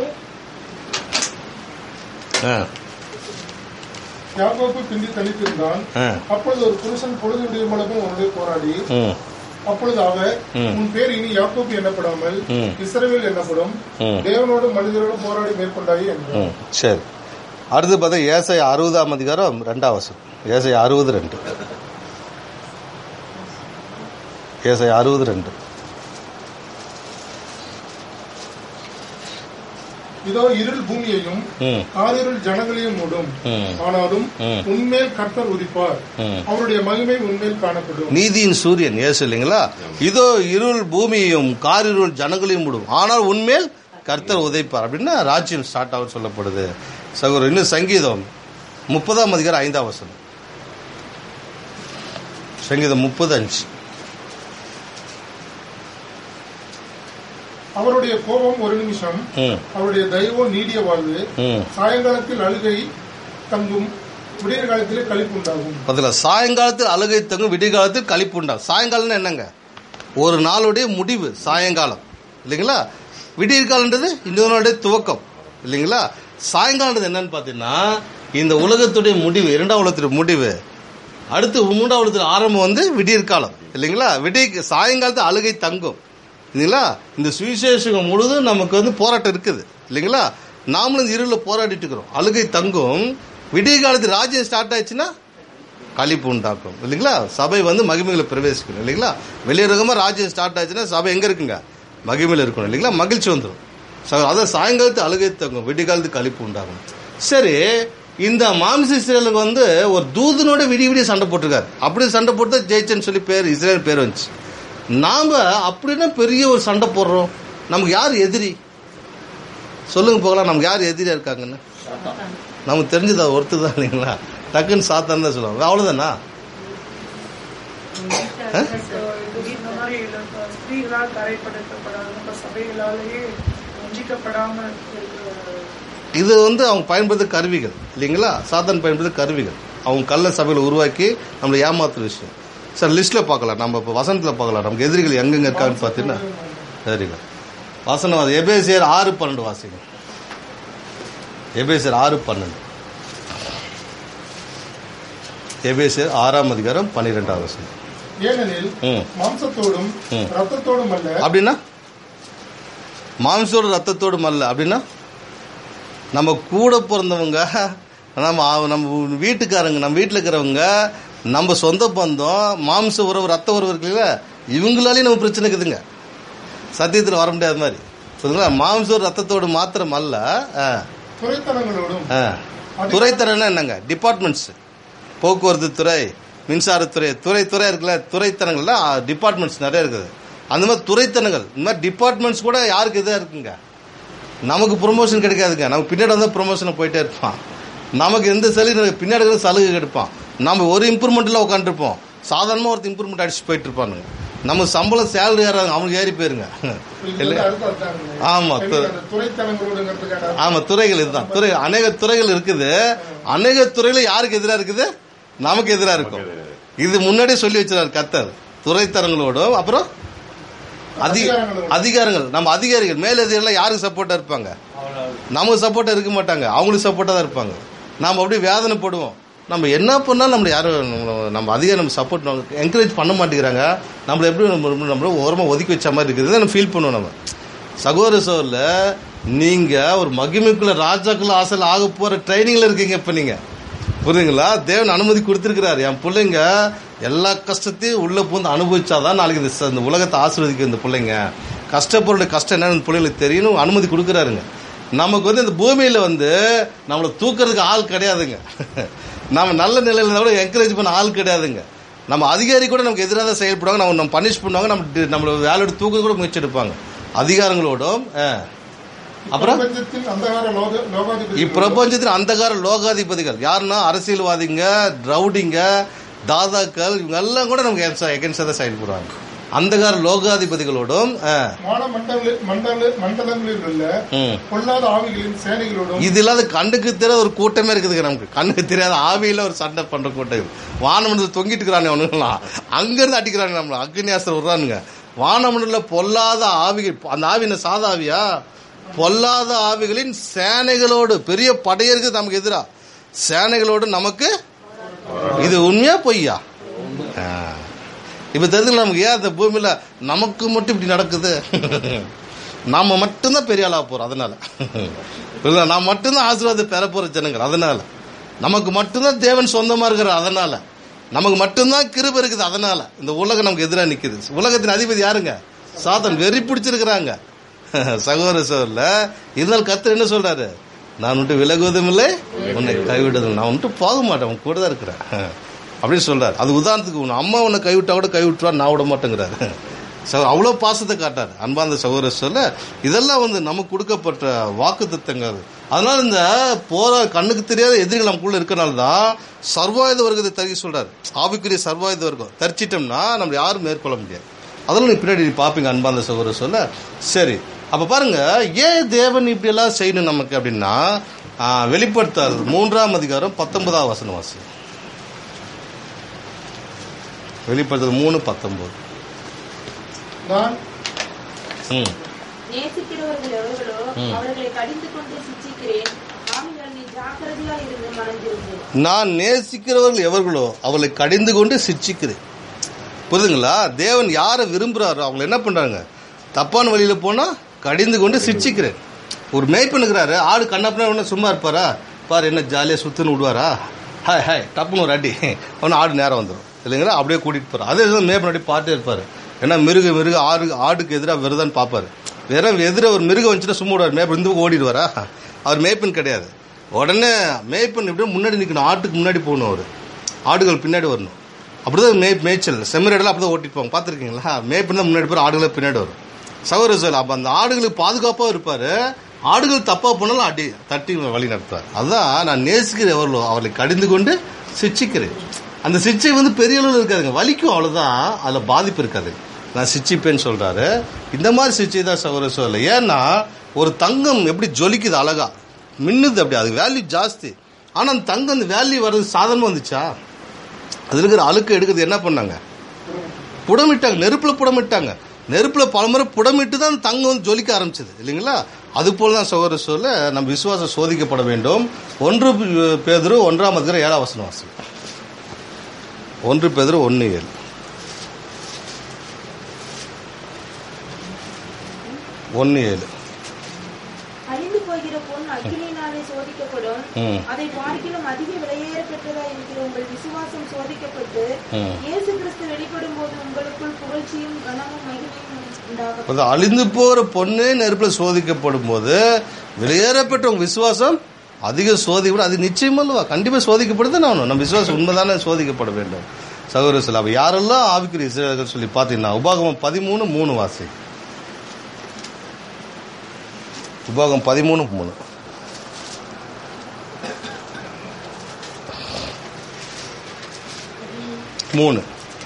ஆ யாக்கோப்பு பிந்தி தனித்திருந்தான் ஆ அப்பொழுது ஒரு புருஷன் பொழுது விடியுமளவும் அவனுடைய போராடி ம் அப்பொழுது அவர் ம். உன் பேர் இனி யாக்கோப்பு எண்ணப்படாமல் ம். இஸ்ரவேல் எனப்படும் ம். தேவனோடும் மனிதரோடும் போராடி மேற்கொண்டாயே என்றார் ம் சரி அடுத்து பார்த்தா ஏசை அறுபதாம் அதிகாரம் ரெண்டாம் வசனம் ஏசை அறுபது ரெண்டு ஏசை அறுபது ரெண்டு இதோ இருள் பூமியையும் ம் காரிருள் ஜனங்களையும் மூடும் ம். ஆனாலும் ம். உன்மேல் கர்த்தர் உதிப்பார் ம். அவருடைய மகிமை உன்மேல் காணப்படும் நீதியின் சூரியன் ஏசு இல்லைங்களா இதோ இருள் பூமியையும் காரிருள் ஜனங்களையும் மூடும் ஆனால் உண்மையில் கர்த்தர் உதைப்பார் அப்படின்னா ராஜ்யம் ஸ்டார்ட் ஆகும் சொல்லப்படுது சகோதரர் இன்னும் சங்கீதம் முப்பதாம் அதிகாரம் ஐந்தாம் வசனம் சங்கீதம் முப்பது அஞ்சு அவருடைய கோபம் ஒரு நிமிஷம் ம் அவருடைய தயவம் நீடிய வாழ்வு ம் சாயங்காலத்தில் அழுகை தங்கும் விடியற் காலத்திலே களிப்பு உண்டாகும் அதில் சாயங்காலத்தில் அழுகை தங்கும் விடிகாலத்தில் களிப்பு உண்டாகும் சாயங்காலம்னா என்னங்க ஒரு நாளுடைய முடிவு சாயங்காலம் இல்லைங்களா விடியற்காலன்றது இன்னொரு நாளுடைய துவக்கம் இல்லைங்களா சாயங்காலன்றது என்னன்னு பார்த்தீங்கன்னா இந்த உலகத்துடைய முடிவு இரண்டாம் உலகத்துடைய முடிவு அடுத்து மூன்றாம் உலகத்துடைய ஆரம்பம் வந்து விடியற்காலம் இல்லைங்களா விடிய சாயங்காலத்தில் அழுகை தங்கும் இல்லைங்களா இந்த சுவிசேஷம் முழுதும் நமக்கு வந்து போராட்டம் இருக்குது இல்லைங்களா நாமளும் இந்த இருளில் போராடிட்டு இருக்கிறோம் அழுகை தங்கும் விடிய காலத்து ராஜ்யம் ஸ்டார்ட் ஆயிடுச்சுன்னா களிப்பு உண்டாக்கும் இல்லைங்களா சபை வந்து மகிமைகளை பிரவேசிக்கணும் இல்லைங்களா வெளியுறகமாக ராஜ்யம் ஸ்டார்ட் ஆச்சுன்னா சபை எங்கே இருக்குங்க மகிமையில் இருக்கணும் இல்லைங்களா மகிழ்ச்சி வந்துடும் ஸோ அதான் சாயங்காலத்து அழுகை தங்கும் விடிகாலத்து களிப்பு உண்டாகும் சரி இந்த மாம்ச இஸ்ரேலுக்கு வந்து ஒரு தூதனோட விடிய விடிய சண்டை போட்டிருக்காரு அப்படி சண்டை போட்டு ஜெயிச்சேன்னு சொல்லி பேர் இஸ்ரேல் பேர் வந்துச்சு நாம அப்படின்னா பெரிய ஒரு சண்டை போடுறோம் நமக்கு யார் எதிரி சொல்லுங்க போகலாம் நமக்கு யார் எதிரியா இருக்காங்கன்னு நமக்கு தெரிஞ்சதா ஒருத்தர் தான் இல்லைங்களா டக்குன்னு சாத்தான் தான் சொல்லுவாங்க அவ்வளோதானா இந்த மாதிரி இல்ல, ஸ்திரீகளால் தரைப்படுத்தப்படாத நம்ம சபைகளாலேயே வஞ்சிக்கப்படாம இருக்கிற இது வந்து அவங்க பயன்படுத்த கருவிகள் இல்லைங்களா சாத்தான் பயன்படுத்த கருவிகள் அவங்க கள்ள சபையில் உருவாக்கி நம்மளை ஏமாத்துற விஷயம் சார் லிஸ்ட்டில் பார்க்கலாம் நம்ம இப்போ வசனத்தில் பார்க்கலாம் நமக்கு எதிரிகள் எங்கெங்க இருக்கான்னு பார்த்தீங்கன்னா சரிங்க வசனம் அது எபேசியர் ஆறு பன்னெண்டு வாசிங்க எபேசியர் ஆறு பன்னெண்டு எபேசியர் ஆறாம் அதிகாரம் பன்னிரெண்டாவது வசனம் ஏனெனில் ம் மாம்சத்தோடும் ம். ரத்தத்தோடும் அல்ல அப்படின்னா மாம்சோட ரத்தத்தோடும் அல்ல அப்படின்னா நம்ம கூட பிறந்தவங்க நம்ம அவ- நம்ம வீட்டுக்காரங்க நம்ம வீட்டில் இருக்கிறவங்க நம்ம சொந்த பந்தம் மாம்ச உறவு ரத்த உறவு இருக்குல்ல இவங்களாலேயும் நம்ம பிரச்சனை இருக்குதுங்க சத்தியத்தில் வர முடியாத மாதிரி சொல்லுங்களா மாம்ச ரத்தத்தோடு மாத்திரம் அல்ல ஆ, துறைத்தனங்களோடும் ஆ. துறைத்தரம்னா என்னங்க டிபார்ட்மெண்ட்ஸ் போக்குவரத்து துறை மின்சாரத்துறை துறை துறை இருக்குல்ல துறைத்தனங்கள்லாம் டிபார்ட்மெண்ட்ஸ் நிறைய இருக்குது அந்த மாதிரி துறைத்தனங்கள் இந்த மாதிரி டிபார்ட்மெண்ட்ஸ் கூட யாருக்கு இதாக இருக்குங்க நமக்கு ப்ரொமோஷன் கிடைக்காதுங்க நமக்கு பின்னாடி வந்து ப்ரொமோஷன் போயிட்டே இருப்பான் நமக்கு எந்த சலுகை பின்னாடி இருக்கிற சலுகை கிடைப்பான் நம்ம ஒரு இம்ப்ரூவ்மெண்ட்டில் உட்காந்துருப்போம் சாதாரணமாக ஒருத்தர் இம்ப்ரூவ்மெண்ட் அடிச்சு போயிட்டு இருப்பானுங்க நம்ம சம்பளம் சேலரி ஏறாங்க அவனுக்கு ஏறி போயிருங்க இது இல்லை வந்து அடுத்த அர்த்தம். ஆமா, எனக்கு அந்த துறைத்தனங்களோடுங்கிறதுக்கான ஆமா துறைகள் இதுதான் துறை அநேக துறைகள் இருக்குது அநேக துறையில யாருக்கு எதிரா இருக்குது நமக்கு எதிரா இருக்கும் இது முன்னாடியே சொல்லி வச்சிருக்காரு கத்தர் துறைத்தரங்களோடும் அப்புறம் அதிக அதிகாரங்களோடும். அதிகாரங்கள் நம்ம அதிகாரிகள் மேலதிகாரிகள் யாருக்கு சப்போர்ட்டா இருப்பாங்க நமக்கு சப்போர்ட்டா இருக்க மாட்டாங்க அவங்களுக்கு சப்போர்ட்டா தான் இருப்பாங்க நாம அப்படியே வேதனைப்படுவோம் நம்ம என்ன பண்ணாலும் நம்மளை யாரும் நம்மள- நம்ம அதிகம் நம்ம சப்போர்ட் என்கரேஜ் பண்ண மாட்டேங்கிறாங்க நம்மள எப்படி நம்ம நம்மள ஓரமாக ஒதுக்கி வச்ச மாதிரி இருக்குது நம்ம ஃபீல் பண்ணுவோம் நம்ம சகோதர சோரில் நீங்கள் ஒரு மகிமைக்குள்ள ராஜாக்குள்ள ஆசையில் ஆக போகிற ட்ரைனிங்கில் இருக்கீங்க இப்போ நீங்கள் புரியுதுங்களா தேவன் அனுமதி கொடுத்துருக்கிறாரு என் பிள்ளைங்க எல்லா கஷ்டத்தையும் உள்ள பூந்து அனுபவிச்சாதான் நாளைக்கு இந்த ச- இந்த உலகத்தை ஆசீர்வதிக்கும் இந்த பிள்ளைங்க கஷ்டப்படுற கஷ்டம் என்னன்னு இந்த பிள்ளைங்களுக்கு தெரியணும் அனுமதி கொடுக்குறாருங்க நமக்கு வந்து இந்த பூமியில வந்து நம்மளை தூக்குறதுக்கு ஆள் கிடையாதுங்க நம்ம நல்ல நிலையில இருந்தா கூட என்கரேஜ் பண்ண ஆள் கிடையாதுங்க நம்ம அதிகாரி கூட நமக்கு எதிராக தான் செயல்படுவாங்க நம்ம நம்ம பனிஷ் பண்ணுவாங்க நம்ம டி- நம்மள வேலையோட தூக்க கூட முயற்சி எடுப்பாங்க அதிகாரங்களோடும் ஆ. அப்புறம் பிரபஞ்சத்தில் அந்தகார லோக லோகாதிபதி இப்பிரபஞ்சத்தின் அந்தகார லோகாதிபதிகள் யாருன்னா அரசியல்வாதிங்க ரவுடிங்க தாதாக்கள் இவங்க எல்லாம் கூட நமக்கு எகென்ஸ்டாக தான் செயல்படுவாங்க அந்தகார லோகாதிபதிகளோடும் ஆ, வான மண்டல மண்டல மண்டலங்களில் உள்ள ம். பொல்லாத ஆவிகளின் சேனைகளோடும் இது இல்லாத கண்ணுக்கு தெரியாத ஒரு கூட்டமே இருக்குதுங்க நமக்கு கண்ணுக்கு தெரியாத ஆவியில ஒரு சண்டை பண்ற கூட்டம் இது. வானமண்டலத்தில் தொங்கிட்டு இருக்கிறானே அவனுங்களாம் அங்கிருந்து அடிக்கிறாங்க நம்மள அக்னியாஸ்திரம் விடுறானுங்க வானமண்டல பொல்லாத ஆவிகள் அந்த ஆவி என்ன சாதா ஆவியா பொல்லாத ஆவிகளின் சேனைகளோடு பெரிய படையருக்கு நமக்கு எதிரா சேனைகளோடு நமக்கு இது உண்மையா பொய்யா ஆ. இப்ப தெரிஞ்சுக்கலாம் நமக்கு ஏன் இந்த பூமியில நமக்கு மட்டும் இப்படி நடக்குது நாம மட்டும்தான் பெரிய ஆளா போறோம் அதனால இல்ல நான் மட்டும்தான் ஆசீர்வாதம் பெற போற ஜனங்கள் அதனால நமக்கு மட்டும்தான் தேவன் சொந்தமா இருக்கிறார் அதனால நமக்கு மட்டும்தான் கிருப இருக்குது அதனால இந்த உலகம் நமக்கு எதிராக நிக்குது உலகத்தின் அதிபதி யாருங்க சாதன் வெறி பிடிச்சிருக்கிறாங்க சகோதர சோர்ல இருந்தால் கத்தர் என்ன சொல்றாரு நான் உன்ட்டு விலகுவதும் இல்லை உன்னை கைவிடுவதும் நான் உன்ட்டு போக மாட்டேன் உன் கூட தான் இருக்கிறேன் அப்படின்னு சொல்றாரு அது உதாரணத்துக்கு உன் அம்மா உன்னை கைவிட்டா கூட கைவிட்டுவா நான் விட மாட்டேங்கிறாரு சோ அவ்வளோ பாசத்தை காட்டார் அன்பார்ந்த சகோதர சொல்ல இதெல்லாம் வந்து நமக்கு கொடுக்கப்பட்ட வாக்கு திட்டங்கள் அதனால இந்த போற கண்ணுக்கு தெரியாத எதிரிகள் நமக்குள்ள இருக்கனால தான் சர்வாயுத வர்க்கத்தை தருகி சொல்றாரு ஆவிக்குரிய சர்வாயுத வர்க்கம் தரிச்சிட்டோம்னா நம்ம யாரும் மேற்கொள்ள முடியாது அதெல்லாம் நீ பின்னாடி நீ பார்ப்பீங்க அன்பார்ந்த சகோதர சொல்ல சரி அப்ப பாருங்க ஏன் தேவன் இப்படி எல்லாம் செய்யணும் நமக்கு அப்படின்னா ஆ, வெளிப்படுத்தாது மூன்றாம் அதிகாரம் பத்தொன்பதாம் வசனம் வாசி வெளிப்படுத்தது மூணு பத்தொன்பது நான் ம் நேசிக்கிறவர்கள் எவர்களோ அவர்களை கடிந்து கொண்டு சிச்சிக்கிறேன் ஆகையால் நீ ஜாக்கிரதையா இருந்து மறைந்திருந்து நான் நேசிக்கிறவர்கள் எவர்களோ அவளை கடிந்து கொண்டு சிட்சிக்கிறேன் புரியுதுங்களா தேவன் யாரை விரும்புறாரோ அவங்க என்ன பண்றாங்க தப்பான வழியில போனா கடிந்து கொண்டு சிட்சிக்கிறேன் ஒரு மேய்ப்பனுக்குறாரு ஆடு கண்ணப்பனா ஒன்று சும்மா இருப்பாரா பாரு என்ன ஜாலியாக சுத்துன்னு விடுவாரா ஹாய் ஹாய் டப்புன்னு ஒரு அடி அவனு ஆடு நேரம் வந்துடும் இல்லைங்களா அப்படியே கூட்டிட்டு போறான் அதே மேய்ப்பன் அடி பாட்டே இருப்பாரு ஏன்னா மிருக மிருக ஆடு ஆடுக்கு எதிராக வருதான்னு பார்ப்பாரு வேற எதிர ஒரு மிருகம் வந்துச்சுன்னா சும்மா விடுவார் மேய்ப்பன் இந்த பக்கம் ஓடிடுவாரா அவர் மேய்ப்பன் கிடையாது உடனே மேய்ப்பன் இப்படியே முன்னாடி நிற்கணும் ஆட்டுக்கு முன்னாடி போகணும் அவர் ஆடுகள் பின்னாடி வரணும் அப்படிதான் மே மேய்ச்சல் செம்மறியடெல்லாம் அப்படிதான் ஓட்டிட்டு போவாங்க பார்த்துருக்கீங்களா மேய்ப்பன் தான் முன்னாடி போகிற ஆடுகளை பின்னாடி வரும் சகோதர சொல் அப்போ அந்த ஆடுகளுக்கு பாதுகாப்பாக இருப்பார் ஆடுகள் தப்பாக போனாலும் அடி தட்டி வழி நடத்துவார் அதான் நான் நேசிக்கிற எவர்களோ அவர்களை கடிந்து கொண்டு சிட்சிக்கிறேன் அந்த சிச்சை வந்து பெரிய அளவில் இருக்காதுங்க வலிக்கும் அவ்வளோதான் அதில் பாதிப்பு இருக்காது நான் சிச்சிப்பேன்னு சொல்றாரு இந்த மாதிரி சிச்சை தான் சகோதர சொல்ல ஏன்னா ஒரு தங்கம் எப்படி ஜொலிக்குது அழகா மின்னுது அப்படி அது வேல்யூ ஜாஸ்தி ஆனால் அந்த தங்கம் அந்த வேல்யூ வர்றது சாதாரணமாக வந்துச்சா அது இருக்கிற அழுக்கு எடுக்கிறது என்ன பண்ணாங்க புடமிட்டாங்க நெருப்புல புடமிட்டாங்க நெருப்புல பலமுறை புடமிட்டு தான் தங்கம் வந்து ஜொலிக்க ஆரம்பிச்சது இல்லைங்களா அது போல தான் சகோதர சொல்ல நம்ம விசுவாசம் சோதிக்கப்பட வேண்டும் ஒன்று பேதரு ஒன்றாம் அதிகாரம் ஏழாம் வசனம் வாசி ஒன்று பேதரு ஒன்று ஏழு ஒன்று ஏழு அழிந்து போகிற பொன் அக்கினியினாலே சோதிக்கப்படும் ம். அதை பார்க்கிலும் அதிக விலையேற பெற்றதா இருக்கிற உங்கள் விசுவாசம் சோதிக்கப்பட்டு ம். இயேசு கிறிஸ்து வெளிப்படும் போது உங்களுக்குள் புகழ்ச்சியும் கனமும் மகிமையும் உண்டாகும் அது அழிந்து போகிற பொண்ணு நெருப்புல சோதிக்கப்படும் போது வெளியேறப்பட்ட உங்க விசுவாசம் அதிக சோதிக்கப்படும் அது நிச்சயம் அல்லவா கண்டிப்பா சோதிக்கப்படுது நான் நம்ம விசுவாசம் உண்மைதானே சோதிக்கப்பட வேண்டும் சகோதர சில அப்ப யாரெல்லாம் ஆவிக்குரிய இஸ்ரவேலர்கள் சொல்லி பார்த்தீங்கன்னா உபாகமம் பதிமூணு மூணு வாசி உபாகம் பதிமூணு மூணு மூணு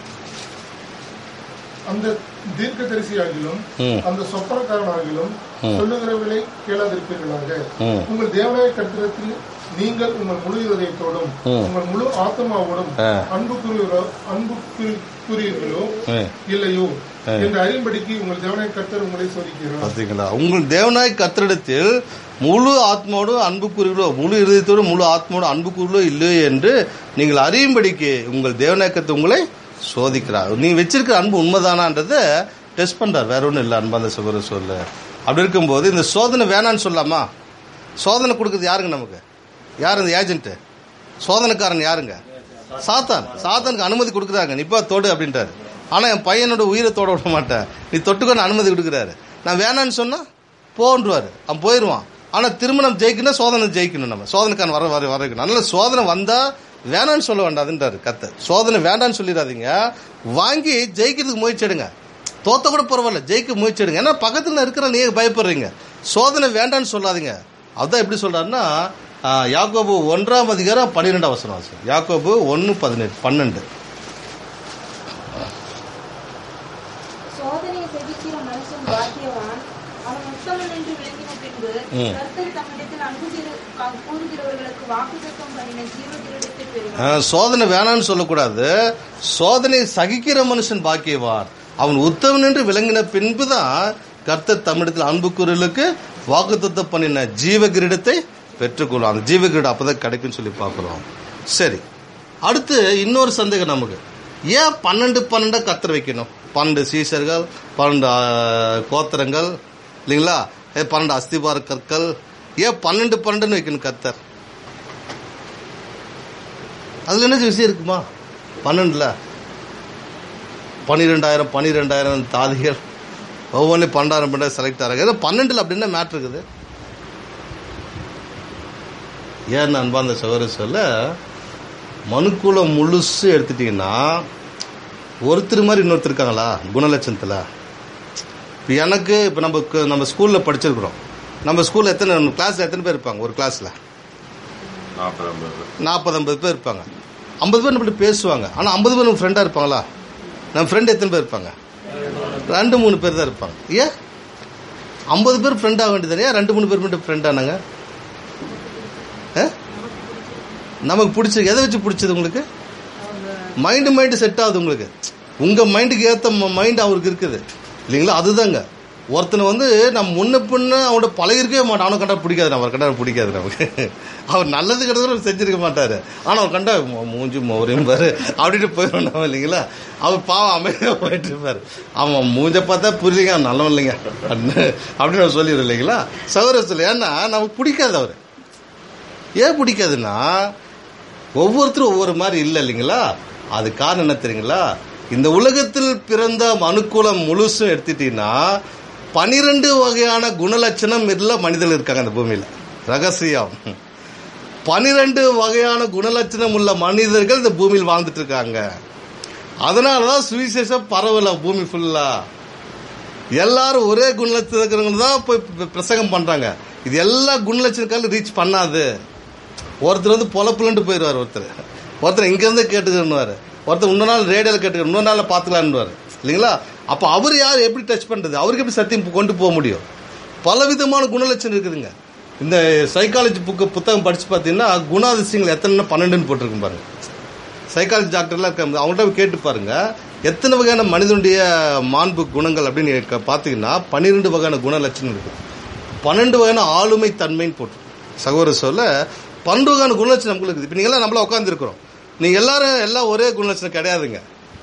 அந்த தீர்க்கதரிசி ஆகிலும் ம். அந்த சொப்பனக்காரனாகிலும் சொல்லுகிறவர்களை கேளாதிருப்பீர்களாக ம். உங்கள் தேவனாய கட்டிடத்தில் நீங்கள் உங்கள் முழு இதயத்தோடும் ம். உங்கள் முழு ஆத்மாவோடும் ஆ. அன்பு கூறுகிறோ அன்பு கூறு- கூறுகிறீர்களோ ம். இல்லையோ என்று அறியும்படிக்கு உங்கள் தேவனை கர்த்தர் உங்களை சோதிக்கிறார் பார்த்தீங்களா உங்கள் தேவனாய் கத்திரிடத்தில் முழு ஆத்மாவோடு அன்பு கூறுகளோ முழு இருதயத்தோடு முழு ஆத்மாவோடு அன்பு கூறுகளோ இல்லையோ என்று நீங்கள் அறியும்படிக்கு உங்கள் தேவனாய் கத்து உங்களை சோதிக்கிறார் நீ வச்சிருக்கிற அன்பு உண்மைதானான்றதை டெஸ்ட் பண்றார் வேற ஒன்றும் இல்லை அன்பாந்த சகோதர சொல்ல அப்படி இருக்கும்போது இந்த சோதனை வேணான்னு சொல்லலாமா சோதனை கொடுக்குறது யாருங்க நமக்கு யார் இந்த ஏஜென்ட்டு சோதனைக்காரன் யாருங்க சாத்தான் சாத்தானுக்கு அனுமதி கொடுக்குறாங்க நீ இப்போ தொடு அப்படின்றாரு ஆனா என் பையனோட உயிரை தொட விட மாட்டேன் நீ தொட்டுக்கொண்டு அனுமதி கொடுக்குறாரு நான் வேணான்னு சொன்னா போன்றுவாரு அவன் போயிடுவான் ஆனா திருமணம் ஜெயிக்கணும் சோதனை ஜெயிக்கணும் நம்ம சோதனைக்கான வர வர வர அதனால சோதனை வந்தா வேணான்னு சொல்ல வேண்டாதுன்றாரு கத்த சோதனை வேண்டான்னு சொல்லிடாதீங்க வாங்கி ஜெயிக்கிறதுக்கு முயற்சி எடுங்க தோத்த கூட பரவாயில்ல ஜெயிக்க முயற்சி எடுங்க ஏன்னா பக்கத்துல இருக்கிற நீங்க பயப்படுறீங்க சோதனை வேண்டான்னு சொல்லாதீங்க அதான் எப்படி சொல்றாருன்னா ஆ, யாக்கோபு ஒன்றாம் அதிகாரம் பன்னிரெண்டாம் வசனம் வாசிங்க. யாக்கோபு ஒன்னு பதினெட்டு பன்னெண்டு சோதனையை சகிக்கிற மனுஷன் பாக்கியவான் அவன் உத்தமன் என்று விளங்கின பின்பு ம். கர்த்தர் தம்மிடத்தில் அன்பு திரு- அ- கூறுகிறவர்களுக்கு வாக்குத்தத்தம் பண்ணின ஜீவ கிரீடத்தை பெறுவான் ஆ, சோதனை வேணான்னு சொல்லக்கூடாது சோதனை சகிக்கிற மனுஷன் பாக்கியவான் அவன் உத்தமன் என்று விளங்கின பின்புதான் கர்த்தர் தமிழத்தில் அன்பு குரலுக்கு வாக்குத்தத்தம் பண்ணின ஜீவ கிரீடத்தை பெற்றுக்கொள்ளும் அந்த ஜீவ கிரீடம் அப்பதான் கிடைக்கும்னு சொல்லி பார்க்கிறோம் சரி அடுத்து இன்னொரு சந்தேகம் நமக்கு ஏன் பன்னெண்டு பன்னெண்டா கத்தர் வைக்கணும் பன்னெண்டு சீசர்கள் பன்னெண்டு ஆ, கோத்திரங்கள் இல்லைங்களா ஏ, பன்னெண்டு அஸ்திபார கற்கள் ஏன் பன்னெண்டு பன்னெண்டுன்னு வைக்கணும் கத்தர் அதுல என்ன விஷயம் இருக்குமா பன்னெண்டுல பன்னிரெண்டாயிரம் பன்னிரெண்டாயிரம் தாதிகள் ஒவ்வொன்றும் பன்னெண்டாயிரம் பன்னெண்டு செலக்ட் ஆகிறாங்க ஏதோ பன்னெண்டுல அப்படி என்ன மேட்ரு இருக்குது ஏன் அன்பாந்த சகோதர சொல்ல மனுக்குலம் முழுசு எடுத்துட்டீங்கன்னா ஒருத்தர் மாதிரி இன்னொருத்தர் இருக்காங்களா குணலட்சணத்தில் இப்போ எனக்கு இப்போ நம்ம கு- நம்ம ஸ்கூலில் படிச்சிருக்கிறோம் நம்ம ஸ்கூலில் எத்தனை கிளாஸில் எத்தனை பேர் இருப்பாங்க ஒரு கிளாஸில் நாற்பது ஐம்பது நாற்பது ஐம்பது பேர் இருப்பாங்க ஐம்பது பேர் நம்மள்ட்ட பேசுவாங்க ஆனால் ஐம்பது பேர் நம்ம ஃப்ரெண்டாக இருப்பாங்களா நம்ம ஃப்ரெண்டு எத்தனை பேர் இருப்பாங்க ரெண்டு மூணு பேர் தான் இருப்பாங்க ஏன் ஐம்பது பேர் ஃப்ரெண்ட் ஆக வேண்டியது ஏன் ரெண்டு மூணு பேர் மட்டும் ஃப்ரெண்ட் ஆனாங்க ஆ? நமக்கு பிடிச்சது எதை வச்சு பிடிச்சது உங்களுக்கு மைண்டு மைண்டு செட் ஆகுது உங்களுக்கு உங்க மைண்டுக்கு ஏற்ற மைண்ட் அவருக்கு இருக்குது இல்லைங்களா அதுதாங்க ஒருத்தனை வந்து நம்ம முன்ன பின்ன அவனோட பழகிருக்கவே மாட்டான் அவனை கண்டா பிடிக்காது அவர் கண்டா பிடிக்காது நமக்கு அவர் நல்லது கிடந்தாலும் செஞ்சிருக்க மாட்டாரு ஆனா அவர் கண்டா மூ- மூஞ்சி மௌரியம் பாரு அப்படின்ட்டு போயிடும் நம்ம இல்லைங்களா அவர் பாவம் அமைதியாக போயிட்டு இருப்பாரு அவன் மூஞ்ச பார்த்தா புரியலைங்க அவன் நல்லவன் இல்லைங்க அப்படின்னு அப்படின்னு அவர் சொல்லிடுறோம் இல்லைங்களா சகோதர சொல்லி ஏன்னா நமக்கு பிடிக்காது அவர் ஏன் பிடிக்காதுன்னா ஒவ்வொருத்தரும் ஒவ்வொரு மாதிரி இல்லை இல்லைங்களா அது காரணம் என்ன தெரியுங்களா இந்த உலகத்தில் பிறந்த மனுக்குலம் முழுசும் எடுத்துட்டீங்கன்னா பனிரெண்டு வகையான குணலட்சணம் இல்ல மனிதர்கள் இருக்காங்க அந்த பூமியில ரகசியம் பனிரெண்டு வகையான குணலட்சணம் உள்ள மனிதர்கள் இந்த பூமியில் வாழ்ந்துட்டு இருக்காங்க அதனாலதான் சுவிசேஷம் பரவல பூமி ஃபுல்லா எல்லாரும் ஒரே குணலட்சணம் இருக்கிறவங்க தான் போய் பி- பிரசங்கம் பண்றாங்க இது எல்லா குணலட்சணக்காலும் ரீச் பண்ணாது ஒருத்தர் வந்து பொலப்புலன்ட்டு போயிடுவார் ஒருத்தர் ஒருத்தர் இங்க இருந்து கேட்டுக்கணுவாரு ஒருத்தர் இன்னொரு நாள் ரேடியோல கேட்டுக்கணும் இன்னொரு நாள் பாத்துக்கலான்னு இல்லைங்களா அப்ப அவர் யார் எப்படி டச் பண்றது அவருக்கு எப்படி சத்தியம் கொண்டு போக முடியும் பல விதமான குணலட்சணம் இருக்குதுங்க இந்த சைக்காலஜி புக்கு புத்தகம் படிச்சு பார்த்தீங்கன்னா குணாதிசயங்கள் எத்தனை பன்னெண்டுன்னு போட்டிருக்கும் பாருங்க சைக்காலஜி டாக்டர்லாம் இருக்காங்க அவங்கள்ட்ட போய் கேட்டு பாருங்க எத்தனை வகையான மனிதனுடைய மாண்பு குணங்கள் அப்படின்னு க- பார்த்தீங்கன்னா பன்னிரெண்டு வகையான குணலட்சணம் இருக்கு பன்னெண்டு வகையான ஆளுமை தன்மைன்னு போட்டு சகோதர சொல்ல பன்னெண்டு வகையான குணலட்சணம் நமக்கு இருக்குது இப்போ நீங்களாம் நம்மள உட்காந்துருக்குறோம் நீங்க எல்லாரும் எல்லாம் ஒரே குணலட்சணம் கிடையாதுங்க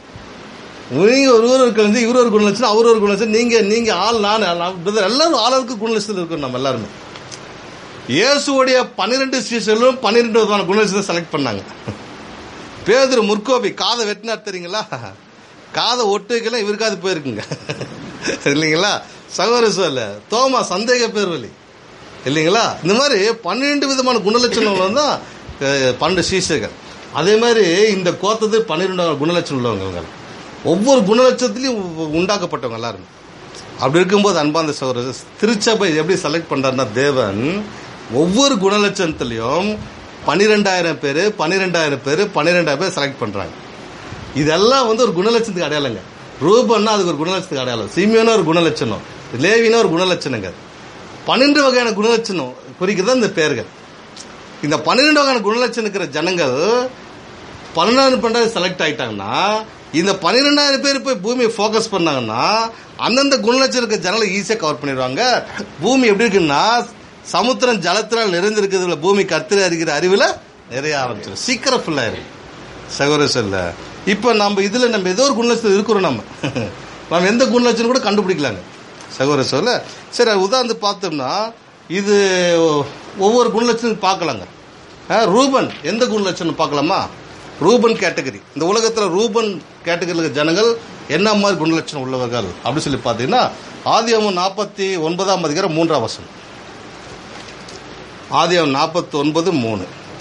நீங்க ஒரு ஒரு குணலட்சணம் இவர் ஒரு குணலட்சணம் அவர் ஒரு குணலட்சணம் நீங்க நீங்க ஆள் நான் நான் brother, எல்லாரும் ஆளுக்கு குணலட்சணம் இருக்கோம் நம்ம எல்லாருமே இயேசுடைய பன்னிரெண்டு ஸ்ரீசலும் பன்னிரெண்டு விதமான குணலட்சணம் செலக்ட் பண்ணாங்க பேதுரு முற்கோபி காதை வெட்டினார் தெரியுங்களா காதை ஒட்டுக்கெல்லாம் இவருக்காது போயிருக்குங்க இல்லைங்களா சகோதர சொல்ல தோமா சந்தேக பேர் வழி இல்லைங்களா இந்த மாதிரி பன்னிரெண்டு விதமான குணலட்சணம் தான் அஹ், பன்னெண்டு சீசர்கள் அதே மாதிரி இந்த கோத்தது பன்னிரெண்டு குணலட்சணம் உள்ளவங்க இவங்க. ஒவ்வொரு குணலட்சத்திலையும் உ- உண்டாக்கப்பட்டவங்க எல்லாருமே அப்படி இருக்கும்போது அன்பாந்த சகோதரர் திருச்சபை எப்படி செலக்ட் பண்றாருன்னா தேவன் ஒவ்வொரு குணலட்சணத்திலையும் பன்னிரெண்டாயிரம் பேர் பன்னிரெண்டாயிரம் பேர் பன்னிரெண்டாயிரம் பேர் செலக்ட் பண்றாங்க இதெல்லாம் வந்து ஒரு குணலட்சணத்துக்கு அடையாளங்க ரூபன்னா அதுக்கு ஒரு குணலட்சத்துக்கு அடையாளம் சீமியோனா ஒரு குணலட்சணம் லேவினா ஒரு குணலட்சணங்க பன்னெண்டு வகையான குணலட்சணம் குறிக்கிறது இந்த பேர்கள் இந்த பன்னிரெண்டு வகையான குணலட்சணம் இருக்கிற ஜனங்கள் பன்னெண்டாயிரம் பன்னெண்டாயிரம் செலக்ட் ஆயிட்டாங்கன்னா இந்த பன்னிரெண்டாயிரம் பேர் போய் பூமியை ஃபோக்கஸ் பண்ணாங்கன்னா அந்தந்த குணலட்சம் இருக்க ஜனங்களை ஈஸியாக கவர் பண்ணிடுவாங்க பூமி எப்படி இருக்குன்னா சமுத்திரம் ஜலத்தினால் நிறைந்திருக்கிறதுல பூமி கத்திர அறிகிற அறிவில் நிறைய ஆரம்பிச்சிடும் சீக்கிரம் ஃபுல் ஆயிரும் சகோதரசல்ல இப்போ நம்ம இதில் நம்ம ஏதோ ஒரு குணலட்சத்தில் இருக்கிறோம் நம்ம நம்ம எந்த குணலட்சம் கூட கண்டுபிடிக்கலாங்க சகோதரசல்ல சரி அது உதாரணத்து பார்த்தோம்னா இது ஒவ்வொரு குணலட்சணம் பார்க்கலாங்க ஆ, ரூபன் எந்த குணலட்சணம் பார்க்கலாமா ரூபன் கேட்டகரி இந்த உலகத்தில் ரூபன் கேட்டகரியில் ஜனங்கள் என்ன மாதிரி குணலட்சணம் உள்ளவர்கள் அப்படின்னு சொல்லி பார்த்தீங்கன்னா ஆதியாமம் நாற்பத்தி ஒன்பதாம் அதிகாரம் மூன்றாம் வசனம் ஆதியாமம் நாற்பத்தி ஒன்பது மூணு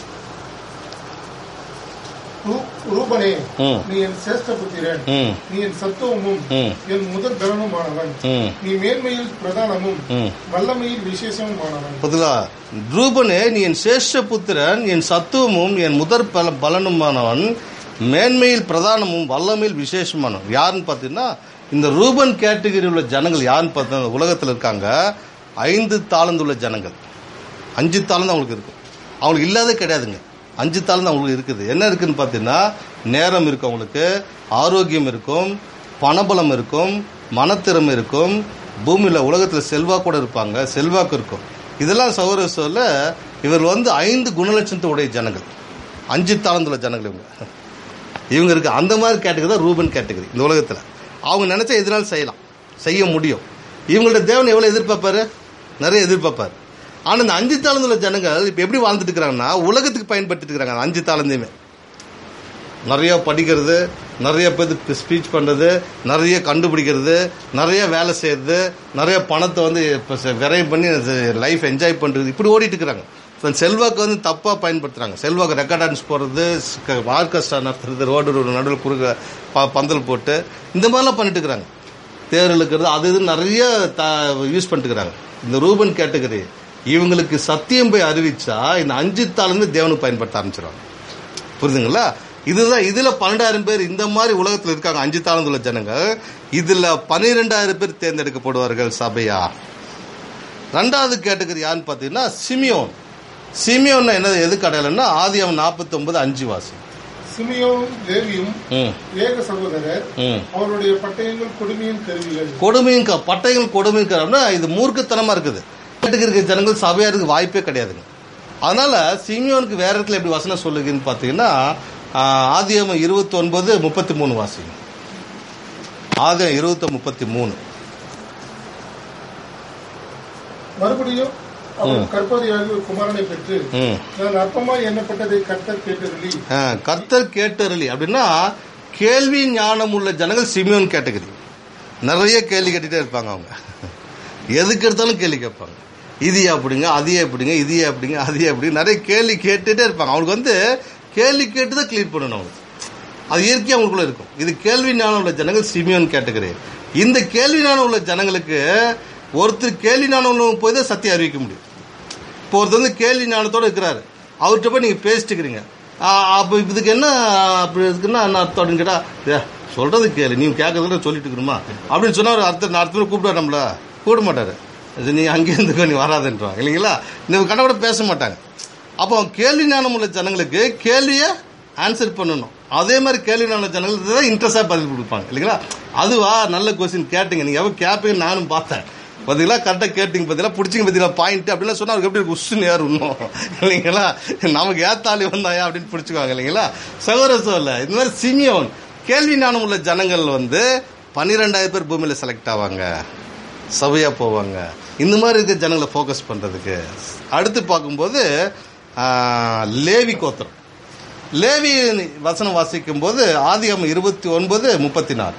ரூ- ரூபனே ம். நீ என் சேஷ்ட புத்திரன் ம் நீ என் சத்துவமும் ம். என் முதல் பலனுமானவன் ம் நீ மேன்மையில் பிரதானமும் ம் வல்லமையில் விசேஷமுமானவன் புதுலா ரூபனே நீ என் சேஷ புத்திரன் என் சத்துவமும் என் முதற் பல பலனுமானவன் மேன்மையில் பிரதானமும் வல்லமையில் விசேஷமானவன் யாருன்னு பார்த்தீங்கன்னா இந்த ரூபன் கேட்டகரி உள்ள ஜனங்கள் யாருன்னு பார்த்தா உலகத்தில் இருக்காங்க ஐந்து தாளந்துள்ள ஜனங்கள் அஞ்சு தாளம் அவங்களுக்கு இருக்கும் அவங்களுக்கு இல்லாத கிடையாதுங்க அஞ்சு தாளம் அவங்களுக்கு இருக்குது என்ன இருக்குன்னு பார்த்தீங்கன்னா நேரம் இருக்கும் அவங்களுக்கு ஆரோக்கியம் இருக்கும் பணபலம் இருக்கும் மனத்திறமை இருக்கும் பூமியில் உலகத்தில் செல்வாக்கூட இருப்பாங்க செல்வாக்கு இருக்கும் இதெல்லாம் சௌர சொல்ல இவர் வந்து ஐந்து குணலட்சணத்தை உடைய ஜனங்கள் அஞ்சு தாளந்துள்ள ஜனங்கள் இவங்க இவங்க இருக்கு அந்த மாதிரி கேட்டகரி தான் ரூபன் கேட்டகரி இந்த உலகத்தில் அவங்க நினைச்சா எதனாலும் செய்யலாம் செய்ய முடியும் இவங்கள்ட்ட தேவன் எவ்வளோ எதிர்பார்ப்பாரு நிறைய எதிர்பார்ப்பாரு ஆனால் இந்த அஞ்சு தாளந்துள்ள ஜனங்கள் இப்போ எப்படி வாழ்ந்துட்டு இருக்கிறாங்கன்னா உலகத்துக்கு பயன்படுத்திட்டு இருக்கிறாங்க அந்த அஞ்சு தாளந்தையுமே நிறைய படிக்கிறது நிறைய பேருக்கு ஸ்பீச் பண்ணுறது நிறைய கண்டுபிடிக்கிறது நிறைய வேலை செய்யறது நிறைய பணத்தை வந்து இப்போ விரைவு பண்ணி லைஃப் என்ஜாய் பண்ணுறது இப்படி ஓடிட்டு இருக்கிறாங்க தன் செல்வாக்கு வந்து தப்பாக பயன்படுத்துகிறாங்க செல்வாக்கு ரெக்கார்ட் டான்ஸ் போடுறது ஆர்கெஸ்ட்ரா நடத்துறது ரோடு நடுவில் குறுக்க ப- பந்தல் போட்டு இந்த மாதிரிலாம் பண்ணிட்டு இருக்கிறாங்க தேர் இழுக்கிறது அது இது நிறைய த யூஸ் பண்ணிட்டு இருக்கிறாங்க இந்த ரூபன் கேட்டகரி இவங்களுக்கு சத்தியம் போய் அறிவிச்சா இந்த அஞ்சு தாளுமே தேவனுக்கு பயன்படுத்த ஆரம்பிச்சிருவாங்க புரியுதுங்களா இதுதான் இதுல பன்னெண்டாயிரம் பேர் இந்த மாதிரி உலகத்தில் இருக்காங்க அஞ்சு தாளந்துள்ள ஜனங்கள் இதுல பன்னிரெண்டாயிரம் பேர் தேர்ந்தெடுக்கப்படுவார்கள் சபையா ரெண்டாவது கேட்டகரி யாருன்னு பார்த்தீங்கன்னா சிமியோன் சிமியோன் என்ன எதுக்கு அடையாளம்னா ஆதி அவன் நாற்பத்தி ஒன்பது அஞ்சு வாசி சிமியோனும் லேவியும் ம் ஏக சகோதரர் ம் அவருடைய பட்டயங்கள் கொடுமையின் கருவிகள் கொடுமையும் க- பட்டயங்கள் கொடுமையும் அப்படின்னா இது மூர்க்கத்தனமா இருக்குது கேட்டுக்கு இருக்க ஜனங்கள் சபையா இருக்க வாய்ப்பே கிடையாதுங்க அதனால சிமியோனுக்கு வேற இடத்துல எப்படி வசனம் சொல்லுதுன்னு பார்த்தீங்கன்னா ஆதியம் இருபத்தி ஒன்பது முப்பத்தி மூணு வாசிங்க ஆதியம் இருபத்தி முப்பத்தி மூணு மறுபடியும் அவர் கற்பதையாகி ஒரு குமாரனை பெற்று ம் நான் அற்பமாய் எண்ணப்பட்டதை கர்த்தர் கேட்டருளி ஆ, கர்த்தர் கேட்டருளி அப்படின்னா கேள்வி ஞானம் உள்ள ஜனங்கள் சிமியோன் கேட்டகரி நிறைய கேள்வி கேட்டுட்டே இருப்பாங்க அவங்க எதுக்கு எடுத்தாலும் கேள்வி கேட்பாங்க இது அப்படிங்க அது எப்படிங்க இது எப்படிங்க அது எப்படி நிறைய கேள்வி கேட்டுட்டே இருப்பாங்க அவங்களுக்கு வந்து கேள்வி கேட்டு தான் கிளியர் பண்ணணும் அவங்க அது இயற்கையாக அவங்களுக்குள்ள இருக்கும் இது கேள்வி ஞானம் உள்ள ஜனங்கள் சிமியோன் கேட்டகரி இந்த கேள்வி ஞானம் உள்ள ஜனங்களுக்கு ஒருத்தர் கேள்வி ஞானம் உள்ளவங்க போய் தான் சத்தியம் அறிவிக்க முடியும் இப்போ ஒருத்தர் வந்து கேள்வி ஞானத்தோட இருக்கிறாரு அவர்கிட்ட போய் நீங்கள் பேசிட்டுக்கிறீங்க அப்போ இதுக்கு என்ன அப்படி இருக்குன்னா என்ன அர்த்தம் அப்படின்னு கேட்டா "ஏ, சொல்றது கேளு நீ கேட்கறதுல சொல்லிட்டு இருக்கணுமா அப்படின்னு சொன்னா அவர் அடுத்த அடுத்த முறை கூப்பிடுவார் நம்மள கூப்பிட மாட்டாரு இது நீ அங்கே இருந்துக்கோ நீ வராதுன்றான் இல்லைங்களா நீ கண்ண கூட பேச மாட்டாங்க அப்போ கேள்வி ஞானம் உள்ள ஜனங்களுக்கு கேள்வியை ஆன்சர் பண்ணணும் அதே மாதிரி கேள்வி ஞானம் உள்ள ஜனங்களுக்கு தான் இன்ட்ரெஸ்டாக பதில் கொடுப்பாங்க இல்லைங்களா அதுவா நல்ல கொஸ்டின் கேட்டீங்க நீங்கள் எவ்வளோ கேட்பீங்க நானும் பார்த்தேன் பார்த்தீங்களா கரெக்டாக கேட்டிங்க பார்த்தீங்களா பிடிச்சிங்க பார்த்தீங்களா பாயிண்ட் அப்படிலாம் சொன்னா அவருக்கு எப்படி உஷ்ணு ஏறும் இன்னும் இல்லைங்களா நமக்கு ஏத்தாளி வந்தாயா அப்படின்னு பிடிச்சிக்குவாங்க இல்லைங்களா சகோதர சொல்ல இந்த மாதிரி சிமியோன் கேள்வி ஞானம் உள்ள ஜனங்கள் வந்து பன்னிரெண்டாயிரம் பேர் பூமியில் செலக்ட் ஆவாங்க சபையாக போவாங்க இந்த மாதிரி இருக்க ஜனங்களை ஃபோக்கஸ் பண்ணுறதுக்கு அடுத்து பார்க்கும்போது ஆ, லேவி கோத்திரம் லேவி வசனம் வாசிக்கும் போது ஆதிகம் இருபத்தி ஒன்பது முப்பத்தி நாலு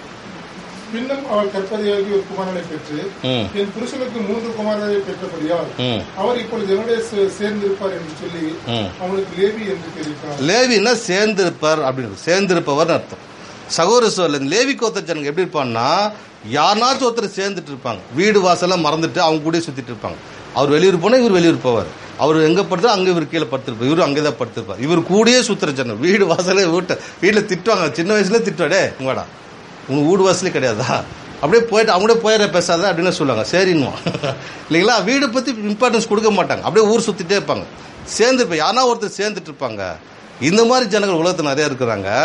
பின்னும் அவள் கற்பதையாகி ஒரு குமாரனை பெற்று ம் என் புருஷனுக்கு மூன்று குமாரரை பெற்றபடியால் ம் அவர் இப்பொழுது என்னுடைய சே- சேர்ந்திருப்பார் என்று சொல்லி ம் அவனுக்கு லேவி என்று தெரிவித்தார் லேவின்னா சேர்ந்திருப்பார் அப்படின்னு சேர்ந்திருப்பவர்னு அர்த்தம் சகோதர சோழ லேவி கோத்த ஜனங்க எப்படி இருப்பான்னா யாருனாச்சும் ஒருத்தர் சேர்ந்துட்டு இருப்பாங்க வீடு வாசலாம் மறந்துட்டு அவங்க கூட சுத்திட்டு இருப்பாங்க அவர் வெளியூர் போனா இவர் வெளியூர் போவார் அவர் எங்க படுத்தா அங்க இவர் கீழே படுத்திருப்பார் இவரு அங்கே தான் படுத்திருப்பார் இவர் கூடயே சுத்துற ஜனம் வீடு வாசலே வீட்டை வீட்டில் திட்டுவாங்க சின்ன வயசுல திட்டுவாடே உங்கடா உனக்கு வீடு வாசலே கிடையாதா அப்படியே போயிட்டு அவங்களே போயிட பேசாத அப்படின்னு சொல்லுவாங்க சரின்னுவான் இல்லைங்களா வீடை பத்தி இம்பார்ட்டன்ஸ் கொடுக்க மாட்டாங்க அப்படியே ஊர் சுத்திட்டே இருப்பாங்க சேர்ந்து இப்போ யாரா ஒருத்தர் சேர்ந்துட்டு இருப்பாங்க இந்த மாதிரி ஜனங்கள் உலகத்தில் நிறைய இருக்கிறாங்க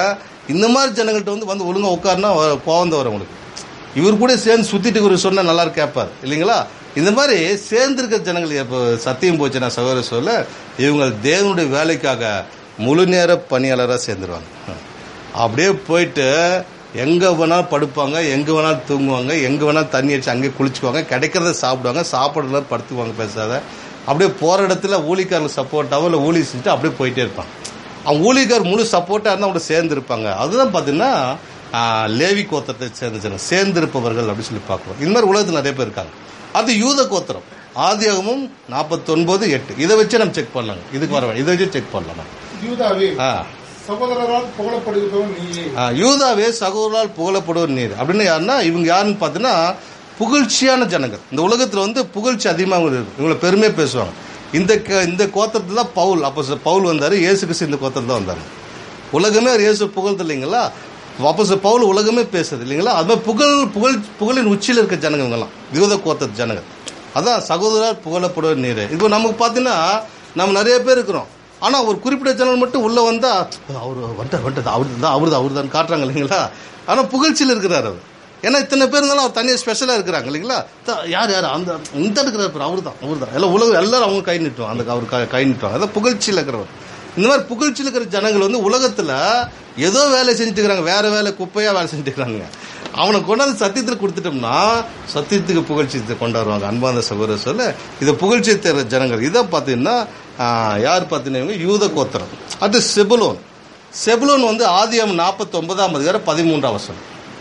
இந்த மாதிரி ஜனங்கள்ட்ட வந்து வந்து ஒழுங்கா உட்காருனா வ- கோவம் தான் வரும் உங்களுக்கு இவர் கூட சேர்ந்து சுத்திட்டு இவர் சொன்னா நல்லா இருக்கு கேட்பார் இல்லைங்களா இந்த மாதிரி சேர்ந்து இருக்கிற ஜனங்கள் இப்போ சத்தியம் போச்சுன்னா சகோதர சொல்ல இவங்க தேவனுடைய வேலைக்காக முழு நேர பணியாளராக சேர்ந்துருவாங்க அப்படியே போயிட்டு எங்க வேணாலும் படுப்பாங்க எங்க வேணாலும் தூங்குவாங்க எங்க வேணாலும் தண்ணி அடிச்சு அங்கேயே குளிச்சுக்குவாங்க கிடைக்கிறத சாப்பிடுவாங்க சாப்பிட்றதுல படுத்துக்குவாங்க பேசாத அப்படியே போற இடத்துல ஊழிக்காரங்களுக்கு சப்போர்ட்டாவோ இல்லை ஊழி செஞ்சுட்டு அப்படியே போயிட்டே இருப்பாங்க அவங்க ஊழியக்கார் முழு சப்போர்ட்டாக இருந்தால் அவங்க சேர்ந்து இருப்பாங்க அதுதான் பார்த்தீங்கன்னா ஆ, லேவி கோத்திரத்தை சேர்ந்து ஜனங்க. சேர்ந்திருப்பவர்கள் அப்படின்னு சொல்லி பார்க்குறோம் இந்த மாதிரி உலகத்தில் நிறைய பேர் இருக்காங்க அது யூத கோத்திரம் ஆதியாகமும் நாற்பத்தொன்பது எட்டு இதை வச்சு நம்ம செக் பண்ணலாங்க இதுக்கு வர இதை வச்சு செக் பண்ணலாம் யூதாவே ஆ சகோதரரால் புகழப்படுகிறவன் நீயே ஆ, யூதாவே சகோதரால் புகழப்படுவர் நீர் அப்படின்னு யாருன்னா இவங்க யாருன்னு பார்த்தீங்கன்னா புகழ்ச்சியான ஜனங்கள் இந்த உலகத்தில் வந்து புகழ்ச்சி அதிகமாக இருக்கு இவங்களை பெருமையாக பேசுவாங்க இந்த க- இந்த கோத்திரத்தில் தான் பவுல் அப்போ ச- பவுல் வந்தார் இயேசு கிறிஸ்து இந்த கோத்திரத்தில் தான் வந்தார் உலகமே அவர் இயேசு புகழ்து இல்லைங்களா அப்போ ச- பவுல் உலகமே பேசுது இல்லைங்களா அது மாதிரி புகழ் புகழ் புகழின் உச்சியில் இருக்க ஜனங்க இவங்கெல்லாம் யூத கோத்திர ஜனங்கள் அதான் சகோதரர் புகழப்படுவர் நீர் இப்போ நமக்கு பார்த்தீங்கன்னா நம்ம நிறைய பேர் இருக்கிறோம் ஆனா ஒரு குறிப்பிட்ட சேனல் மட்டும் உள்ள வந்தா அவர் வந்துட்டார் வந்துட்டார் அவர் தான் அவர் தான் அவர் தான் காட்டுறாங்க இல்லைங்களா ஆனா புகழ்ச்சியில் இருக்கிறார் அவர் ஏன்னா இத்தனை பேர் இருந்தாலும் அவர் தனியாக ஸ்பெஷலாக இருக்கிறாங்க இல்லைங்களா த- யார் யார் அந்த இந்த இருக்கிறார் அவர் தான் அவர் தான் எல்லாம் உலகம் எல்லாரும் அவங்க கை நிட்டுவாங்க அந்த அவர் கை- கை நிட்டுவாங்க அதான் புகழ்ச்சியில் இருக்கிறவர் இந்த மாதிரி புகழ்ச்சியில் இருக்கிற ஜனங்கள் வந்து உலகத்துல ஏதோ வேலை செஞ்சுட்டு இருக்கிறாங்க வேற வேலை குப்பையா வேலை செஞ்சுட்டு இருக்கிறாங்க அவனை கொண்டாந்து சத்தியத்தில் கொடுத்துட்டோம்னா சத்தியத்துக்கு புகழ்ச்சி கொண்டாடுவாங்க அன்பான சகோதர சொல்ல இதை புகழ்ச்சி தர ஜனங்கள் இதை பார்த்தீங்கன்னா ஆஹ், யார் பார்த்தீங்கன்னா இவங்க யூத கோத்திரம் அது செபுலோன் செபுலோன் வந்து ஆதியம் நாற்பத்தி ஒன்பதாம் அதிகாரம் பதிமூன்றாம் வசனம்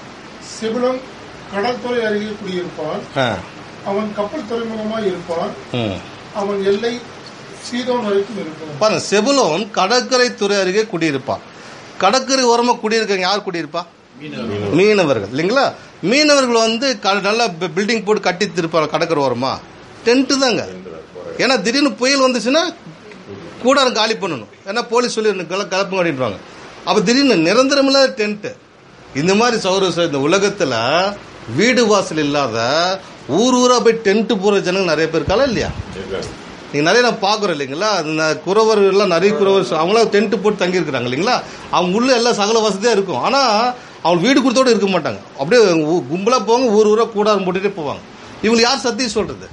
சிபிலம் கடற்துறை அருகே குடியிருப்பான் ஆ, அவன் கப்பல் துறைமுகமாய் இருப்பான் ம். அவன் எல்லை சீதோன் வரைக்கும் இருக்கும் பாருங்க செபுலோன் கடற்கரை துறை அருகே குடியிருப்பான் கடற்கரை ஓரமா குடியிருக்கவங்க யார் குடியிருப்பா மீனவர்கள் இல்லைங்களா மீனவர்கள் வந்து க- நல்லா பி- பில்டிங் போட்டு கட்டி திருப்பாங்க கடற்கரை ஓரமா டென்ட் தாங்க ஏன்னா திடீர்னு புயல் வந்துச்சுன்னா கூடாரம் காலி பண்ணணும் ஏன்னா போலீஸ் சொல்லி கலப்பு கட்டிடுவாங்க அப்ப திடீர்னு நிரந்தரமில்லாத டென்ட் இந்த மாதிரி சௌர இந்த உலகத்துல வீடு வாசல் இல்லாத ஊர் ஊரா போய் டென்ட் போற ஜனங்க நிறைய பேர் இருக்காளா இல்லையா இருக்காங்க நீங்க நிறைய நான் பாக்குறோம் இல்லைங்களா அந்த குறவர் எல்லாம் நிறைய குறவர் அவங்களாம் டென்ட் போட்டு தங்கி இருக்கிறாங்க இல்லைங்களா அவங்க உள்ள எல்லாம் சகல வசதியா இருக்கும் ஆனா அவங்க வீடு கொடுத்தோட இருக்க மாட்டாங்க அப்படியே ஊ- கும்பலா போவாங்க ஊர் ஊரா கூடாரம் போட்டுட்டே போவாங்க இவங்களுக்கு யார் சத்தியம் சொல்றது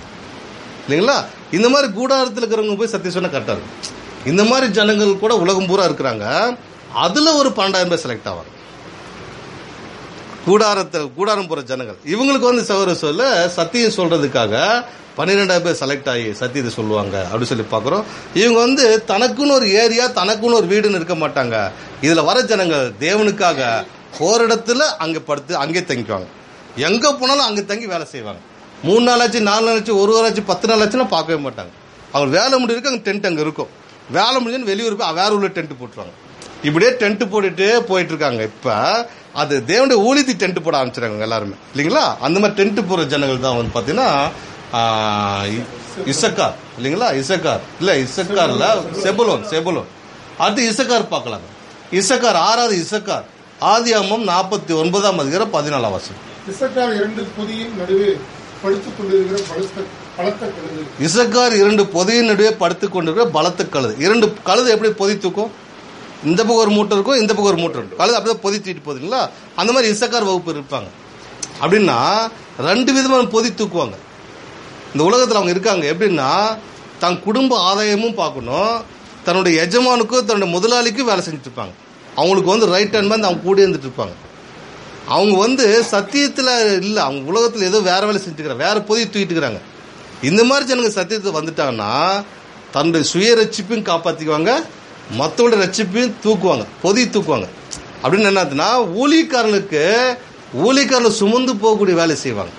இல்லைங்களா இந்த மாதிரி கூடாரத்தில் இருக்கிறவங்க போய் சத்தியம் சொன்னா கரெக்டா இருக்கும் இந்த மாதிரி ஜனங்கள் கூட உலகம் பூரா இருக்கிறாங்க அதுல ஒரு பன்னெண்டாயிரம் பேர் செலக்ட் ஆவாங்க கூடாரத்தில் கூடாரம் போற ஜனங்கள் இவங்களுக்கு வந்து சகோதர சொல்ல சத்தியம் சொல்றதுக்காக பன்னிரெண்டாயிரம் பேர் செலக்ட் ஆகி சத்தியத்தை சொல்லுவாங்க அப்படின்னு சொல்லி பார்க்குறோம் இவங்க வந்து தனக்குன்னு ஒரு ஏரியா தனக்குன்னு ஒரு வீடுன்னு இருக்க மாட்டாங்க இதுல வர ஜனங்கள் தேவனுக்காக போற இடத்துல அங்க படுத்து அங்கே தங்கிக்குவாங்க எங்க போனாலும் அங்க தங்கி வேலை செய்வாங்க மூணு நாள் ஆச்சு நாலு நாள் ஆச்சு ஒரு வாரம் ஆச்சு பத்து நாள் ஆச்சுன்னா பார்க்கவே மாட்டாங்க அவங்க வேலை முடியிருக்கு அங்கே டென்ட் அங்கே இருக்கும் வேலை முடிஞ்சுன்னு வெளியூர் போய் வேற உள்ள டென்ட் போட்டுருவாங்க இப்படியே டென்ட் போட்டுட்டு போயிட்டு இருக்காங்க இப்ப அது தேவனுடைய ஊழியத்தை டென்ட் போட ஆரம்பிச்சிருக்காங்க எல்லாருமே இல்லைங்களா அந்த மாதிரி டென்ட் போற ஜனங்கள் தான் வந்து பாத்தீங்கன்னா ஆஹ், இ- இசக்கார் இல்லைங்களா இசக்கார் இல்ல இசக்கார்ல செபுலோன் செபுலோன் அடுத்து இசக்கார் பார்க்கலாம் இசக்கார் ஆறாவது இசக்கார் ஆதியாமம் நாற்பத்தி ஒன்பதாம் அதிகாரம் பதினாலாம் வருஷம் இசக்கார் இரண்டு புதியின் நடுவே படுத்துக் கொண்டிருக்கிற பலத்த பலத்த கழுது இசக்கார் இரண்டு பொதியின் நடுவே படுத்துக் கொண்டிருக்கிற பலத்த கழுது இரண்டு கழுது எப்படி பொதி தூக்கும் இந்த பக்கம் ஒரு மூட்டை இருக்கும் இந்த பக்கம் ஒரு மூட்டை இருக்கும் கழுது அப்படியே பொதி தூக்கிட்டு போகுதுங்களா அந்த மாதிரி இசக்கார் வகுப்பு இருப்பாங்க அப்படின்னா ரெண்டு விதமான பொதி தூக்குவாங்க இந்த உலகத்தில் அவங்க இருக்காங்க எப்படின்னா தன் குடும்ப ஆதாயமும் பார்க்கணும் தன்னுடைய எஜமானுக்கும் தன்னுடைய முதலாளிக்கும் வேலை செஞ்சுட்டு இருப்பாங்க அவங்களுக்கு வந்து ரைட் ஹேண்ட் வந்து அவங்க கூட இருந்துட்டு இருப்பாங்க அவங்க வந்து சத்தியத்துல இல்ல அவங்க உலகத்துல ஏதோ வேற வேலை செஞ்சுக்கிறாங்க வேற பொதி தூக்கிட்டு இருக்கிறாங்க இந்த மாதிரி ஜனங்க சத்தியத்தை வந்துட்டாங்கன்னா தன்னுடைய சுய ரட்சிப்பையும் காப்பாத்திக்குவாங்க மற்றவங்களோட ரட்சிப்பையும் தூக்குவாங்க பொதி தூக்குவாங்க அப்படின்னு என்னதுன்னா ஊழியக்காரனுக்கு ஊழியக்காரனை சுமந்து போகக்கூடிய வேலை செய்வாங்க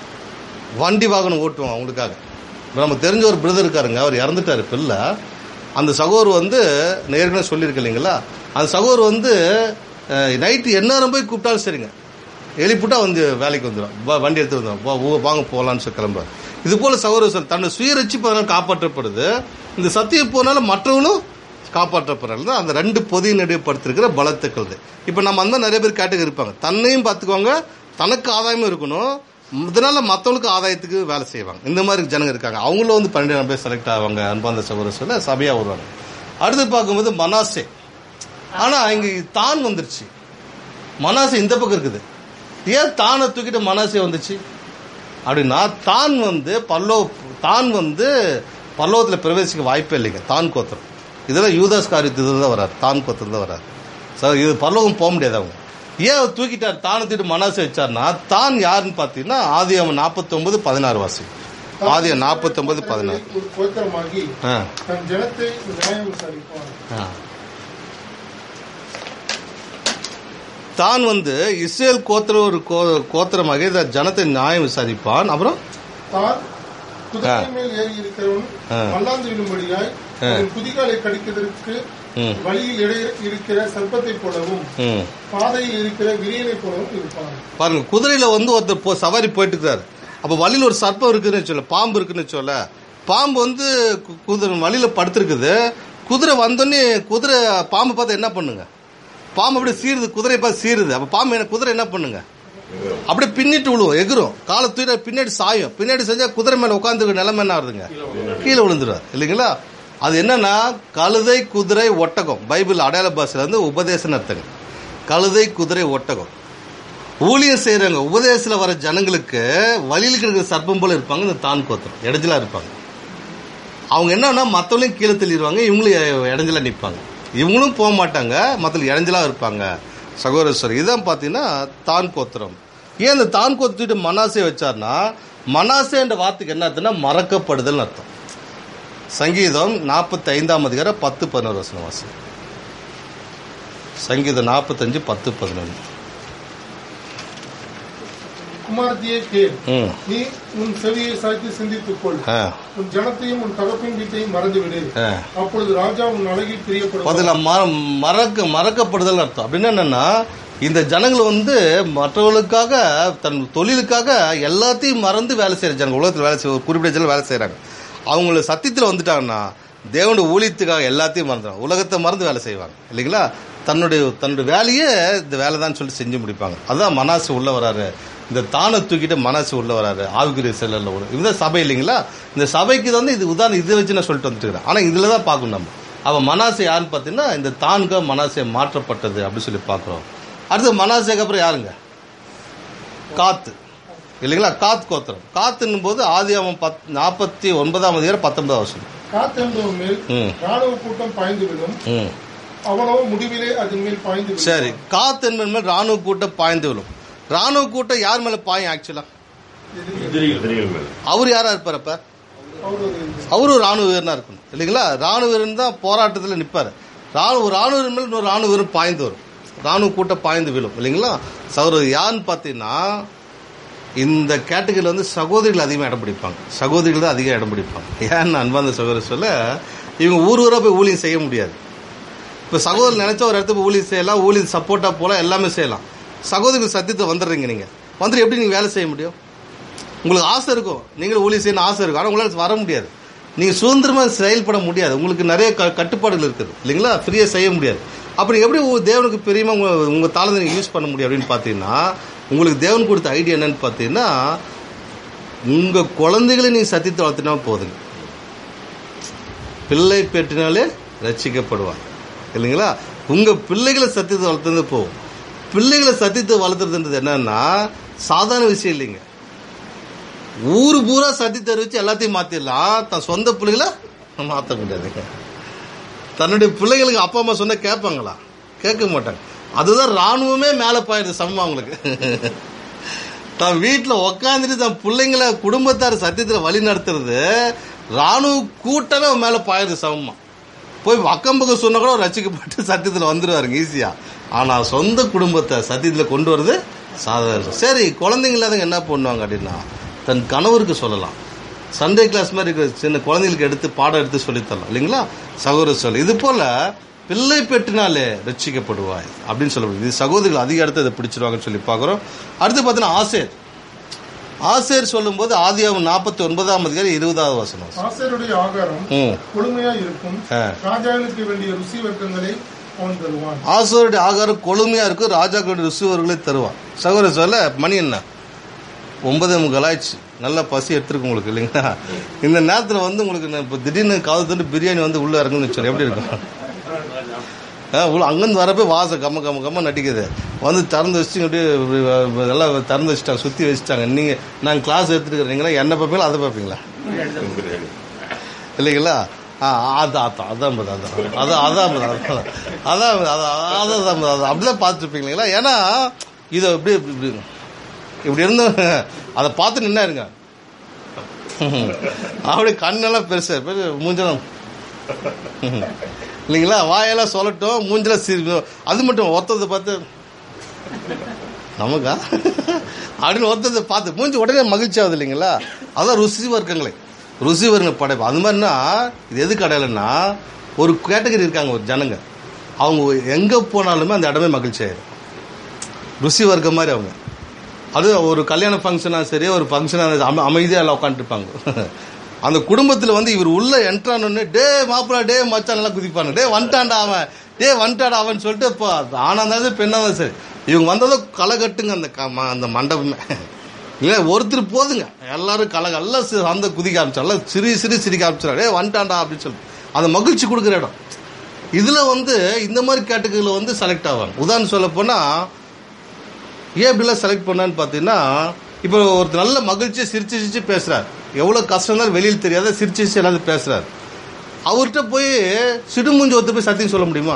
வண்டி வாகனம் ஓட்டுவோம் அவங்களுக்காக இப்ப நமக்கு தெரிஞ்ச ஒரு பிரதர் இருக்காருங்க அவர் இறந்துட்டாரு பிள்ளை அந்த சகோதர் வந்து ஏற்கனவே சொல்லியிருக்க இல்லைங்களா அந்த சகோதர் வந்து நைட்டு எந்நேரம் போய் கூப்பிட்டாலும் சரிங்க எழுப்பிட்டா வந்து வேலைக்கு வந்துடும் வா- வண்டி எடுத்து வந்துடும் வா, ஊ- வாங்க போகலான்னு சொல்லி கிளம்புறாரு இது போல சகோதர சொல் தன்னை சுயரட்சிப்பு அதனால் காப்பாற்றப்படுது இந்த சத்தியம் போனாலும் மற்றவங்களும் காப்பாற்றப்படுறது அந்த ரெண்டு பொதியை நடுவே படுத்திருக்கிற பலத்த கழுது இப்போ நம்ம அந்த மாதிரி நிறைய பேர் கேட்டகரி இருப்பாங்க தன்னையும் பார்த்துக்குவாங்க தனக்கு ஆதாயமும் இருக்கணும் இதனால மற்றவங்களுக்கு ஆதாயத்துக்கு வேலை செய்வாங்க இந்த மாதிரி ஜனங்க இருக்காங்க அவங்களும் வந்து பன்னெண்டு பேர் செலக்ட் ஆவாங்க அன்பாந்த சகோதர சொல்ல சபையா வருவாங்க அடுத்து பார்க்கும்போது மனாசே ஆனா இங்க தான் வந்துருச்சு மனாசை இந்த பக்கம் இருக்குது ஏன் தானை தூக்கிட்டு மனாசே வந்துச்சு அப்படின்னா தான் வந்து பல்லோ தான் வந்து பல்லவத்தில் பிரவேசிக்க வாய்ப்பே இல்லைங்க தான் கோத்திரம் இதெல்லாம் யூதாஸ் காரியத்துல தான் வராரு தான் கோத்திரம் தான் வராரு சார் இது பல்லவம் போக முடியாது அவங்க ஏன் அவர் தூக்கிட்டார் தானை தூக்கிட்டு மனாசை வச்சார்னா தான் யாருன்னு பார்த்தீங்கன்னா ஆதி அவன் நாற்பத்தொன்பது பதினாறு வாசி ஆதி நாற்பத்தொன்பது பதினாறு ஒரு கோத்திரமாகி ஆ தன் ஜனத்தை நியாயம் விசாரிப்பான் ஆ. தான் வந்து இஸ்ரேல் கோத்திர ஒரு கோ- கோத்திரமாக இந்த ஜனத்தை நியாயம் விசாரிப்பான் அப்புறம் தான் குதிரை மேல் ஏறி இருக்கிறவன் ஆ. மல்லாந்து விழும்படியாய் அவன் குதிகாலை கடிக்கிறதற்கு ம். வழியில் இடை இருக்கிற சர்ப்பத்தை போலவும் ம் பாதையில் இருக்கிற விரியனை போலவும் இருப்பான் பாருங்க குதிரையில வந்து ஒருத்தர் போ சவாரி போயிட்டு இருக்காரு அப்ப வழியில ஒரு சர்ப்பம் இருக்குன்னு சொல்ல பாம்பு இருக்குன்னு சொல்ல பாம்பு வந்து கு- குதிரை வழியில படுத்திருக்குது குதிரை வந்தோடனே குதிரை பாம்பு பார்த்து என்ன பண்ணுங்க பாம்பு அப்படியே சீருது குதிரையை பார்த்து சீருது அப்ப பாம்பு என்ன குதிரை என்ன பண்ணுங்க அப்படியே பின்னிட்டு விழுவும் எகிரும் காலை தூக்கிட்டு பின்னாடி சாயும் பின்னாடி செஞ்சா குதிரை மேல உட்காந்துருக்க நிலைமை என்ன ஆகுதுங்க கீழே விழுந்துருவார் இல்லைங்களா அது என்னன்னா கழுதை குதிரை ஒட்டகம் பைபிள் அடையாள பாஷையில வந்து உபதேசம் அர்த்தங்க கழுதை குதிரை ஒட்டகம் ஊழியம் செய்யறவங்க உபதேசத்துல வர ஜனங்களுக்கு வழியில் இருக்கிற சர்ப்பம் போல இருப்பாங்க இந்த தான் கோத்திரம் இடைஞ்சலா இருப்பாங்க அவங்க என்னன்னா மற்றவங்களையும் கீழே தள்ளிடுவாங்க இவங்களும் இடைஞ்சலா நிற்பாங்க இவங்களும் போக மாட்டாங்க மற்றவங்க இடைஞ்சலா இருப்பாங்க சகோதரஸ்வரர் இதான் பார்த்தீங்கன்னா தான் கோத்திரம் ஏன் இந்த தான் கோத்திட்டு மனாசே வச்சார்னா மனாசேன்ற வார்த்தைக்கு என்ன அர்த்தம்னா மறக்கப்படுதல்னு அர்த்தம் சங்கீதம் நாற்பத்தி ஐந்தாம் அதிகாரம் பத்து பதினோரு வசனம் வாசி சங்கீதம் நாற்பத்தஞ்சு பத்து பதினொன்று குமாரத்தியே கேள் ம் நீ உன் செவியை சாய்த்து சிந்தித்துக் கொள் ஆ உன் ஜனத்தையும் உன் தகப்பின் வீட்டையும் மறந்துவிடு ஆ அப்பொழுது ராஜா உன் அழகில் பிரியப்படுவான் அதில் மற மறக்க மறக்கப்படுதல் அர்த்தம் அப்படின்னா என்னன்னா இந்த ஜனங்கள் வந்து மற்றவர்களுக்காக தன் தொழிலுக்காக எல்லாத்தையும் மறந்து வேலை செய்யற ஜனங்க உலகத்தில் வேலை செய்ய ஒரு குறிப்பிட்ட ஜனம் வேலை செய்கிறாங்க அவங்கள சத்தியத்தில் வந்துட்டாங்கன்னா தேவனுடைய ஊழியத்துக்காக எல்லாத்தையும் மறந்துடுவாங்க உலகத்தை மறந்து வேலை செய்வாங்க இல்லைங்களா தன்னுடைய தன்னுடைய வேலையே இந்த வேலை தான் சொல்லி செஞ்சு முடிப்பாங்க அதுதான் மனாசு உள்ள வராரு இந்த தானை தூக்கிட்டு மனசு உள்ள வராரு ஆவிக்குரிய செல்லல உள்ள இதுதான் சபை இல்லைங்களா இந்த சபைக்கு வந்து இது உதாரணம் இதை வச்சு நான் சொல்லிட்டு வந்துட்டு இருக்கிறேன் ஆனால் இதில் தான் பார்க்கணும் நம்ம அவன் மனாசை யாருன்னு பார்த்தீங்கன்னா இந்த தான்க மனாசை மாற்றப்பட்டது அப்படின்னு சொல்லி பார்க்குறோம் அடுத்து மனாசைக்கு அப்புறம் யாருங்க காத்து இல்லைங்களா காத் கோத்திரம் காத்துன்னும் போது ஆதி அவன் பத் நாற்பத்தி ஒன்பதாம் அதிகாரம் பத்தொன்பதாம் வருஷம் காத்தென்பவன் மேல் ம். ராணுவ கூட்டம் பாய்ந்து விடும் ம் அவனோ முடிவிலே அதன் மேல் பாய்ந்து விடும் சரி காத்து என்பது மேல் ராணுவ கூட்டம் பாய்ந்து விழும் ராணுவ கூட்டம் யார் மேல பாயும் ஆக்சுவலா எதிரிகள் மேல அவர் யாரா இருப்பார் அப்ப அவர் ஒரு அவரும் ஒரு ராணுவ வீரனா இருக்கணும் இல்லைங்களா ராணுவ வீரன் தான் போராட்டத்தில் நிற்பாரு ராணுவ ஒரு ராணுவ வீரன் மேல் இன்னொரு ராணுவ வீரன் பாய்ந்து வரும் ராணுவ கூட்டம் பாய்ந்து விழும் இல்லைங்களா சகோதரர் யாருன்னு பார்த்தீங்கன்னா இந்த கேட்டகரியில் வந்து சகோதரிகள் அதிகமாக இடம் பிடிப்பாங்க சகோதரிகள் தான் அதிகம் இடம் பிடிப்பாங்க ஏன்னு அன்பாந்த சகோதரர் சொல்ல இவங்க ஊர் ஊராக போய் ஊழியம் செய்ய முடியாது இப்போ சகோதரர் நினைச்ச ஒரு இடத்துக்கு ஊழியம் செய்யலாம் ஊழியம் சப்போர்ட்டாக போகலாம் எல்லாமே செய்யலாம் சகோதரிகள் சத்தியத்தை வந்துடுறீங்க நீங்கள் வந்துட்டு எப்படி நீங்கள் வேலை செய்ய முடியும் உங்களுக்கு ஆசை இருக்கும் நீங்களும் ஊழியம் செய்யணும் ஆசை இருக்கும் ஆனால் உங்களால் வர முடியாது நீங்கள் சுதந்திரமாக செயல்பட முடியாது உங்களுக்கு நிறைய க கட்டுப்பாடுகள் இருக்குது இல்லைங்களா ஃப்ரீயாக செய்ய முடியாது அப்படி எப்படி உங்க தேவனுக்கு பெரியமா உங்கள் உங்கள் தாளத்தை நீங்கள் யூஸ் பண்ண முடியும் அப்படின்னு பார்த்தீங்கன்னா உங்களுக்கு தேவன் கொடுத்த ஐடியா என்னன்னு பார்த்தீங்கன்னா உங்கள் குழந்தைகளை நீங்கள் சத்தியத்தை வளர்த்துனா போதுங்க பிள்ளை பெற்றினாலே ரட்சிக்கப்படுவார் இல்லைங்களா உங்கள் பிள்ளைகளை சத்தியத்தை வளர்த்துறது போகும் பிள்ளைகளை சத்தியத்தை வளர்த்துறதுன்றது என்னன்னா சாதாரண விஷயம் இல்லைங்க ஊர் பூரா சத்தியத்தை அறிவிச்சு எல்லாத்தையும் மாத்திடலாம் தன் சொந்த பிள்ளைகளை மாற்ற முடியாதுங்க தன்னுடைய பிள்ளைகளுக்கு அப்பா அம்மா சொன்னா கேட்பாங்களா கேட்க மாட்டாங்க அதுதான் ராணுவமே மேலே பாயிருது சமமா அவங்களுக்கு தன் வீட்டில் உக்காந்துட்டு தன் பிள்ளைங்கள குடும்பத்தார் சத்தியத்தில் வழி நடத்துறது ராணுவ கூட்டமே அவன் மேலே பாயிருது சமமா போய் அக்கம் பக்கம் சொன்னா கூட அவர் ரசிக்கப்பட்டு சத்தியத்தில் வந்துடுவாருங்க ஈஸியா ஆனால் சொந்த குடும்பத்தை சத்தியத்தில் கொண்டு வரது சாதாரண சரி குழந்தைங்க இல்லாதவங்க என்ன பண்ணுவாங்க அப்படின்னா தன் கணவருக்கு சொல்லலாம் சண்டே கிளாஸ் மாதிரி இருக்கிற சின்ன குழந்தைகளுக்கு எடுத்து பாடம் எடுத்து சொல்லித்தரலாம் இல்லைங்களா சகோதர சொல் இது போல பிள்ளை பெற்றினாலே ரட்சிக்கப்படுவாய் அப்படின்னு சொல்லப்படுது இது சகோதரிகள் அதிக இடத்த இதை பிடிச்சிருவாங்கன்னு சொல்லி பார்க்குறோம் அடுத்து பார்த்தீங்கன்னா ஆசேர் ஆசேர் சொல்லும்போது ஆதியாவும் நாற்பத்தி ஒன்பதாம் அதிகாரம் இருபதாவது வசனம் ஆசருடைய ஆகாரம் ம் கொடுமையா இருக்கும் ஆ. ராஜாவிற்கு வேண்டிய ருசி வர்க்கங்களை அவன் தருவான் ஆசோருடைய ஆகாரம் கொழுமையா இருக்கும் ராஜாக்களுடைய ருசிவர்களை தருவான் சகோதர சொல்ல மணி என்ன ஒன்பதே முக்கால் ஆயிடுச்சு நல்லா பசி எடுத்துருக்கு உங்களுக்கு இல்லைங்களா இந்த நேரத்தில் வந்து உங்களுக்கு நான் இப்போ திடீர்னு காது தண்டு பிரியாணி வந்து உள்ளே இறங்குன்னு வச்சு எப்படி இருக்கும் ஆ, உள்ள அங்கேருந்து வரப்போ வாசம் கம்ம கம்ம கம்ம நடிக்குது வந்து திறந்து வச்சு அப்படியே இப்படி வ- எல்லாம் திறந்து வச்சுட்டாங்க சுற்றி வச்சுட்டாங்க நீங்கள் நாங்கள் கிளாஸ் எடுத்துட்டு இருக்கிறீங்களா என்ன பார்ப்பீங்களா அதை பார்ப்பீங்களா இல்லைங்களா ஆ அதான் அதான் அதான் பாரு, அதான் அதான் அதான் பாரு, அதான் அதான் பாரு, அதான் அதான் அதான் பாரு, அதான் அப்படிதான் பார்த்துருப்பீங்க இல்லைங்களா ஏன்னா இதை இப்படி இப்படி இப்படி இருந்து அதை பார்த்து நின்னா இருங்க அப்படியே கண்ணெல்லாம் பெருசு பெரு மூஞ்செல்லாம் இல்லைங்களா வாயெல்லாம் சொல்லட்டும் மூஞ்சில சிரி அது மட்டும் ஒருத்ததை பார்த்து நமக்கா அப்படின்னு ஒருத்ததை பார்த்து மூஞ்சி உடனே மகிழ்ச்சி ஆகுது இல்லைங்களா அதான் ருசி வர்க்கங்களே ருசி வர்க்க படைப்பு அது மாதிரினா இது எதுக்கு அடையாளம்னா ஒரு கேட்டகரி இருக்காங்க ஒரு ஜனங்க அவங்க எங்கே போனாலுமே அந்த இடமே மகிழ்ச்சி ஆயிடும் ருசி வர்க்கம் மாதிரி அவங்க அது ஒரு கல்யாண ஃபங்க்ஷனாக சரி ஒரு ஃபங்க்ஷனாக அம அமைதியாக எல்லாம் உட்காந்துருப்பாங்க அந்த குடும்பத்தில் வந்து இவர் உள்ள என்ட்ரானு டே மாப்பிள்ளா டே மச்சான் எல்லாம் குதிப்பாங்க டே வந்துட்டான்டா அவன் டே வந்துட்டாடா அவன் சொல்லிட்டு இப்போ ஆனா இருந்தாலும் பெண்ணா இருந்தாலும் சரி இவங்க வந்ததும் களை கட்டுங்க அந்த க- ம- அந்த மண்டபமே இல்லை ஒருத்தர் போதுங்க எல்லாரும் கலை எல்லாம் சி- அந்த குதிக்க ஆரம்பிச்சாங்க எல்லாம் சிரி சிரி சிரிக்க ஆரம்பிச்சாங்க டே வந்துட்டான்டா அப்படின்னு சொல்லிட்டு அந்த மகிழ்ச்சி கொடுக்குற இடம் இதுல வந்து இந்த மாதிரி கேட்டகரியில் வந்து செலக்ட் ஆவாங்க உதாரணம் சொல்ல போனா ஏன் இப்படிலாம் செலக்ட் பண்ணான்னு பார்த்தீங்கன்னா இப்போ ஒருத்தர் நல்ல மகிழ்ச்சியை சிரிச்சு சிரிச்சு பேசுறார் எவ்வளோ கஷ்டம் இருந்தாலும் வெளியில் தெரியாத சிரிச்சு சிரிச்சு எல்லாத்தையும் பேசுறார் அவர்கிட்ட போய் சிடுமூஞ்சி ஒருத்தர் போய் சத்தியம் சொல்ல முடியுமா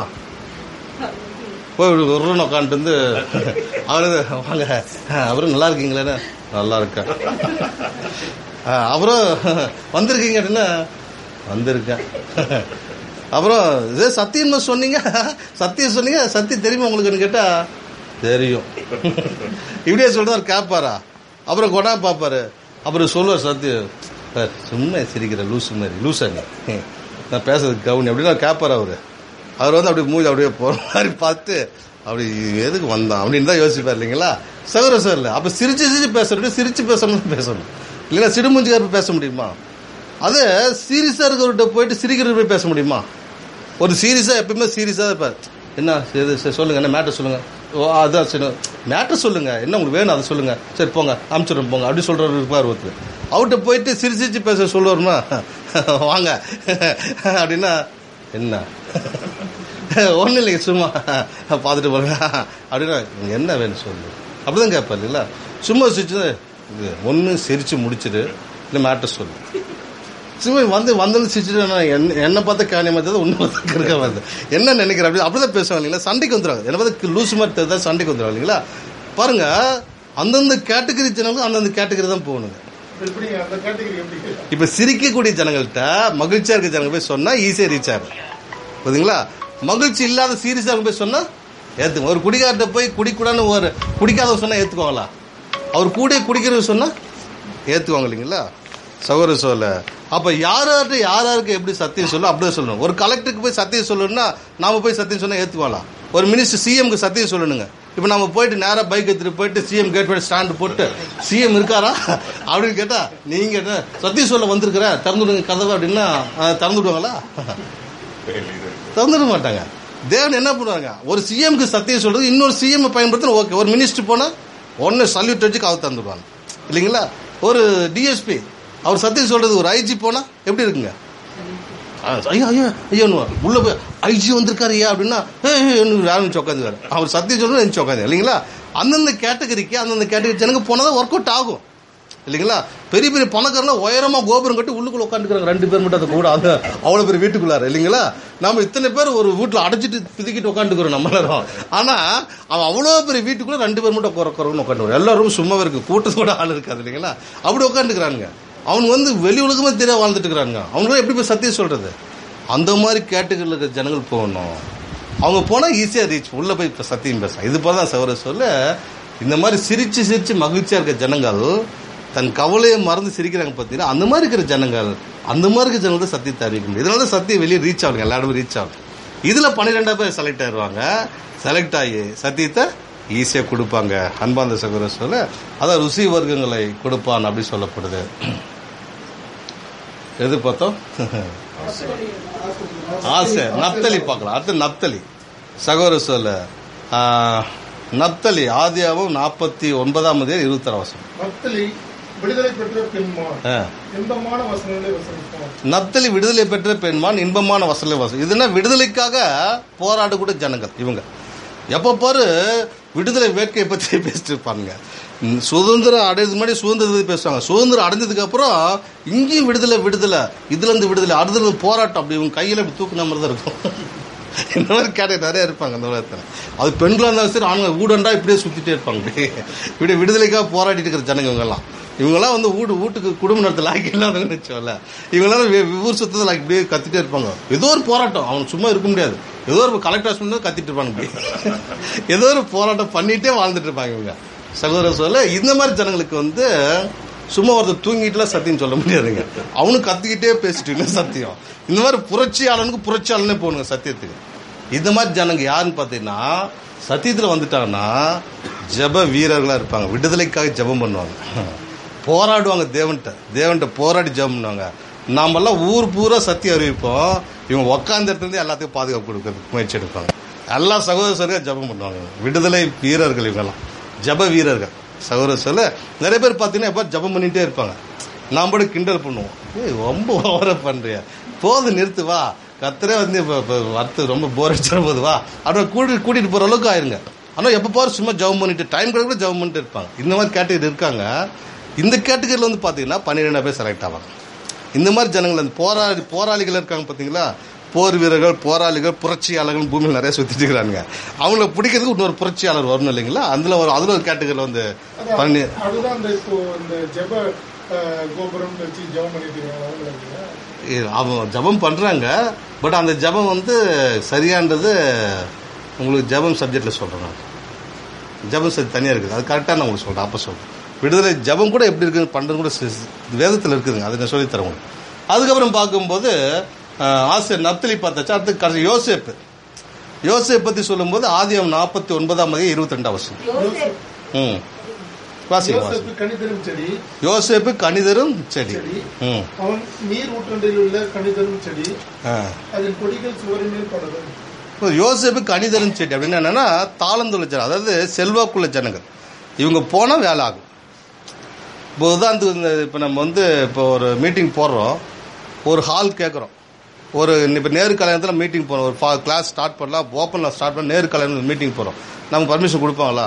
போய் ஒரு உட்காந்துட்டு வந்து அவரு வாங்க அவரும் நல்லா இருக்கீங்களேன்னு நல்லா இருக்கேன் அஹ், அவரும் வந்திருக்கீங்க அப்படின்னா வந்திருக்கேன் அப்புறம் இதே சத்தியம் சொன்னீங்க சத்தியம் சொன்னீங்க சத்தியம் தெரியுமா உங்களுக்குன்னு கேட்டா தெரியும் இப்படியே சொல்றாரு கேட்பாரா அப்புறம் கொடா பார்ப்பாரு அப்புறம் சொல்லுவார் சத்தியம் சார் சும்மா சிரிக்கிற லூசு மாதிரி லூசாங்க நான் பேசுறது கவுனி அப்படின்னு கேட்பாரு அவரு அவர் வந்து அப்படி மூஞ்சி அப்படியே போற மாதிரி பார்த்து அப்படி எதுக்கு வந்தான் அப்படின்னு தான் யோசிப்பார் இல்லைங்களா சகோதர சார் இல்லை அப்போ சிரிச்சு சிரிச்சு பேசுறது சிரிச்சு பேசணும் பேசணும் இல்லைன்னா சிடுமூஞ்சிக்காரர் பேச முடியுமா அது சீரியஸாக இருக்கிறவர்கிட்ட போயிட்டு சிரிக்கிறவர் போய் பேச முடியுமா ஒரு சீரியஸாக எப்பயுமே சீரியஸாக இருப்பார் என்ன சரி சரி சொல்லுங்க என்ன மேட்டர் சொல்லுங்க ஓ அதான் சரி மேட்டர் சொல்லுங்க என்ன உங்களுக்கு வேணும் அதை சொல்லுங்க சரி போங்க அனுப்பிச்சுடுறோம் போங்க அப்படி சொல்றவர் இருப்பார் ஒருத்தர் அவர்கிட்ட போயிட்டு சிரிச்சு சிரிச்சு பேச சொல்லுவாருமா வாங்க அப்படின்னா என்ன ஒன்றும் இல்லைங்க சும்மா பார்த்துட்டு போங்க அப்படின்னா "இங்க என்ன வேணும் சொல்லு அப்படிதான் கேட்பார் இல்லைங்களா சும்மா சிரிச்சு இது ஒன்று சிரிச்சு முடிச்சிடு இல்லை மேட்டர் சொல்லு சும்மா வந்து வந்து சிரிச்சுட்டு நான் என்ன என்னை பார்த்த காணியமாக தெரியுது ஒன்று பார்த்து இருக்க வருது என்ன நினைக்கிற அப்படி அப்படிதான் பேசுவாங்க இல்லைங்களா சண்டைக்கு வந்துடுவாங்க என்ன பார்த்து லூஸ் மாதிரி தெரியுதா சண்டைக்கு வந்துடுவாங்க இல்லைங்களா பாருங்க அந்தந்த கேட்டகரி ஜனங்களுக்கு அந்தந்த கேட்டகரி தான் போகணுங்க எப்படி அந்த கேட்டகரி எப்படி இப்ப சிரிக்கக்கூடிய ஜனங்கள்கிட்ட மகிழ்ச்சியா இருக்க ஜனங்க போய் சொன்னா ஈஸியா ரீச் ஆகும் புரியுதுங்களா மகிழ்ச்சி இல்லாத சீரியஸா இருக்க போய் சொன்னா ஏத்துங்க ஒரு குடிகார்ட்ட போய் குடிக்கூடாதுன்னு ஒரு குடிக்காதவங்க சொன்னா ஏத்துக்குவாங்களா அவர் கூட குடிக்கிறவர் சொன்னா ஏத்துவாங்க இல்லைங்களா சகோதர சொல்ல அப்ப யாரார்ட்ட யாராருக்கு எப்படி சத்தியம் சொல்லும் அப்படிதான் சொல்லணும் ஒரு கலெக்டருக்கு போய் சத்தியம் சொல்லணும்னா நாம போய் சத்தியம் சொன்னா ஏத்துக்குவாங்களா ஒரு மினிஸ்டர் சிஎம்க்கு சத்தியம் சொல்லணுங்க இப்ப நம்ம போயிட்டு நேரா பைக் எடுத்துட்டு போயிட்டு சிஎம் கேட் போய் ஸ்டாண்ட் போட்டு சிஎம் இருக்காரா அப்படின்னு கேட்டா நீங்க என்ன சத்தியம் சொல்ல வந்திருக்கிற திறந்து விடுங்க கதவை அப்படின்னா அஹ், திறந்து விடுவாங்களா திறந்துட மாட்டாங்க தேவன் என்ன பண்ணுவாங்க ஒரு சிஎம்க்கு சத்தியம் சொல்றது இன்னொரு சிஎம் பயன்படுத்தின ஓகே ஒரு மினிஸ்டர் போனா ஒன்னு சல்யூட் வச்சு காவு தந்துடுவாங்க இல்லைங்களா ஒரு டிஎஸ்பி அவர் சத்தியம் சொல்றது ஒரு ஐஜி போனா எப்படி இருக்குங்க ஆ, ஐயோ ஐயோ ஐயோன்னு உள்ள போய் ஐஜி வந்திருக்காரு ஐயா அப்படின்னா யாரும் உட்காந்துக்காரு அவர் சத்தியம் சொல்றது நினைச்சு உட்காந்து இல்லைங்களா அந்தந்த கேட்டகரிக்கு அந்தந்த கேட்டகரி ஜனங்க போனதான் ஒர்க் அவுட் ஆகும் இல்லைங்களா பெரிய பெரிய பணக்காரங்க உயரமா கோபுரம் கட்டி உள்ளுக்குள்ள உட்காந்துக்கிறாங்க ரெண்டு பேர் மட்டும் அதை கூட அந்த அவ்வளவு பெரிய வீட்டுக்குள்ளார இல்லைங்களா நம்ம இத்தனை பேர் ஒரு வீட்டுல அடைச்சிட்டு பிதுக்கிட்டு உட்காந்துக்கிறோம் நம்ம எல்லாரும் ஆனா அவன் அவ்வளவு பெரிய வீட்டுக்குள்ள ரெண்டு பேர் மட்டும் உட்காரன்னு உட்காந்து எல்லாரும் சும்மாவே இருக்கு கூட்டத்தோட ஆள் இருக்காது இல்லைங்களா அப்படி உட்காந்துக்கிறானுங்க அவன் வந்து வெளி உலகமே தெரியா வாழ்ந்துட்டு இருக்கிறானுங்க அவங்களும் எப்படி போய் சத்தியம் சொல்றது அந்த மாதிரி கேட்டகரியில் இருக்கிற ஜனங்கள் போகணும் அவங்க போனா ஈஸியா ரீச் உள்ள போய் இப்ப சத்தியம் பேசலாம் இது போல தான் சௌர சொல்ல இந்த மாதிரி சிரிச்சு சிரிச்சு மகிழ்ச்சியா இருக்க ஜனங்கள் தன் கவலையை மறந்து சிரிக்கிறாங்க பார்த்தீங்கன்னா அந்த மாதிரி இருக்கிற ஜனங்கள் அந்த மாதிரி இருக்கிற ஜனங்கள் தான் சத்தியத்தை அறிவிக்க முடியும் இதனால தான் சத்தியம் வெளியே ரீச் ஆகுங்க எல்லா இடமும் ரீச் ஆகும் இதுல பன்னிரெண்டா பேர் செலக்ட் ஆயிடுவாங்க செலக்ட் ஆகி சத்தியத்தை ஈஸியா கொடுப்பாங்க அன்பாந்த சகோதர சொல்ல அதான் ருசி வர்க்கங்களை கொடுப்பான் அப்படி சொல்லப்படுது எது பார்த்தோம் ஆசை நப்தலி பார்க்கலாம் அடுத்து நப்தலி சகோதர சொல்ல ஆ, நப்தலி ஆதியாவும் நாற்பத்தி ஒன்பதாம் தேதி இருபத்தாறு வருஷம் நப்தலி விடுதலை பெற்ற பெண்மான் ஆ. இன்பமான வசனங்களை வசனிப்பான் நத்தலி விடுதலை பெற்ற பெண்மான் இன்பமான வசல வசம் இதுனா விடுதலைக்காக போராடக்கூடிய ஜனங்கள் இவங்க எப்ப பாரு விடுதலை வேட்கையை பத்தி பேசிட்டு இருப்பாங்க ம், சுதந்திரம் அடையிறது முன்னாடி சுதந்திரத்தை பத்தி பேசுவாங்க சுதந்திரம் அடைஞ்சதுக்கு அப்புறம் இங்கேயும் விடுதலை விடுதலை இதுல இருந்து விடுதலை அடுத்தது போராட்டம் அப்படி இவங்க கையில இப்படி தூக்குன மாதிரி தான் இருக்கும் இந்த மாதிரி கேட்டகரி நிறைய இருப்பாங்க இந்த உலகத்தில் அது பெண்களாக இருந்தாலும் சரி ஆண்கள் ஊடண்டா இப்படியே சுத்திட்டே இருப்பாங்க இப்படி இப்படி விடுதலைக்காக போராடிட்டு இருக்கிற ஜனங்க இவங்கெல்லாம் இவங்கெல்லாம் வந்து வீடு வீட்டுக்கு குடும்ப நடத்தல ஆக்கி இல்லாதவங்கன்னு வச்சோம்ல இவங்கெல்லாம் வே- ஊர் சுத்தத்தில் இப்படியே கத்திட்டே இருப்பாங்க ஏதோ ஒரு போராட்டம் அவன் சும்மா இருக்க முடியாது ஏதோ ஒரு கலெக்டர் ஹாஸ்பிட்டல் கத்திட்டு இருப்பாங்க இப்படி ஏதோ ஒரு போராட்டம் பண்ணிட்டே வாழ்ந்துட்டு இருப்பாங்க இவங்க சகோதர சொல்ல இந்த மாதிரி ஜனங்களுக்கு வந்து சும்மா ஒருத்தர் தூங்கிட்டுலாம் சத்தியம் சொல்ல முடியாதுங்க அவனும் கத்திக்கிட்டே பேசிட்டு இருந்தா சத்தியம் இந்த மாதிரி புரட்சியாளனுக்கு புரட்சியாளனே போகணுங்க சத்தியத்துக்கு இந்த மாதிரி ஜனங்க யாருன்னு பார்த்தீங்கன்னா சத்தியத்தில் வந்துட்டாங்கன்னா ஜெப வீரர்களாக இருப்பாங்க விடுதலைக்காக ஜெபம் பண்ணுவாங்க போராடுவாங்க தேவன்கிட்ட தேவன்கிட்ட போராடி ஜெபம் பண்ணுவாங்க நாமெல்லாம் ஊர் பூரா சத்தியம் அறிவிப்போம் இவங்க உக்காந்த இடத்துல இருந்து எல்லாத்துக்கும் பாதுகாப்பு கொடுக்கறதுக்கு முயற்சி எடுப்பாங்க எல்லா சகோதர சகோதரியாக ஜெபம் பண்ணுவாங்க விடுதலை வீரர்கள் இவங்கெல்லாம் ஜெப வீரர்கள் சகோதர சொல்ல நிறைய பேர் பார்த்தீங்கன்னா எப்போ ஜெபம் பண்ணிட்டே இருப்பாங்க நாம் கூட கிண்டல் பண்ணுவோம் ஏய் ரொம்ப ஓவர பண்றியா போது நிறுத்து வா கத்தரே வந்து இப்போ இப்போ வரத்து ரொம்ப போர் அடிச்சிட போது வா அப்படியே கூட்டி கூட்டிட்டு போற அளவுக்கு ஆயிருங்க ஆனால் எப்போ பாரு சும்மா ஜெபம் பண்ணிட்டு டைம் கூட கூட ஜெபம் பண்ணிட்டு இருப்பாங்க இந்த மாதிரி கேட்டகரி இருக்காங்க இந்த கேட்டகரியில் வந்து பார்த்தீங்கன்னா பன்னிரெண்டு பேர் செலக்ட் ஆவாங்க இந்த மாதிரி ஜனங்கள் அந்த போராளி போராளிகள் இருக்காங்க பார்த்தீங்களா போர் வீரர்கள் போராளிகள் புரட்சியாளர்கள் பூமியில் நிறைய சுத்திட்டு இருக்கிறாங்க அவங்கள பிடிக்கிறதுக்கு இன்னொரு புரட்சியாளர் வரணும் இல்லைங்களா அதுல ஒரு அதுல ஒரு கேட்டகரியில் வந்து பண்ணி அதுதான் இந்த இப்போ இந்த ஜெப அஹ், கோபுரம் வச்சு ஜெபம் பண்ணிட்டு இருக்காங்க அவங்களுக்கு இது அவங்க ஜெபம் பண்றாங்க பட் அந்த ஜெபம் வந்து சரியானது உங்களுக்கு ஜெபம் சப்ஜெக்ட்ல சொல்றேன் நான் ஜெபம் சரி தனியா இருக்குது அது கரெக்டாக நான் உங்களுக்கு சொல்றேன் அப்போ சொல்றேன் விடுதலை ஜெபம் கூட எப்படி இருக்குது பண்றது கூட சி- வேதத்தில் இருக்குதுங்க அதை நான் சொல்லித்தரேன் உங்களுக்கு அதுக்கப்புறம் பார்க்கும்போது ஆஹ், ஆசிரியர் நப்தலி பார்த்தாச்சு அடுத்து கடைசி யோசேப்பு யோசேப் பத்தி சொல்லும்போது ஆதியம் நாற்பத்தி ஒன்பதாம் அதிகம் இருபத்தி ரெண்டாம் வருஷம் யோசேப் ம் வாசிங்க வாசிங்க யோசேப்பு கனிதரும் செடி யோசேப்பு கணிதரும் செடி செடி ம் அவன் நீர் ஊற்றண்டில் உள்ள கனிதரும் செடி ஆ அதன் கொடிகள் சுவரின் மேல் படரும் இப்போ யோசேப்பு கணிதரும் செடி அப்படின்னு என்னன்னா தாளந்துள்ள ஜனம் அதாவது செல்வாக்குள்ள ஜனங்கள் இவங்க போனால் வேலை ஆகும் இப்போ உதாரணத்துக்கு இந்த இப்போ நம்ம வந்து இப்போ ஒரு மீட்டிங் போடுறோம் ஒரு ஹால் கேட்குறோம் ஒரு இப்போ நேரு கல்யாணத்தில் மீட்டிங் போகிறோம் ஒரு ஃபா கிளாஸ் ஸ்டார்ட் பண்ணலாம் ஓப்பனில் ஸ்டார்ட் பண்ண நேரு கல்யாணத்தில் மீட்டிங் போகிறோம் நமக்கு பர்மிஷன் கொடுப்பாங்களா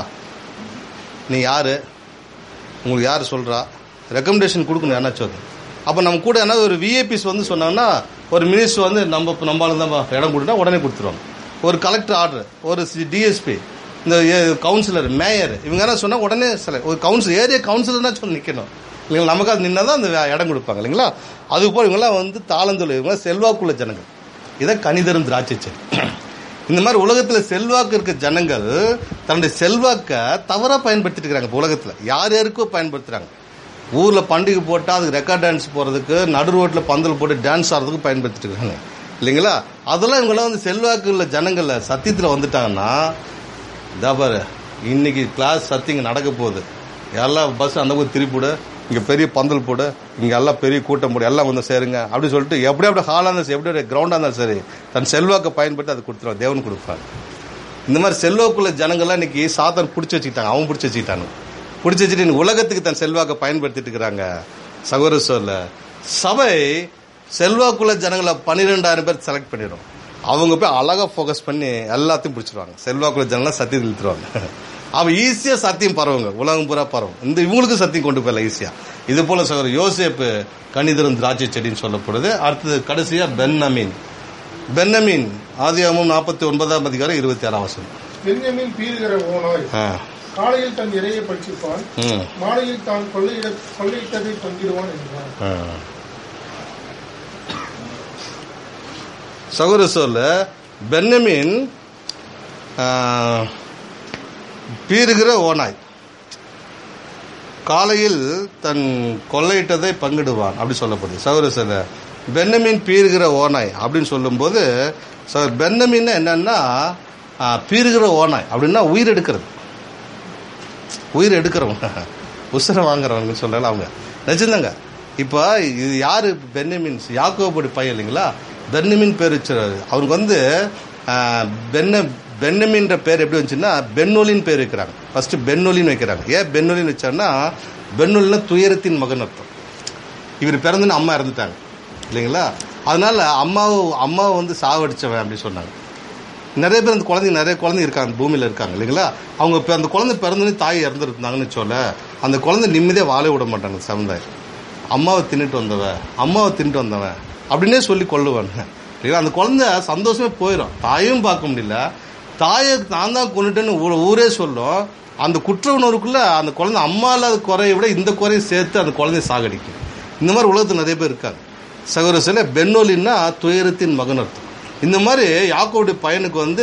நீ யார் உங்களுக்கு யார் சொல்கிறா ரெக்கமெண்டேஷன் கொடுக்கணும் என்னாச்சும் அது அப்போ நம்ம கூட என்ன ஒரு விஐபிஸ் வந்து சொன்னாங்கன்னா ஒரு மினிஸ்டர் வந்து நம்ம நம்மளுக்கு தான் இடம் கொடுத்தா உடனே கொடுத்துருவாங்க ஒரு கலெக்டர் ஆர்டர் ஒரு டிஎஸ்பி இந்த கவுன்சிலர் மேயர் இவங்க என்ன சொன்னா உடனே சில ஒரு கவுன்சிலர் ஏரியா கவுன்சிலர்னா சொல்லி நிற்கணும் இல்லைங்களா நமக்கு அது நின்னா தான் அந்த வே- இடம் கொடுப்பாங்க இல்லைங்களா அது போல் இவங்கெல்லாம் வந்து தாளந்துள்ள இவங்க செல்வாக்குள்ள ஜனங்கள் இதை கணிதரும் திராட்சை செடி இந்த மாதிரி உலகத்துல செல்வாக்கு இருக்க ஜனங்கள் தன்னுடைய செல்வாக்க தவறா பயன்படுத்திட்டு இருக்காங்க இப்ப உலகத்துல யார் யாருக்கோ பயன்படுத்துறாங்க ஊர்ல பண்டிகை போட்டா அதுக்கு ரெக்கார்ட் டான்ஸ் போறதுக்கு நடு ரோட்ல பந்தல் போட்டு டான்ஸ் ஆடுறதுக்கு பயன்படுத்திட்டு இருக்காங்க இல்லைங்களா அதெல்லாம் இவங்கெல்லாம் வந்து செல்வாக்கு உள்ள ஜனங்கள்ல சத்தியத்துல வந்துட்டாங்கன்னா இதா பாரு இன்னைக்கு கிளாஸ் சத்தியங்க நடக்க போகுது எல்லாம் பஸ் அந்த பக்கம் திருப்பி விடு இங்க பெரிய பந்தல் போடு இங்க எல்லாம் பெரிய கூட்டம் போடு எல்லாம் வந்து சேருங்க அப்படி சொல்லிட்டு எப்படி அப்படி ஹாலா இருந்தாலும் சரி எப்படி கிரவுண்டா இருந்தாலும் சரி தன் செல்வாக்கை பயன்படுத்தி அது கொடுத்துருவாங்க தேவன் கொடுப்பாங்க இந்த மாதிரி செல்வாக்குள்ள ஜனங்கள்லாம் இன்னைக்கு சாத்தான் பிடிச்சி வச்சுக்கிட்டாங்க அவன் பிடிச்சி வச்சுக்கிட்டாங்க பிடிச்சி வச்சுட்டு இன்னைக்கு உலகத்துக்கு தன் செல்வாக்கை பயன்படுத்திட்டு இருக்கிறாங்க சகோதர சொல்ல சபை செல்வாக்குள்ள ஜனங்களை பன்னிரெண்டாயிரம் பேர் செலக்ட் பண்ணிடும் அவங்க போய் அழகா ஃபோக்கஸ் பண்ணி எல்லாத்தையும் பிடிச்சிருவாங்க செல்வாக்குள்ள ஜனங்களாம் சத்தியம் இழுத்துருவாங்க அவன் ஈஸியா சத்தியம் பரவுங்க உலகம் பூரா பரவும் இந்த இவங்களுக்கு சத்தியம் கொண்டு போயிடலாம் ஈஸியா இது போல சகோதரர் யோசேப்பு கணிதரும் திராட்சை செடின்னு சொல்லப்படுது அடுத்தது கடைசியா பென்னமீன் பென்னமீன் ஆதியாமம் நாற்பத்தி ஒன்பதாம் அதிகாரம் இருபத்தி ஆறாம் வசனம் பெண்யமின் பீறுகிற ஓனாய் ஆ, காலையில் தன் இரையை பட்சிப்பான் ம், மாலையில் தான் கொள்ளையிட கொள்ளையிட்டதை பங்கிடுவான் என்றான் ஆ. சகோதர சொல்ல பென்னமின் ஆ, பீறுகிற ஓனாய் காலையில் தன் கொள்ளையிட்டதை பங்கிடுவான் அப்படி சொல்லப்படுது சகோதர சொல்ல பென்னமின் பீறுகிற ஓனாய் அப்படின்னு சொல்லும்போது சகோதர பென்னமின் என்னன்னா ஆ, பீறுகிற ஓனாய் அப்படின்னா உயிர் எடுக்கிறது உயிர் எடுக்கிறவங்க உசுரை வாங்குறவங்க சொல்றாங்க அவங்க நிஜந்தாங்க இப்போ இது யாரு பென்னமின் யாக்கோபுடைய பையன் இல்லைங்களா பென்னமின் பேர் வச்சுறாரு அவருக்கு வந்து ஆஹ், பென்ன பென்னமின்ற பேர் எப்படி வந்துச்சுன்னா பென்னொலின் பேர் வைக்கிறாங்க ஃபர்ஸ்ட் பென்னொலின்னு வைக்கிறாங்க ஏன் பென்னொலின்னு வச்சாங்கன்னா பென்னொலின்னா துயரத்தின் மகன் அர்த்தம் இவர் பிறந்துன்னு அம்மா இறந்துட்டாங்க இல்லைங்களா அதனால அம்மாவை அம்மாவை வந்து சாவடிச்சவன் அப்படி சொன்னாங்க நிறைய பேர் அந்த குழந்தைங்க நிறைய குழந்தைங்க இருக்காங்க பூமியில் இருக்காங்க இல்லைங்களா அவங்க இப்போ அந்த குழந்தை பிறந்தோடனே தாய் இறந்துருந்தாங்கன்னு சொல்ல அந்த குழந்தை நிம்மதியாக வாழ விட மாட்டாங்க சமுதாயம் அம்மாவை தின்னுட்டு வந்தவன் அம்மாவை தின்னுட்டு வந்தவன் அப்படின்னே சொல்லி கொள்ளுவானுங்க இல்லைங்களா அந்த குழந்தை சந்தோஷமே போயிடும் தாயும் பார்க்க முடியல தாயை நான் தான் கொண்டுட்டேன்னு ஊ- ஊரே சொல்லும் அந்த குற்ற உணர்வுக்குள்ள அந்த குழந்தை அம்மா இல்லாத குறையை விட இந்த குறையை சேர்த்து அந்த குழந்தைய சாகடிக்கும் இந்த மாதிரி உலகத்தில் நிறைய பேர் இருக்காங்க சகோதர சில பென்னோலின்னா துயரத்தின் மகன் அர்த்தம் இந்த மாதிரி யாக்கோவுடைய பையனுக்கு வந்து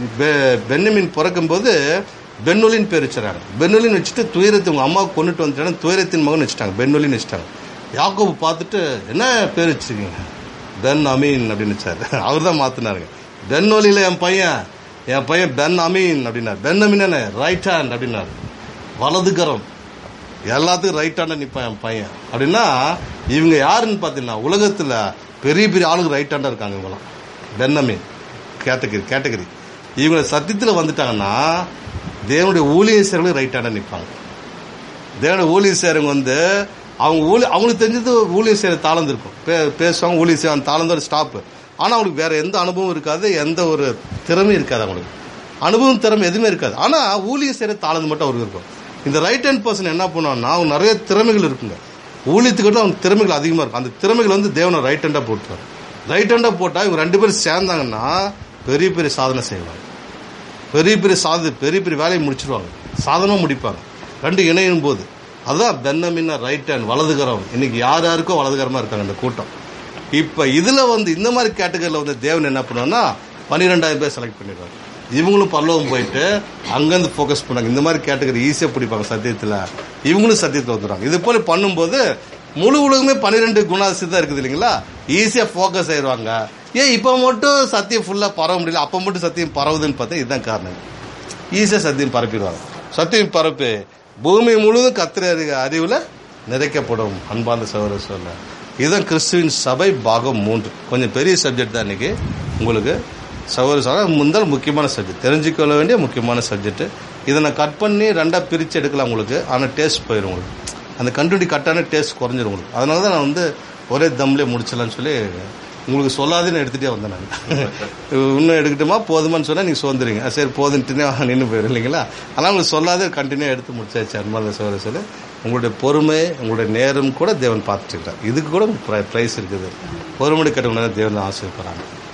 பெ- பென்னமின் பிறக்கும்போது பென்னொலின் பேர் வச்சுறாங்க பென்னொலின் வச்சுட்டு துயரத்தை உங்க அம்மா கொண்டுட்டு வந்துட்டாங்க துயரத்தின் மகன் வச்சுட்டாங்க பென்னொலின் வச்சுட்டாங்க யாக்கோபு பார்த்துட்டு என்ன பேர் வச்சிருக்கீங்க பென் அமீன் அப்படின்னு வச்சாரு அவர் தான் மாத்தினாருங்க பென்னொலியில என் பையன் என் பையன் பென் அமீன் அப்படின்னாரு பென் அமீன் என்ன ரைட் ஹேண்ட் அப்படின்னாரு வலதுகரம் எல்லாத்துக்கும் ரைட்டான நிப்பான் என் பையன் அப்படின்னா இவங்க யாருன்னு பார்த்தீங்கன்னா உலகத்தில் பெரிய பெரிய ஆளுங்க ரைட் ஹேண்டாக இருக்காங்க இவங்களாம் பென்னமின் கேட்டகரி கேட்டகரி இவங்க சத்தியத்தில் வந்துட்டாங்கன்னா தேவனுடைய ஊழியர்களும் ரைட் ஹேண்டாக நிற்பாங்க தேவனுடைய ஊழியர் சேரவங்க வந்து அவங்க ஊழி அவங்களுக்கு தெரிஞ்சது ஊழியர் சேர தாளந்து இருக்கும் பே- பேசுவாங்க ஊழியர் சேர அந்த தாளந்து ஒரு ஸ்டாப்பு ஆனால் அவங்களுக்கு வேற எந்த அனுபவம் இருக்காது எந்த ஒரு திறமையும் இருக்காது அவங்களுக்கு அனுபவம் திறமை எதுவுமே இருக்காது ஆனால் ஊழியர் சேர தாளந்து மட்டும் அவருக்கு இருக்கும் இந்த ரைட் ஹேண்ட் பர்சன் என்ன பண்ணுவான்னா அவங்க நிறைய திறமைகள் இருக்குங்க ஊழியத்துக்கிட்ட அவங்க திறமைகள் அதிகமாக இருக்கும் அந்த திறமைகள் வந்து தேவனை ரைட் ஹேண்டாக போட்டுருவார் ரைட் ஹேண்டாக போட்டால் இவங்க ரெண்டு பேரும் சேர்ந்தாங்கன்னா பெரிய பெரிய சாதனை செய்வாங்க பெரிய பெரிய சாது பெரிய பெரிய வேலையை முடிச்சிருவாங்க சாதனமாக முடிப்பாங்க ரெண்டு இணையும் போது அதுதான் பென்னமின்னா ரைட் ஹேண்ட் வலதுகரம் இன்னைக்கு யார் யாருக்கோ வலதுகரமாக இருக்காங்க இந்த கூட்டம் இப்போ இதில் வந்து இந்த மாதிரி கேட்டகரியில் வந்து தேவன் என்ன பண்ணுவான்னா பன்னிரெண்டாயிரம் பேர் செலக்ட் பண்ணிடுவாங்க இவங்களும் பல்லவம் போயிட்டு அங்கேருந்து ஃபோக்கஸ் பண்ணாங்க இந்த மாதிரி கேட்டகரி ஈஸியாக பிடிப்பாங்க சத்தியத்தில் இவங்களும் சத்தியத்தில் வந்துடுவாங்க இது போல பண்ணும்போது முழு உலகமே பன்னிரெண்டு குணாசி தான் இருக்குது இல்லைங்களா ஈஸியாக ஃபோக்கஸ் ஆயிடுவாங்க ஏன் இப்போ மட்டும் சத்தியம் ஃபுல்லாக பரவ முடியல அப்போ மட்டும் சத்தியம் பரவுதுன்னு பார்த்தா இதுதான் காரணம் ஈஸியாக சத்தியம் பரப்பிடுவாங்க சத்தியம் பரப்பு பூமி முழுவதும் கத்திர அறிவில் நிறைக்கப்படும் அன்பார்ந்த சகோதர சொல்ல இதுதான் கிறிஸ்துவின் சபை பாகம் மூன்று கொஞ்சம் பெரிய சப்ஜெக்ட் தான் இன்னைக்கு உங்களுக்கு சகோதர சகோதர முதல் முக்கியமான சப்ஜெக்ட் தெரிஞ்சுக்கொள்ள வேண்டிய முக்கியமான சப்ஜெக்ட் இதை நான் கட் பண்ணி ரெண்டாக பிரித்து எடுக்கலாம் உங்களுக்கு ஆனால் டேஸ்ட் போயிடும் உங்களுக்கு அந்த கண்டுபிடி கட்டான டேஸ்ட் குறைஞ்சிரும் உங்களுக்கு அதனால தான் நான் வந்து ஒரே தம்லேயே முடிச்சிடலாம்னு சொல்லி உங்களுக்கு சொல்லாதேன்னு எடுத்துகிட்டே வந்தேன் நான் இன்னும் எடுக்கட்டுமா போதுமான்னு சொன்னால் நீங்கள் சோந்துருங்க அஹ் சரி போதுன்ட்டுனே நின்று போயிடும் இல்லைங்களா ஆனால் உங்களுக்கு சொல்லாத கண்டினியூ எடுத்து முடிச்சாச்சு அன்பான சோழ சொல்லி உங்களுடைய பொறுமை உங்களுடைய நேரம் கூட தேவன் பார்த்துட்டு இருக்கார் இதுக்கு கூட ப்ரைஸ் இருக்குது பொறுமை கட்டணும் தேவன் ஆசைப்படுறாங்க